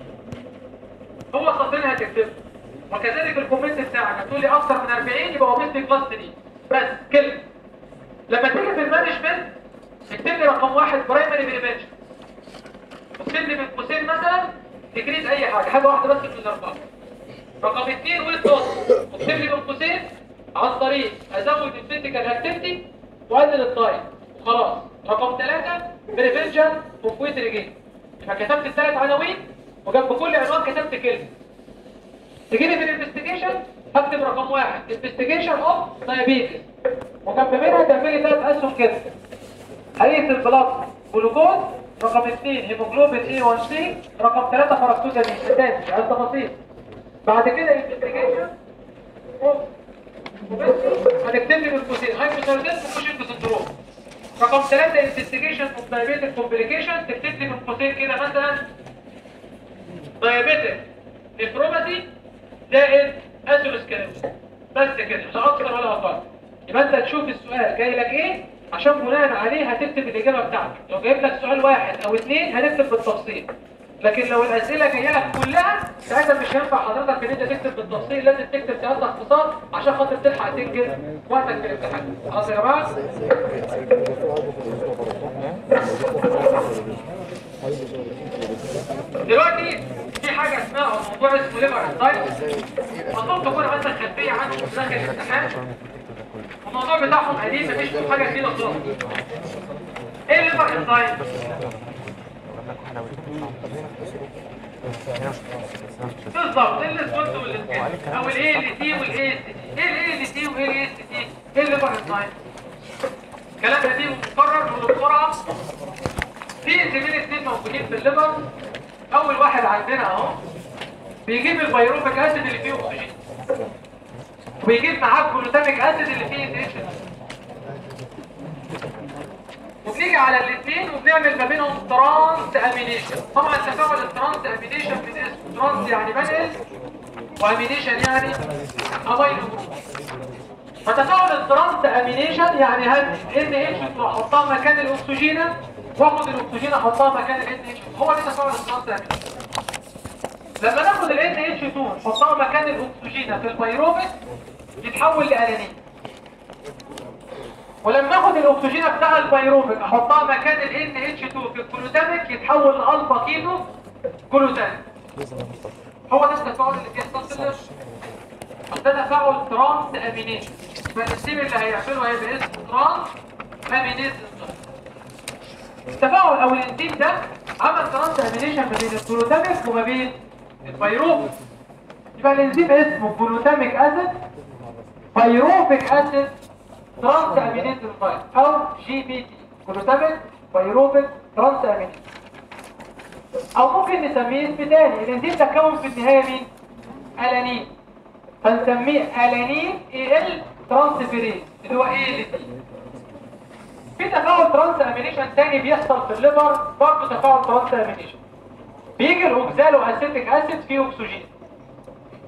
هو سطرين هتكتبه وكذلك الكومنت بتاعك هتقول لي اكتر من 40 يبقى اوبيستي كلاس 3 بس كلمه لما تيجي في المانجمنت اكتب لي رقم واحد برايمري بريفنشن واكتب لي بين قوسين مثلا تكريت اي حاجه حاجه واحده بس من الاربعه رقم اثنين ويت لوس واكتب لي بين قوسين عن طريق ازود الفيزيكال اكتيفيتي واقلل الدايت وخلاص رقم ثلاثه بريفنشن اوف ويت ريجين يبقى كتبت الثلاث عناوين وجنب كل عنوان كتبت كلمه تجي لي في الانفستيجيشن هكتب رقم واحد انفستيجيشن اوف دايابيتس وجنب منها تعمل لي ثلاث اسهم كده هيئه البلاد جلوكوز رقم اثنين هيموجلوبين اي 1 سي رقم ثلاثة فركتوزامين تاني مش عايز تفاصيل بعد كده انفستيجيشن اوف هنكتب لي بالقوسين هايبوثايروديزم وكوشنج سندروم رقم ثلاثة انفستيجيشن اوف دايابيتك كومبليكيشن تكتب لي بالقوسين كده مثلا دايابيتك نفروباثي زائد اثيروسكليروز بس كده لا اكثر ولا اقل يبقى انت تشوف السؤال جاي لك ايه عشان بناء عليه هتكتب الاجابه بتاعتك لو جايب لك سؤال واحد او اثنين هنكتب بالتفصيل لكن لو الاسئله جايه لك كلها ساعتها مش هينفع حضرتك ان انت تكتب بالتفصيل لازم تكتب سياق اختصار عشان خاطر تلحق تنجز وقتك في الامتحان خلاص يا جماعه دلوقتي في حاجه اسمها موضوع اسمه ليفر انزايم مطلوب تكون عندك خلفيه عنه في داخل الامتحان الموضوع بتاعهم قديم مفيش فيه حاجه جديده خالص ايه الليفر انزايم بالظبط ايه الاسود والاسكان او الاي ال تي والاي اس تي ايه الاي ال تي وايه الاي اس تي ايه الليفر انزايم كلام قديم ومكرر وبسرعه في انزيمين اثنين موجودين في الليفر اول واحد عندنا اهو بيجيب البيروفيك اسيد اللي فيه اكسجين وبيجيب معاه الجلوتاميك اسيد اللي فيه اتش وبنيجي على الاثنين وبنعمل ما بينهم ترانس امينيشن طبعا تفاعل الترانس امينيشن من اسمه ترانس يعني بنقل وامينيشن يعني امينو جروب فتفاعل الترانس امينيشن يعني هات ان اتش احطها مكان الاكسجينه واخد الاكسجين احطها مكان ال NH2 هو ده تفاعل الترانس امينيشن لما ناخد ال NH2 نحطها مكان الاكسجين في البيروفيك يتحول لالانين ولما اخد الاكسجين بتاع البيروفيك احطها مكان ال NH2 في الجلوتاميك يتحول لالفا كيتو جلوتاميك هو ده التفاعل اللي بيحصل في الليفر ده تفاعل ترانس امينيز فالانزيم اللي هيعمله هيبقى اسمه ترانس امينيز التفاعل او الانزيم ده عمل ترانس امينيشن ما بين الجلوتاميك وما بين البيروفيك يبقى الانزيم اسمه جلوتاميك اسيد بيروفيك اسيد ترانس امينيز او جي بي تي جلوتاميك بيروفيك ترانس امينيز او ممكن نسميه اسم تاني الانزيم ده كون في النهايه مين الانين فنسميه الانين اي ال ترانسفيريز اللي هو ايه اللي دي في تفاعل ترانس امينيشن تاني بيحصل في الليفر برضه تفاعل ترانس امينيشن بيجي الاوكزالو اسيتيك اسيد فيه اكسجين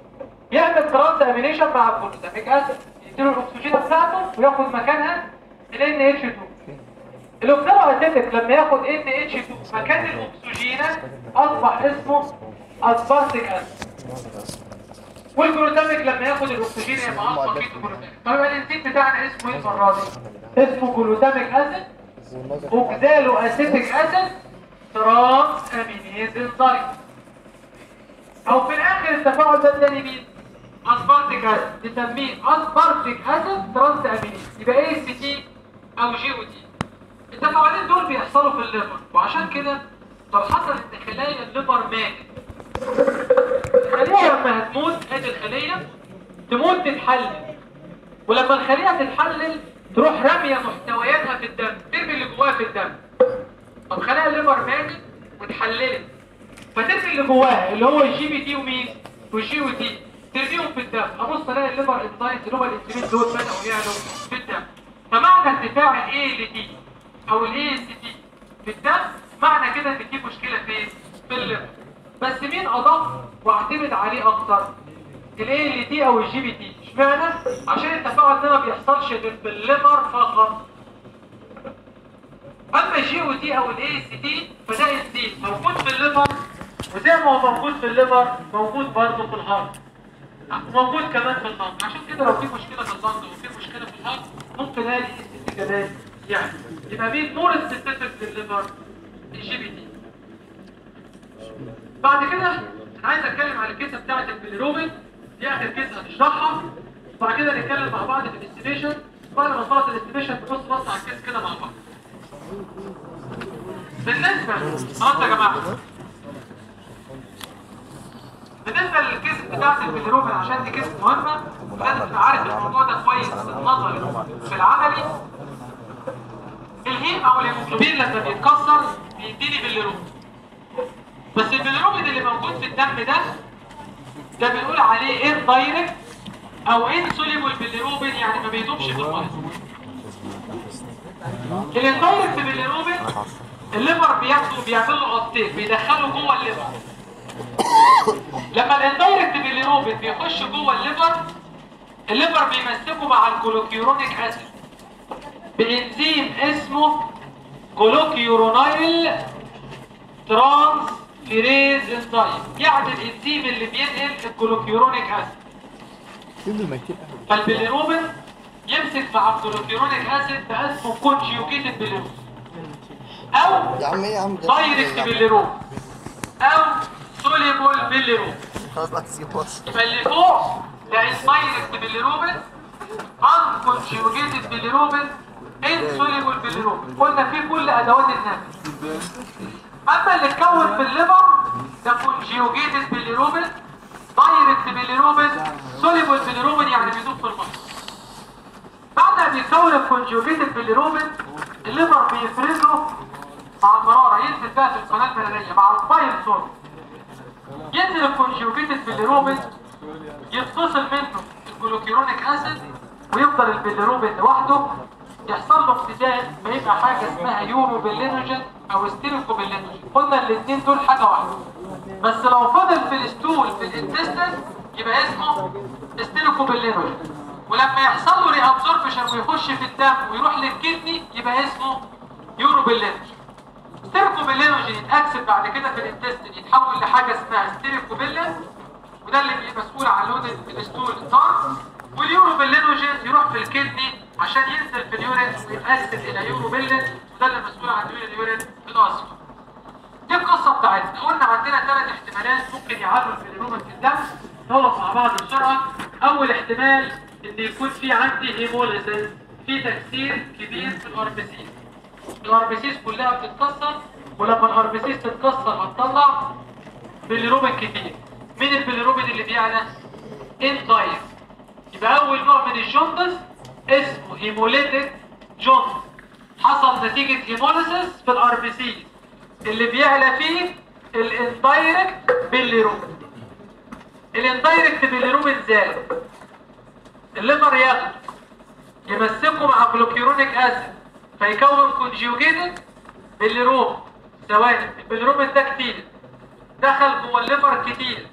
يعمل ترانس امينيشن مع الجلوتاميك اسيد يديله الاكسجين بتاعته وياخد مكانها ال NH2 الاوكسالو اسيتيك لما ياخد NH2 مكان الاكسجين اصبح اسمه اسبارتيك اسيد والجلوتاميك لما ياخد الاكسجين يبقى اصبح كيتو جلوتاميك فيبقى الانزيم بتاعنا اسمه ايه المره دي؟ اسمه جلوتاميك اسيد اوكزالو اسيتيك اسيد ترانس امينيز انزيم او في الاخر التفاعل ده اداني مين اسبارتيك اسيد نسميه اسبارتيك اسيد ترانس امينيز يبقى ايه اس تي او جي او تي التفاعلين دول بيحصلوا في الليفر وعشان كده لو حصل ان خلايا الليفر ماتت الخليه لما هتموت ادي الخليه تموت تتحلل ولما الخليه تتحلل تروح راميه محتوياتها في الدم ترمي اللي جواها في الدم طب خلايا الليفر ماتت واتحللت فترمي اللي جواها اللي هو الجي بي تي ومين والجي او تي ترميهم في الدم ابص الاقي الليفر انزايمز اللي هم الانسولين دول بداوا يعلوا في الدم فمعنى ارتفاع الاي ال تي او الاي اس تي في الدم معنى كده ان في مشكله فين في الليفر بس مين ادق واعتمد عليه اكتر الاي ال تي او الجي بي تي اشمعنى عشان التفاعل ده ما بيحصلش غير في الليفر فقط اما الجي او تي او الاي اس تي فده انزيم موجود في الليفر وزي ما هو موجود في الليفر موجود برضه في الهارت موجود كمان في اللنج عشان كده لو في مشكله في اللنج وفي مشكله في الهارت ممكن الاقي الاي اس تي كمان يعني يبقى مين مور سبيسيفيك للليفر الجي بي تي بعد كده انا عايز اتكلم على الكيسه بتاعه البيليروبين دي اخر كيسه هنشرحها وبعد كده نتكلم مع بعض في الاستيميشن بعد ما نخلص الاستيميشن نبص بص على الكيس كده مع بعض بالنسبه خلاص يا جماعه بالنسبه للكيس بتاعه البيليروبين عشان دي كيس مهمه ولازم تبقى عارف الموضوع ده كويس في النظري في العملي الهيم او الهيموجلوبين لما بيتكسر بيديني باليروبين بس البيليروبين اللي موجود في الدم ده ده بنقول عليه ان دايركت او انسوليبل باليروبين يعني ما بيدوبش في الميه الاندايركت باليروبين الليفر بياخده بيعمل له ابتيك بيدخله جوه الليفر لما الاندايركت باليروبين بيخش جوه الليفر الليفر بيمسكه مع الجلوكيورونيك اسيد بانزيم اسمه جلوكيورونايل ترانس فيريز انزيم يعني الانزيم اللي بينقل الجلوكيورونيك اسيد فالبيليروبين يمسك مع الجلوكيورونيك اسيد بقى اسمه كونجيوجيتد بيليروبين او يا عم ايه يا عم ده دايركت بيليروبين او سوليبل بيليروبين خلاص بقى تسيب بص يبقى اللي فوق ده الدايركت بيليروبين ان كونجيوجيتد بيليروبين انسوليبل بيليروبين قلنا فيه كل ادوات النفس اما اللي اتكون في الليفر ده كونجيوجيتد بيليروبين دايركت بيليروبين سوليبل بيليروبين يعني بيدوب في الميه بعد ما بيتكون الكونجيوجيتد بيليروبين الليفر بيفرزه مع المراره ينزل بقى في القناه البلديه مع البايل سولت ينزل الكونجيوجيتد بيليروبين يتفصل منه الجلوكيرونيك اسيد ويفضل البيليروبين لوحده يحصل له اقتداء ما يبقى حاجه اسمها يورو بيلينوجين او ستيريكو بيلينوجين قلنا الاثنين دول حاجه واحده بس لو فضل في الستول في الانتستين يبقى اسمه ستيريكو بيلينوجين ولما يحصل له ريابزوربشن ويخش في الدم ويروح للكدني يبقى اسمه يورو بيلينوجين ستيريكوبيلينوجين يتأكسد بعد كده في الانتستين يتحول لحاجة اسمها ستيريكوبيلين وده اللي بيبقى مسؤول عن لود الستول الضار واليوروبيلينوجين يروح في الكدني عشان ينزل في اليورين ويتأكسد إلى يوروبيلين وده اللي مسؤول عن دول اليورين الأصفر دي القصة بتاعتنا قلنا عندنا ثلاث احتمالات ممكن يعلوا البيليروبين في الدم نقف مع بعض بسرعة أول احتمال إن يكون في عندي هيموليزيس في تكسير كبير في الأربسيس الاربسيس كلها بتتكسر ولما الاربسيس تتكسر هتطلع بيليروبين كتير مين البيليروبين اللي بيعلى انزايم يبقى اول نوع من الجوندس اسمه هيموليتيك جوندس حصل نتيجة هيموليسيس في الاربسيس اللي بيعلى فيه الاندايركت بيليروبين الاندايركت بيليروبين زاد الليفر ياخده يمسكه مع جلوكيرونيك اسيد فيكون كونجيوجيتد بالروم ثواني البيلروبين ده كتير دخل جوه الليفر كتير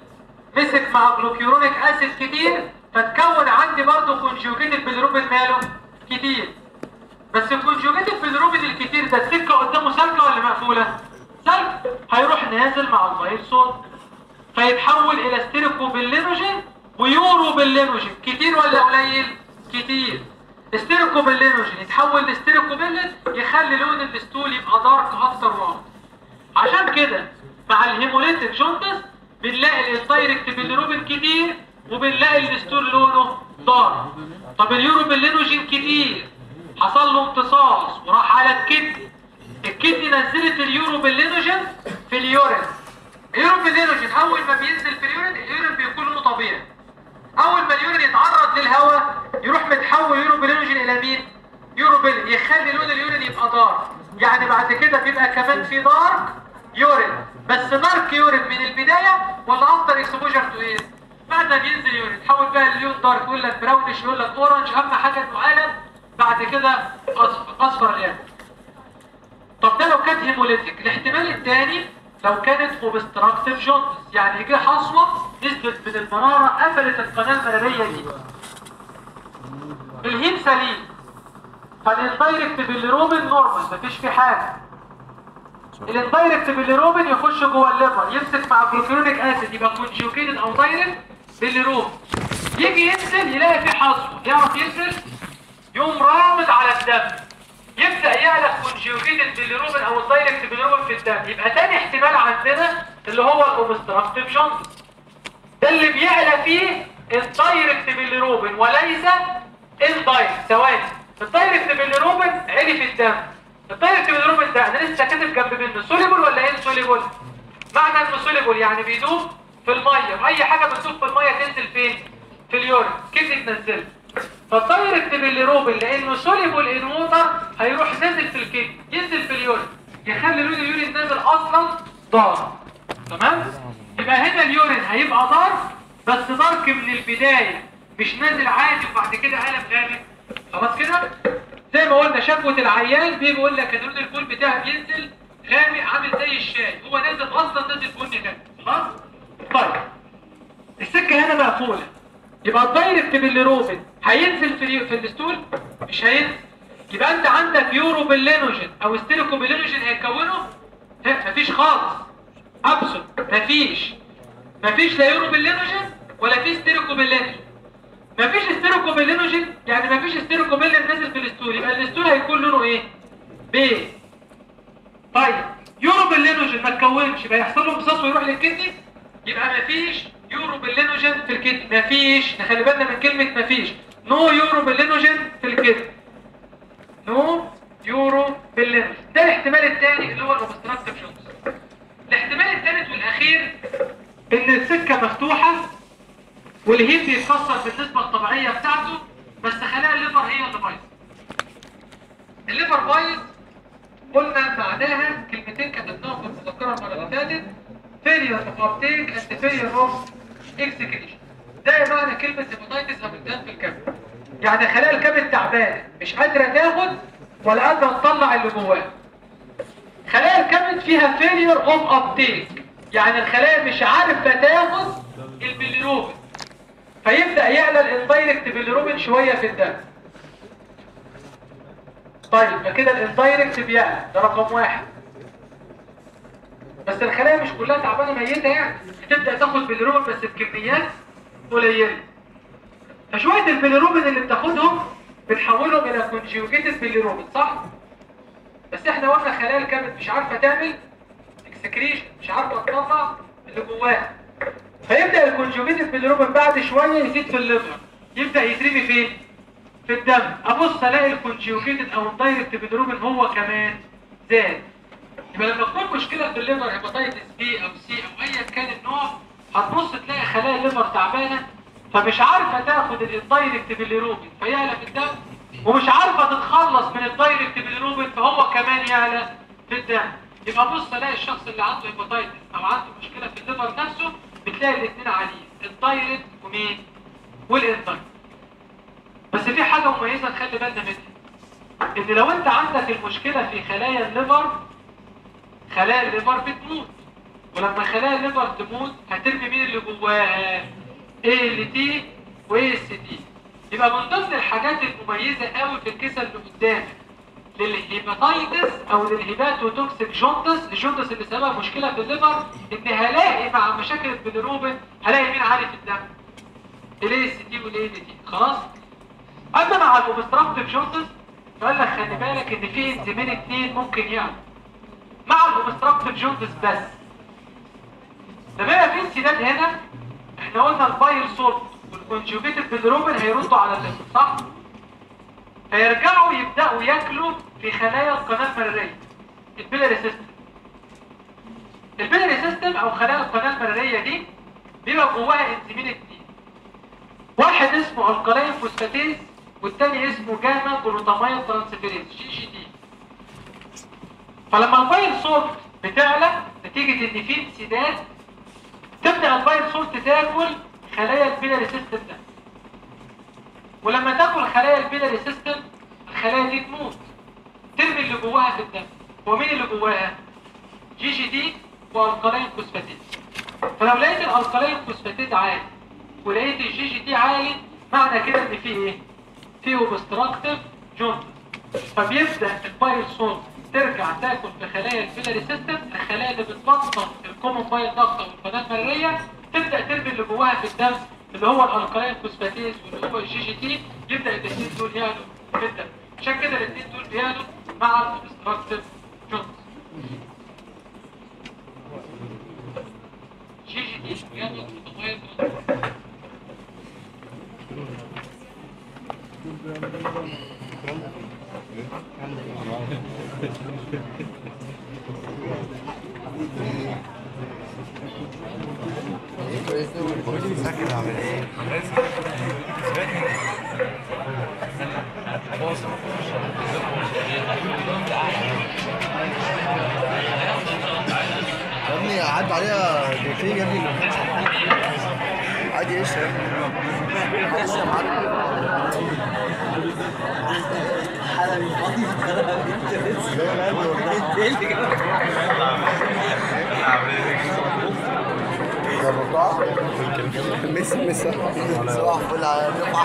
مسك مع جلوكيورونيك اسيد كتير فتكون عندي برضه كونجوجيتد بالروبين ماله كتير بس الكونجوجيتد بالروبين الكتير ده السكه قدامه سالكه ولا مقفوله؟ سالكه هيروح نازل مع المايل صوت فيتحول الى ستيريكو باللينوجين ويورو باللينوجين كتير ولا قليل؟ كتير ستيريكو باللينوجين يتحول لستيريكو باللين يخلي لون الستول يبقى دارك اكتر واكتر عشان كده مع الهيموليتيك جوندس بنلاقي الدايركت بالروبين كتير وبنلاقي الستول لونه دارك طب اليورو باللينوجين كتير حصل له امتصاص وراح على الكدني الكدني نزلت اليورو باللينوجين في اليورين اليورو باللينوجين اول ما بينزل في اليورين اليورين بيكون لونه طبيعي اول ما اليورين يتعرض للهواء يروح متحول يورو باللينوجين الى مين يورو بيل يخلي لون اليورين يبقى دارك يعني بعد كده بيبقى كمان في دارك يورين بس دارك يورين من البدايه ولا افتر اكسبوجر تو ايه بعد ما بينزل يورين تحول بقى اللون دارك يقول لك براونش يقول لك اورنج اهم حاجه انه قلم بعد كده اصفر اصفر غامق طب ده لو كان هيموليتيك الاحتمال الثاني لو كانت اوبستراكتيف جوندس يعني يجي حصوه نزلت من المراره قفلت القناه المراريه دي الهيم سليم فالاندايركت بالروبن نورمال مفيش فيه حاجه الاندايركت بالروبن يخش جوه الليفر يمسك مع جلوكيرونيك اسيد يبقى كونجوكيتد او دايركت بالروبن يجي ينزل يلاقي فيه حصوه يعرف ينزل يقوم رامض على الدم يبدا يعلى كونجوكيتد بالروبن او الدايركت بالروبن في الدم يبقى تاني احتمال عندنا اللي هو الاوبستراكتيف جوندس ده اللي بيعلى فيه الدايركت بالروبن وليس الدايركت ثواني الدايركت بالروبن عالي في الدم الدايركت بالروبن ده انا لسه كاتب جنب منه سوليبل ولا ايه سوليبل معنى انه سوليبل يعني بيدوب في الميه واي حاجه بتدوب في الميه تنزل فين في اليورين كيف تنزل فالدايركت بالروبن لانه سوليبل ان ووتر هيروح نازل في الكيد ينزل في اليورين يخلي لون اليورين نازل اصلا دار تمام يبقى هنا اليورين هيبقى دارك بس دارك من البداية مش نازل عادي وبعد كده قلب غامق خلاص كده زي ما قلنا شكوة العيان بيقول لك ان لون البول بتاعه بينزل غامق عامل زي الشاي هو نازل اصلا نازل بني غامق خلاص طيب السكة هنا مقفولة يبقى الدايركت بالروبن هينزل في اليو- في الستول مش هينزل يبقى انت عندك يورو باللينوجين او ستيريكو باللينوجين هيكونه ها، مفيش خالص ابسط مفيش مفيش لا يورو باللينوجين ولا في ستيريكو باللينوجين مفيش ستيريكو باللينوجين يعني مفيش ستيريكو باللين نازل في الستول يبقى الستول هيكون لونه ايه بيه طيب يورو باللينوجين ما تكونش يبقى يحصل له امتصاص ويروح للكدني يبقى مفيش يورو باللينوجين في الكدني مفيش نخلي بالنا من كلمه مفيش نو يورو باللينوجين في الكدني نو يورو باللينوجين ده الاحتمال الثاني اللي هو الاوبستراكتيف جونز الاحتمال الثالث والاخير ان السكه مفتوحه والهيب بيتكسر بالنسبه الطبيعيه بتاعته بس خلايا الليفر هي اللي بايظه الليفر بايظ قلنا بعدها كلمتين كتبناهم في المذكره المره اللي فاتت فيلير اوف ابتيك اند فيلير اوف اكسكريشن ده معنى كلمه هيباتيتس او التهاب في الكبد يعني خلايا الكبد تعبانه مش قادره تاخد ولا قادره تطلع اللي جواها خلايا الكبد فيها فيلير اوف ابتيك يعني الخلايا مش عارفه تاخد البيليروبين فيبدا يعلى الاندايركت بالروبين شويه في الدم طيب يبقى كده الاندايركت بيعلى ده رقم واحد بس الخلايا مش كلها تعبانه ميته يعني بتبدا تاخد بالروبين بس بكميات قليله فشويه البيليروبين اللي بتاخدهم بنحولهم الى كونجيوجيتد بيليروبين صح بس احنا قلنا خلايا الكبد مش عارفه تعمل اكسكريشن مش عارفه تطلع اللي جواها فيبدا الكونجوجيتد بالروبين بعد شويه يزيد في الليفر يبدا يترمي فين في الدم ابص الاقي الكونجوجيتد او الدايركت بالروبين هو كمان زاد يبقى لما تكون مشكله في الليفر هيباتيتس بي او سي او ايا كان النوع هتبص تلاقي خلايا الليفر تعبانه فمش عارفه تاخد الدايركت بالروبين فيعلى في الدم ومش عارفه تتخلص من الدايركت بالروبين فهو كمان يعلى في الدم يبقى بص الاقي الشخص اللي عنده هيباتيتس او عنده مشكله في الليفر نفسه بتلاقي الاثنين عاليين الدايركت ومين والانتايركت بس في حاجه مميزه تخلي بالنا منها ان لو انت عندك المشكله في خلايا الليفر خلايا الليفر بتموت ولما خلايا الليفر تموت هترمي مين اللي جواها ايه اللي تي وايه السي تي يبقى من ضمن الحاجات المميزه قوي في الكيسه اللي قدامك للهيباتايتس او للهيباتوتوكسيك جوندس الجوندس اللي سبب مشكله في الليفر ان هلاقي مع مشاكل البيليروبين هلاقي مين عالي في الدم الاي اس تي والاي دي تي خلاص اما مع الاوبستراكتيف جوندس فقال لك خلي بالك ان في انزيمين اتنين ممكن يعمل مع الاوبستراكتيف جوندس بس طب هنا في انسداد هنا احنا قلنا البايل سولت والكونجوجيتد بالروبين هيردوا على الليفر صح؟ هيرجعوا يبداوا ياكلوا في خلايا القناه المراريه البيلاري سيستم البيلاري سيستم او خلايا القناه المراريه دي بيبقى جواها انزيمين اتنين واحد اسمه الكالين فوسفاتيز والتاني اسمه جاما جلوتاميل ترانسفيريز جي جي دي فلما البايل سولت بتعلى نتيجه ان في انسداد تبدا البايل سولت تاكل خلايا البيلاري سيستم ده ولما تاكل خلايا البيلاري سيستم الخلايا دي تموت ترمي اللي جواها في الدم ومين اللي جواها جي جي دي والكالين فوسفاتيز فلو لقيت الالكالين فوسفاتيز عالي ولقيت الجي جي دي عالي معنى كده ان في ايه في اوبستراكتيف جوندس فبيبدا البايل سولت ترجع تاكل في خلايا البيلاري سيستم الخلايا اللي بتبطل الكومون بايل ضغط والقناه المراريه تبدا ترمي اللي جواها في الدم اللي هو الالكالين فوسفاتيز واللي هو الجي جي تي يبدا الاثنين دول يعلوا في الدم عشان كده الاثنين دول بيعلوا مع الاوبستراكتيف جوندس جي جي تي بيعلوا متغير يا ابني عدى عليها دقيقتين يا ابني ما كانش عادي ايش يا ابني ايش يا معلم ميسي ميسي صباح الفل على الدفعه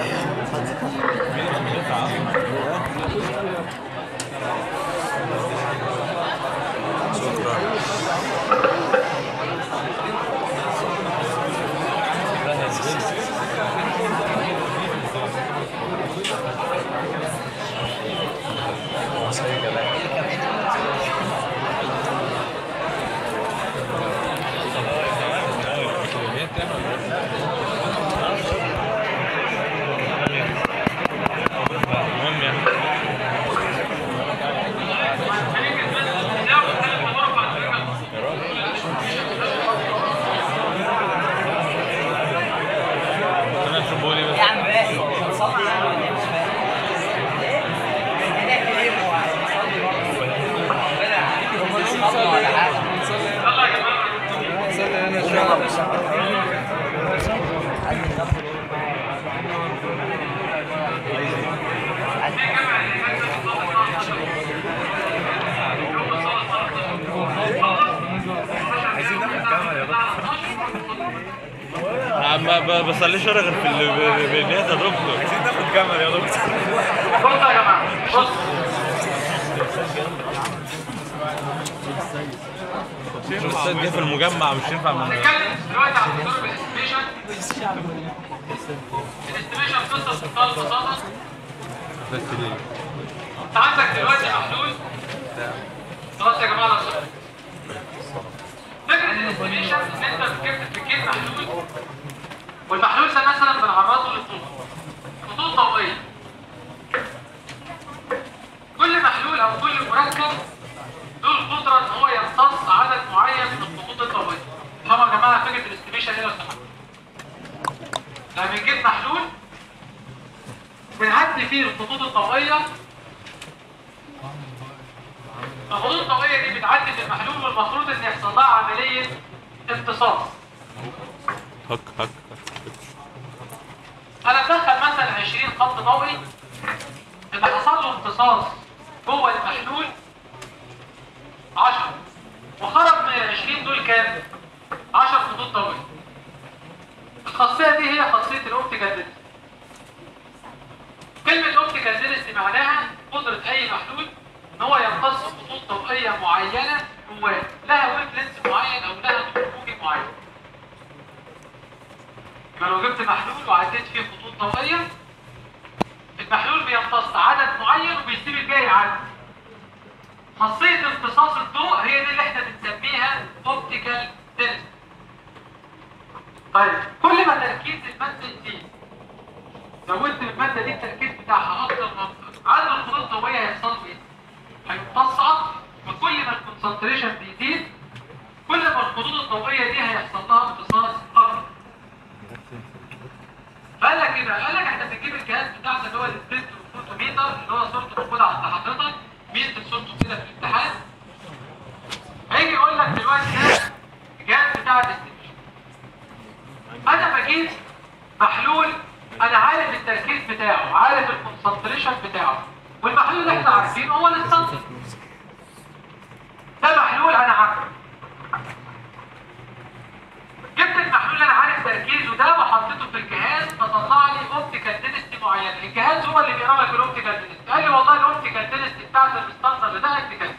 ما ب- بصليش انا غير في ال- ب- بالنيات يا دكتور عايزين ناخد كاميرا يا دكتور بصوا يا جماعه بص الاستاذ جه في المجمع مش ينفع من هنتكلم دلوقتي عن دكتور الاستيميشن الاستيميشن قصه بمنتهى البساطه انت عندك دلوقتي محلول خلاص يا جماعه لو سمحت فكره الاستيميشن ان انت بتكتب في كيس محلول والمحلول ده مثلا بنعرضه للخطوط خطوط ضوئيه كل محلول او كل مركب له القدره ان هو يمتص عدد معين من الخطوط الضوئيه فاهموا يا جماعه فكره الاستيميشن ايه لو سمحت لما بنجيب محلول بنعدي فيه الخطوط الضوئيه الخطوط الضوئيه دي بتعدي في المحلول والمفروض ان يحصل لها عمليه امتصاص هك هك انا ادخل مثلا 20 خط ضوئي اللي حصل له امتصاص جوه المحلول 10 وخرج من ال 20 دول كام 10 خطوط ضوئيه الخاصيه دي هي خاصيه الاوبتيكال دينستي كلمه اوبتيكال دينستي معناها قدره اي محلول ان هو يمتص خطوط ضوئيه معينه جواه لها ويف لينس معين او لها طول موجي معين يبقى لو جبت محلول وعديت فيه خطوط ضوئيه المحلول بيمتص عدد معين وبيسيب الجاي عنه خاصيه امتصاص الضوء هي دي اللي احنا بنسميها اوبتيكال دينستي طيب كل ما تركيز الماده يزيد زودت الماده دي التركيز بتاعها اكتر واكتر عدد الخطوط الضوئيه هيحصل له ايه؟ هيمتص اكتر وكل ما الكونسنتريشن بيزيد كل ما الخطوط الضوئيه دي هيحصل لها امتصاص اكتر قال لك ايه بقى؟ قال لك احنا بنجيب الجهاز بتاعنا اللي هو السبيكتر والفوتوميتر اللي هو صورته موجوده عند حضرتك بينزل صورته كده في الامتحان هيجي يقول لك دلوقتي ده الجهاز بتاع الاستيميشن انا بجيب محلول انا عارف التركيز بتاعه عارف الكونسنتريشن بتاعه والمحلول اللي احنا عارفينه هو الستاندرد ده محلول انا عارفه جبت المحلول اللي انا عارف تركيزه ده وحطيته في الجهاز فطلع لي اوبتيكال دينستي معينه الجهاز هو اللي بيقرا لك الاوبتيكال دينستي قال لي والله الاوبتيكال دينستي بتاعت الستاندرد ده قد كده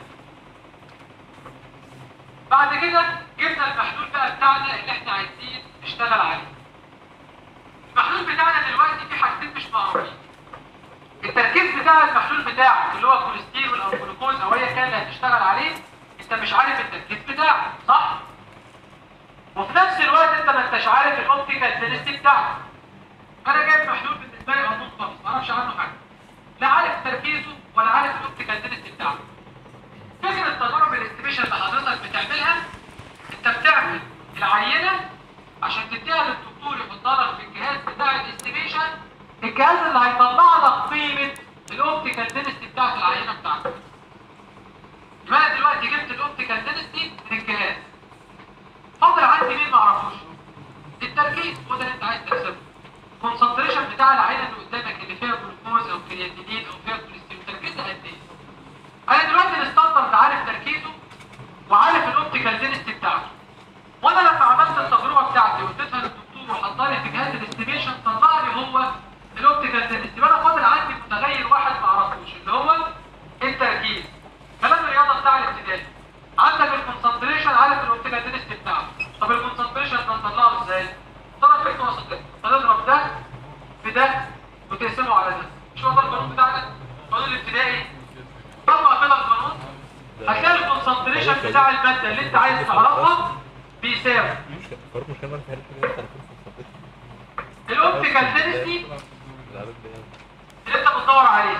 بعد كده جبنا المحلول بقى بتاعنا اللي احنا عايزين نشتغل عليه المحلول بتاعنا دلوقتي في حاجتين مش معروفين التركيز بتاع المحلول بتاعك اللي هو كوليسترول او جلوكوز او ايا كان اللي هتشتغل عليه انت مش عارف التركيز بتاعه صح وفي نفس الوقت انت ما انتش عارف الاوبتيكال دينستي بتاعته انا جايب محلول بالنسبه لي قانون خالص ما اعرفش عنه حاجه لا عارف تركيزه ولا عارف الاوبتيكال دينستي بتاعته فكره تجارب الاستيميشن اللي حضرتك بتعملها انت بتعمل العينه عشان تديها للدكتور يحطها لك في الجهاز بتاع الاستيميشن الجهاز اللي هيطلع لك قيمه الاوبتيكال دينستي بتاعت العينه بتاعتك يبقى انا دلوقتي جبت الاوبتيكال دينستي من الجهاز فاضل عندي مين ما اعرفوش التركيز هو ده اللي انت عايز تحسبه الكونسنتريشن بتاع العينه اللي قدامك اللي فيها جلوكوز او كرياتينين او فيها كوليسترول تركيزها قد ايه انا دلوقتي الستاندرد عارف تركيزه وعارف الاوبتيكال دينستي بتاعته وانا لما عملت التجربه بتاعتي واديتها للدكتور وحطها لي في جهاز الاستيميشن طلع لي هو الاوبتيكال دينستي انا فاضل عندي متغير واحد ما اعرفوش اللي هو التركيز كلام الرياضه بتاع الابتدائي عندك الكونسنتريشن عارف الاوبتيكال دينستي بتاعه طب الكونسنتريشن ده نطلعه ازاي؟ ضرب في وسط كده هنضرب ده في ده وتقسمه على ده مش هو ده القانون بتاعنا؟ القانون الابتدائي طبق كده القانون هتلاقي الكونسنتريشن بتاع الماده اللي انت عايز تعرفها بيساوي فرق مش كمان في حته الاوبتيكال دينستي اللي انت بتدور عليه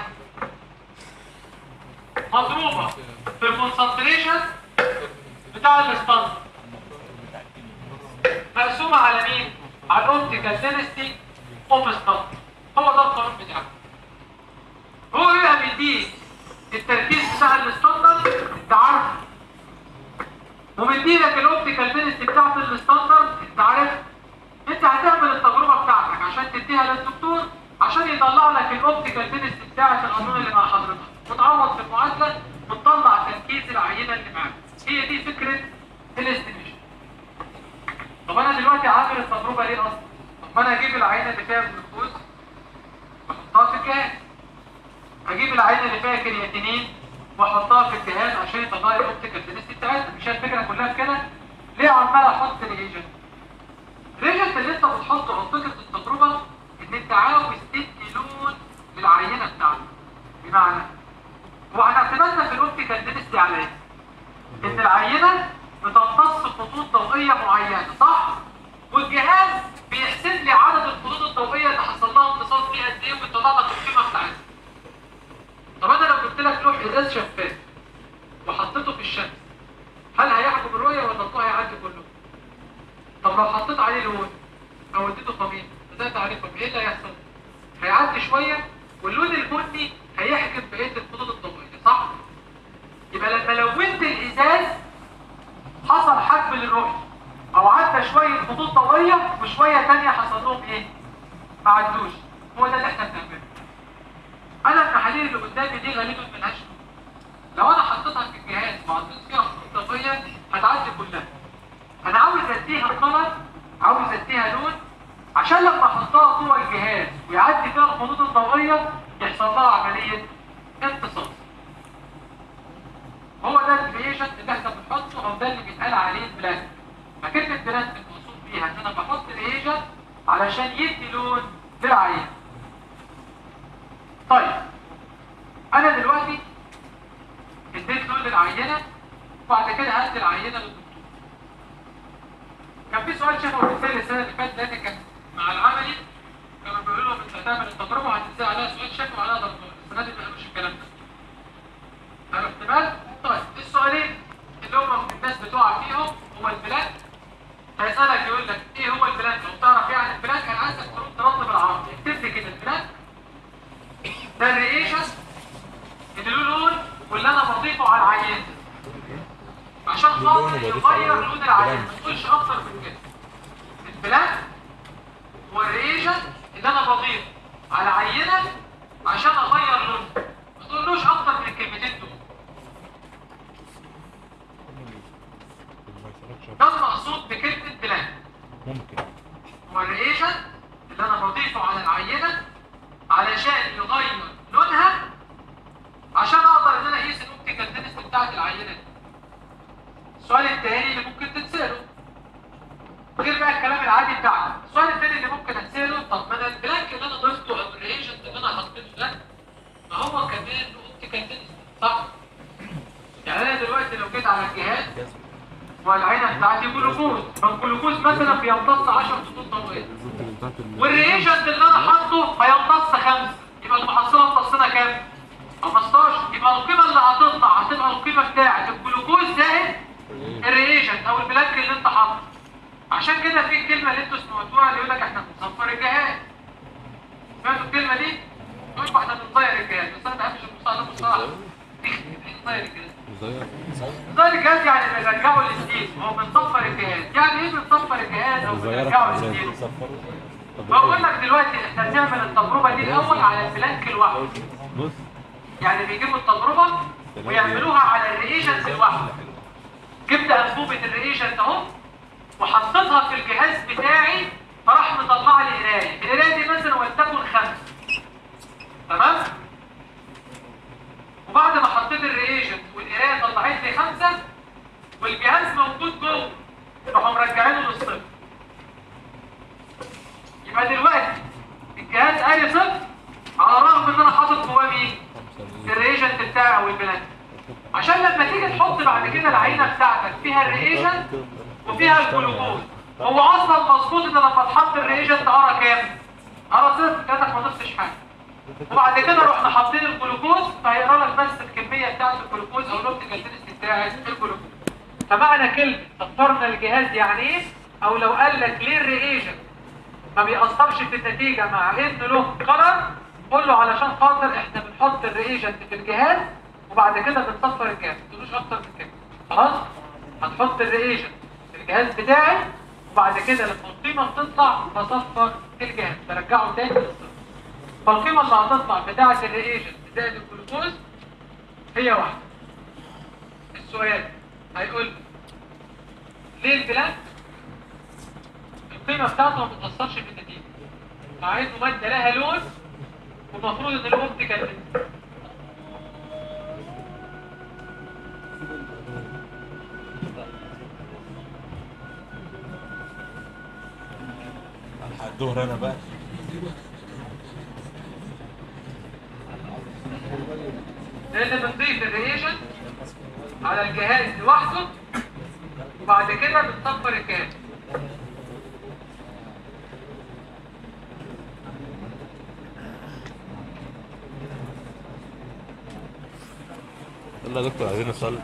مضروبه في الكونسنتريشن بتاع الستاندرد مقسومه على مين؟ على الاوبتيكال دينستي اوف ستاندرد هو ده القانون بتاعه هو يبقى بيديك التركيز بتاع الستاندرد انت عارفه ومديلك الاوبتيكال دينستي بتاعت الستاندرد انت عارف انت هتعمل التجربه بتاعتك عشان تديها للدكتور عشان يطلع لك الاوبتيكال دينستي بتاعت القانون اللي مع حضرتك وتعوض في المعادله وتطلع تركيز العينه اللي معاك هي دي فكره الاستيميشن طب انا دلوقتي عامل التجربه ليه اصلا طب ما انا اجيب العينه اللي فيها جلوكوز واحطها في الجهاز اجيب العينه اللي فيها كرياتينين واحطها في الجهاز عشان يطلع لي الاوبتيكال دينستي بتاعتها مش هي الفكره كلها في كده ليه عمال احط ريجنت الريجنت اللي انت بتحطه او فكره التجربه ان انت عاوز تدي لون للعينه بتاعتك بمعنى واحنا اعتمدنا في الاوبتيكال دينستي على ايه؟ ان العينه بتمتص خطوط ضوئيه معينه صح؟ والجهاز بيحسب لي عدد الخطوط الضوئيه اللي حصل لها امتصاص دي قد ايه وبيطلع لك القيمه بتاعتها. طب انا لو جبت لك لوح ازاز شفاف وحطيته في الشمس هل هيحجب الرؤيه ولا الضوء هيعدي كله؟ طب لو حطيت عليه لون او اديته قميص بدات عليه قميص ايه اللي هيحصل؟ هيعدي شويه واللون البني هيحجب بقيه الخطوط الضوئيه صح؟ يبقى لما لونت الازاز حصل حجب للرؤيه او عدى شويه خطوط ضوئيه وشويه ثانيه حصل لهم ايه؟ ما عدوش هو ده اللي احنا بنعمله انا المحاليل اللي قدامي دي غالبا ملهاش لون. لو انا حطيتها في الجهاز وعطيت فيها خطوط ضوئيه هتعدي كلها انا عاوز اديها كلر عاوز اديها لون عشان لما احطها جوه الجهاز ويعدي فيها الخطوط الضوئيه يحصل لها عمليه امتصاص هو ده الريشن اللي احنا بنحطه او ده اللي بيتقال عليه البلانك فكلمه بلانك المقصود بيها ان انا بحط ريشن علشان يدي لون للعينه طيب انا دلوقتي اديت لون للعينه وبعد كده هدي العينه للدكتور كان في سؤال شافه بيتسال السنه اللي فاتت لكن كان مع العملي كانوا بيقولوا له انت هتعمل التجربه وهتنزل عليها سؤال شافه وعليها درجات السنه دي ما قالوش الكلام ده فاهم احتمال؟ طيب السؤالين اللي هم الناس بتقع فيهم هو البلاد هيسألك يقول لك ايه هو البلاد لو تعرف ايه عن البلاد انا عايزك تروح ترد بالعربي اكتب لي كده البلاد ده الريشن اللي له لون واللي انا بضيفه على العيان عشان خاطر يغير لون العيان ما تقولش اكتر من كده البلاد هو الريشن اللي انا بضيفه على عينه عشان اغير لونه ما تقولوش اكتر من الكلمتين دول ده المقصود بكلمه بلاد ممكن هو الريشن اللي انا بضيفه على العينه علشان يغير لونها عشان اقدر ان انا اقيس الاوبتيكال دينست بتاعت العينه دي السؤال التاني اللي ممكن تتساله غير بقى الكلام العادي بتاعنا السؤال التاني اللي ممكن اتساله طب ما انا البلانك اللي انا ضفته او الريجنت اللي انا حطيته ده ما هو كمان له اوبتيكال دينست صح يعني انا دلوقتي لو جيت على الجهاز والعينه بتاعتي جلوكوز فالجلوكوز مثلا بيمتص 10 خطوط ضوئيه والريجنت اللي انا حاطه هيمتص خمسه يبقى المحصله امتصنا كام؟ 15 يبقى القيمه اللي هتطلع هتبقى القيمه بتاعت الجلوكوز زائد الريجنت او البلاك اللي انت حاطه عشان كده في الكلمه اللي انتوا سمعتوها اللي يقول لك احنا بنصفر الجهاز سمعتوا الكلمه دي؟ يقول لكم احنا بنطير الجهاز بس انا ما بحبش المصطلح ده مصطلح بنطير الجهاز نطير الجهاز يعني بنرجعه للسيس هو بنصفر الجهاز يعني ايه بنصفر الجهاز او بنرجعه للسيس؟ بقول لك دلوقتي احنا بنعمل التجربه دي الاول على البلانك لوحده بص يعني بيجيبوا التجربه ويعملوها على الريشنز لوحده جبت انبوبه الريشنز اهو وحطيتها في الجهاز بتاعي فراح مطلع لي قرايه القرايه دي مثلا ولتكن خمسه تمام وبعد ما حطيت الريشنز والقرايه طلعت لي خمسه والجهاز موجود جوه راحوا مرجعينه للصفر يبقى دلوقتي الجهاز قاري صفر على الرغم ان انا حاطط جواه مين؟ الريجنت بتاعي او البلانك عشان لما تيجي تحط بعد كده العينه بتاعتك فيها الريجنت وفيها الجلوكوز هو اصلا مظبوط ان لما تحط الريجنت ارى كام؟ ارى صفر كانك ما ضفتش حاجه وبعد كده رحنا حاطين الجلوكوز فهيقرا لك بس الكميه بتاعت الجلوكوز او الاوبتيكال دينست بتاعت الجلوكوز فمعنى كلمه صفرنا الجهاز يعني ايه؟ او لو قال لك ليه الريجنت ما بيأثرش في النتيجة مع ان له قرار قول له علشان خاطر احنا بنحط الريجنت في الجهاز وبعد كده بنصفر الجهاز ما تقولوش اكتر من كده خلاص هنحط الريجنت في الجهاز بتاعي وبعد كده لما القيمة بتطلع بصفر الجهاز برجعه تاني للصفر فالقيمة اللي هتطلع بتاعة الريجنت زائد الجلوكوز هي واحدة السؤال هيقول ليه البلاد القيمة بتاعته ما بتأثرش في النتيجة مع انه مادة لها لون ومفروض ان الاوبتيكال لينس الظهر انا بقى لان بنضيف الريشن على الجهاز لوحده وبعد كده بنصفر الجهاز يلا يا دكتور عايزين نصلي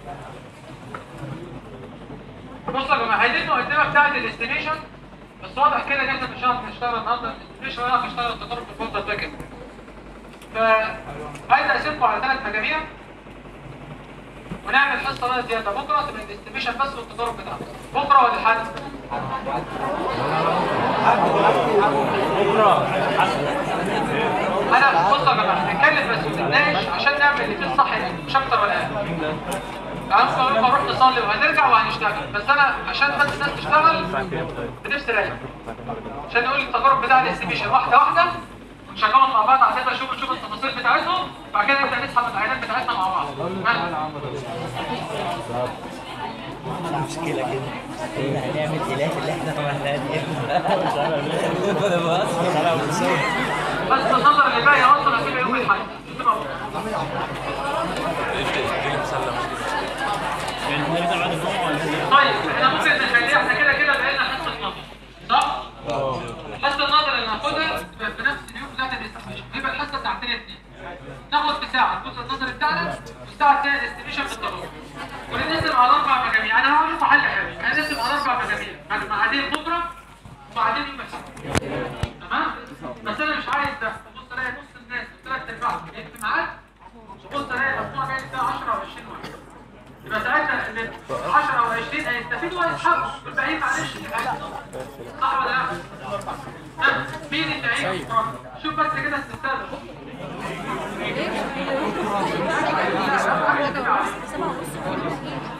بصوا يا جماعه عايزين المقدمه بتاعت الاستيميشن بس واضح كده ان احنا مش هنعرف نشتغل النهارده الاستيميشن ولا هنعرف نشتغل التجارب في الفتره ده كده فعايز اقسمكم على ثلاث مجاميع ونعمل حصه بقى زياده بكره تبقى الاستيميشن بس والتجارب بتاعته بكره ولا حد؟ انا بصوا يا جماعه هنتكلم بس ونتناقش عشان نعمل اللي فيه الصح مش اكتر ولا اقل انا اروح نصلي وهنرجع وهنشتغل بس انا عشان بس الناس تشتغل بنفس رايق عشان نقول التجارب بتاع الاستيميشن واحده واحده ونشغلهم مع بعض عشان نشوف نشوف التفاصيل بتاعتهم بعد كده نبدا نسحب العينات بتاعتنا مع بعض ماشي. مشكلة كده احنا هنعمل اله اللي احنا عملناه دي بس النظر اللي باقي اصلا هتبقى يوم الحد طيب احنا ممكن نخليها احنا كده كده بقينا حصه نظر صح؟ حصه النظر اللي هناخدها تبقى في نفس اليوم بتاعت الاستيميشن يبقى الحصه بتاعتنا اثنين ناخد في ساعه الجزء النظري بتاعنا والساعه الثانيه الاستيميشن بالتفاصيل وننزل على اربع مجاميع انا هعمل لكم حل حلو هننزل على اربع مجاميع بعدين بكره وبعدين يوم السبت تمام بس انا مش عايز ده بص الاقي نص الناس ثلاث ارباع اجتماعات وبص الاقي مجموعه جايه فيها 10 او 20 واحد يبقى ساعتها ال 10 او 20 هيستفيدوا ويسحبوا والباقيين معلش صح ولا لا؟ ها، مين اللي هيجي شوف بس كده استفاده سبعة ونص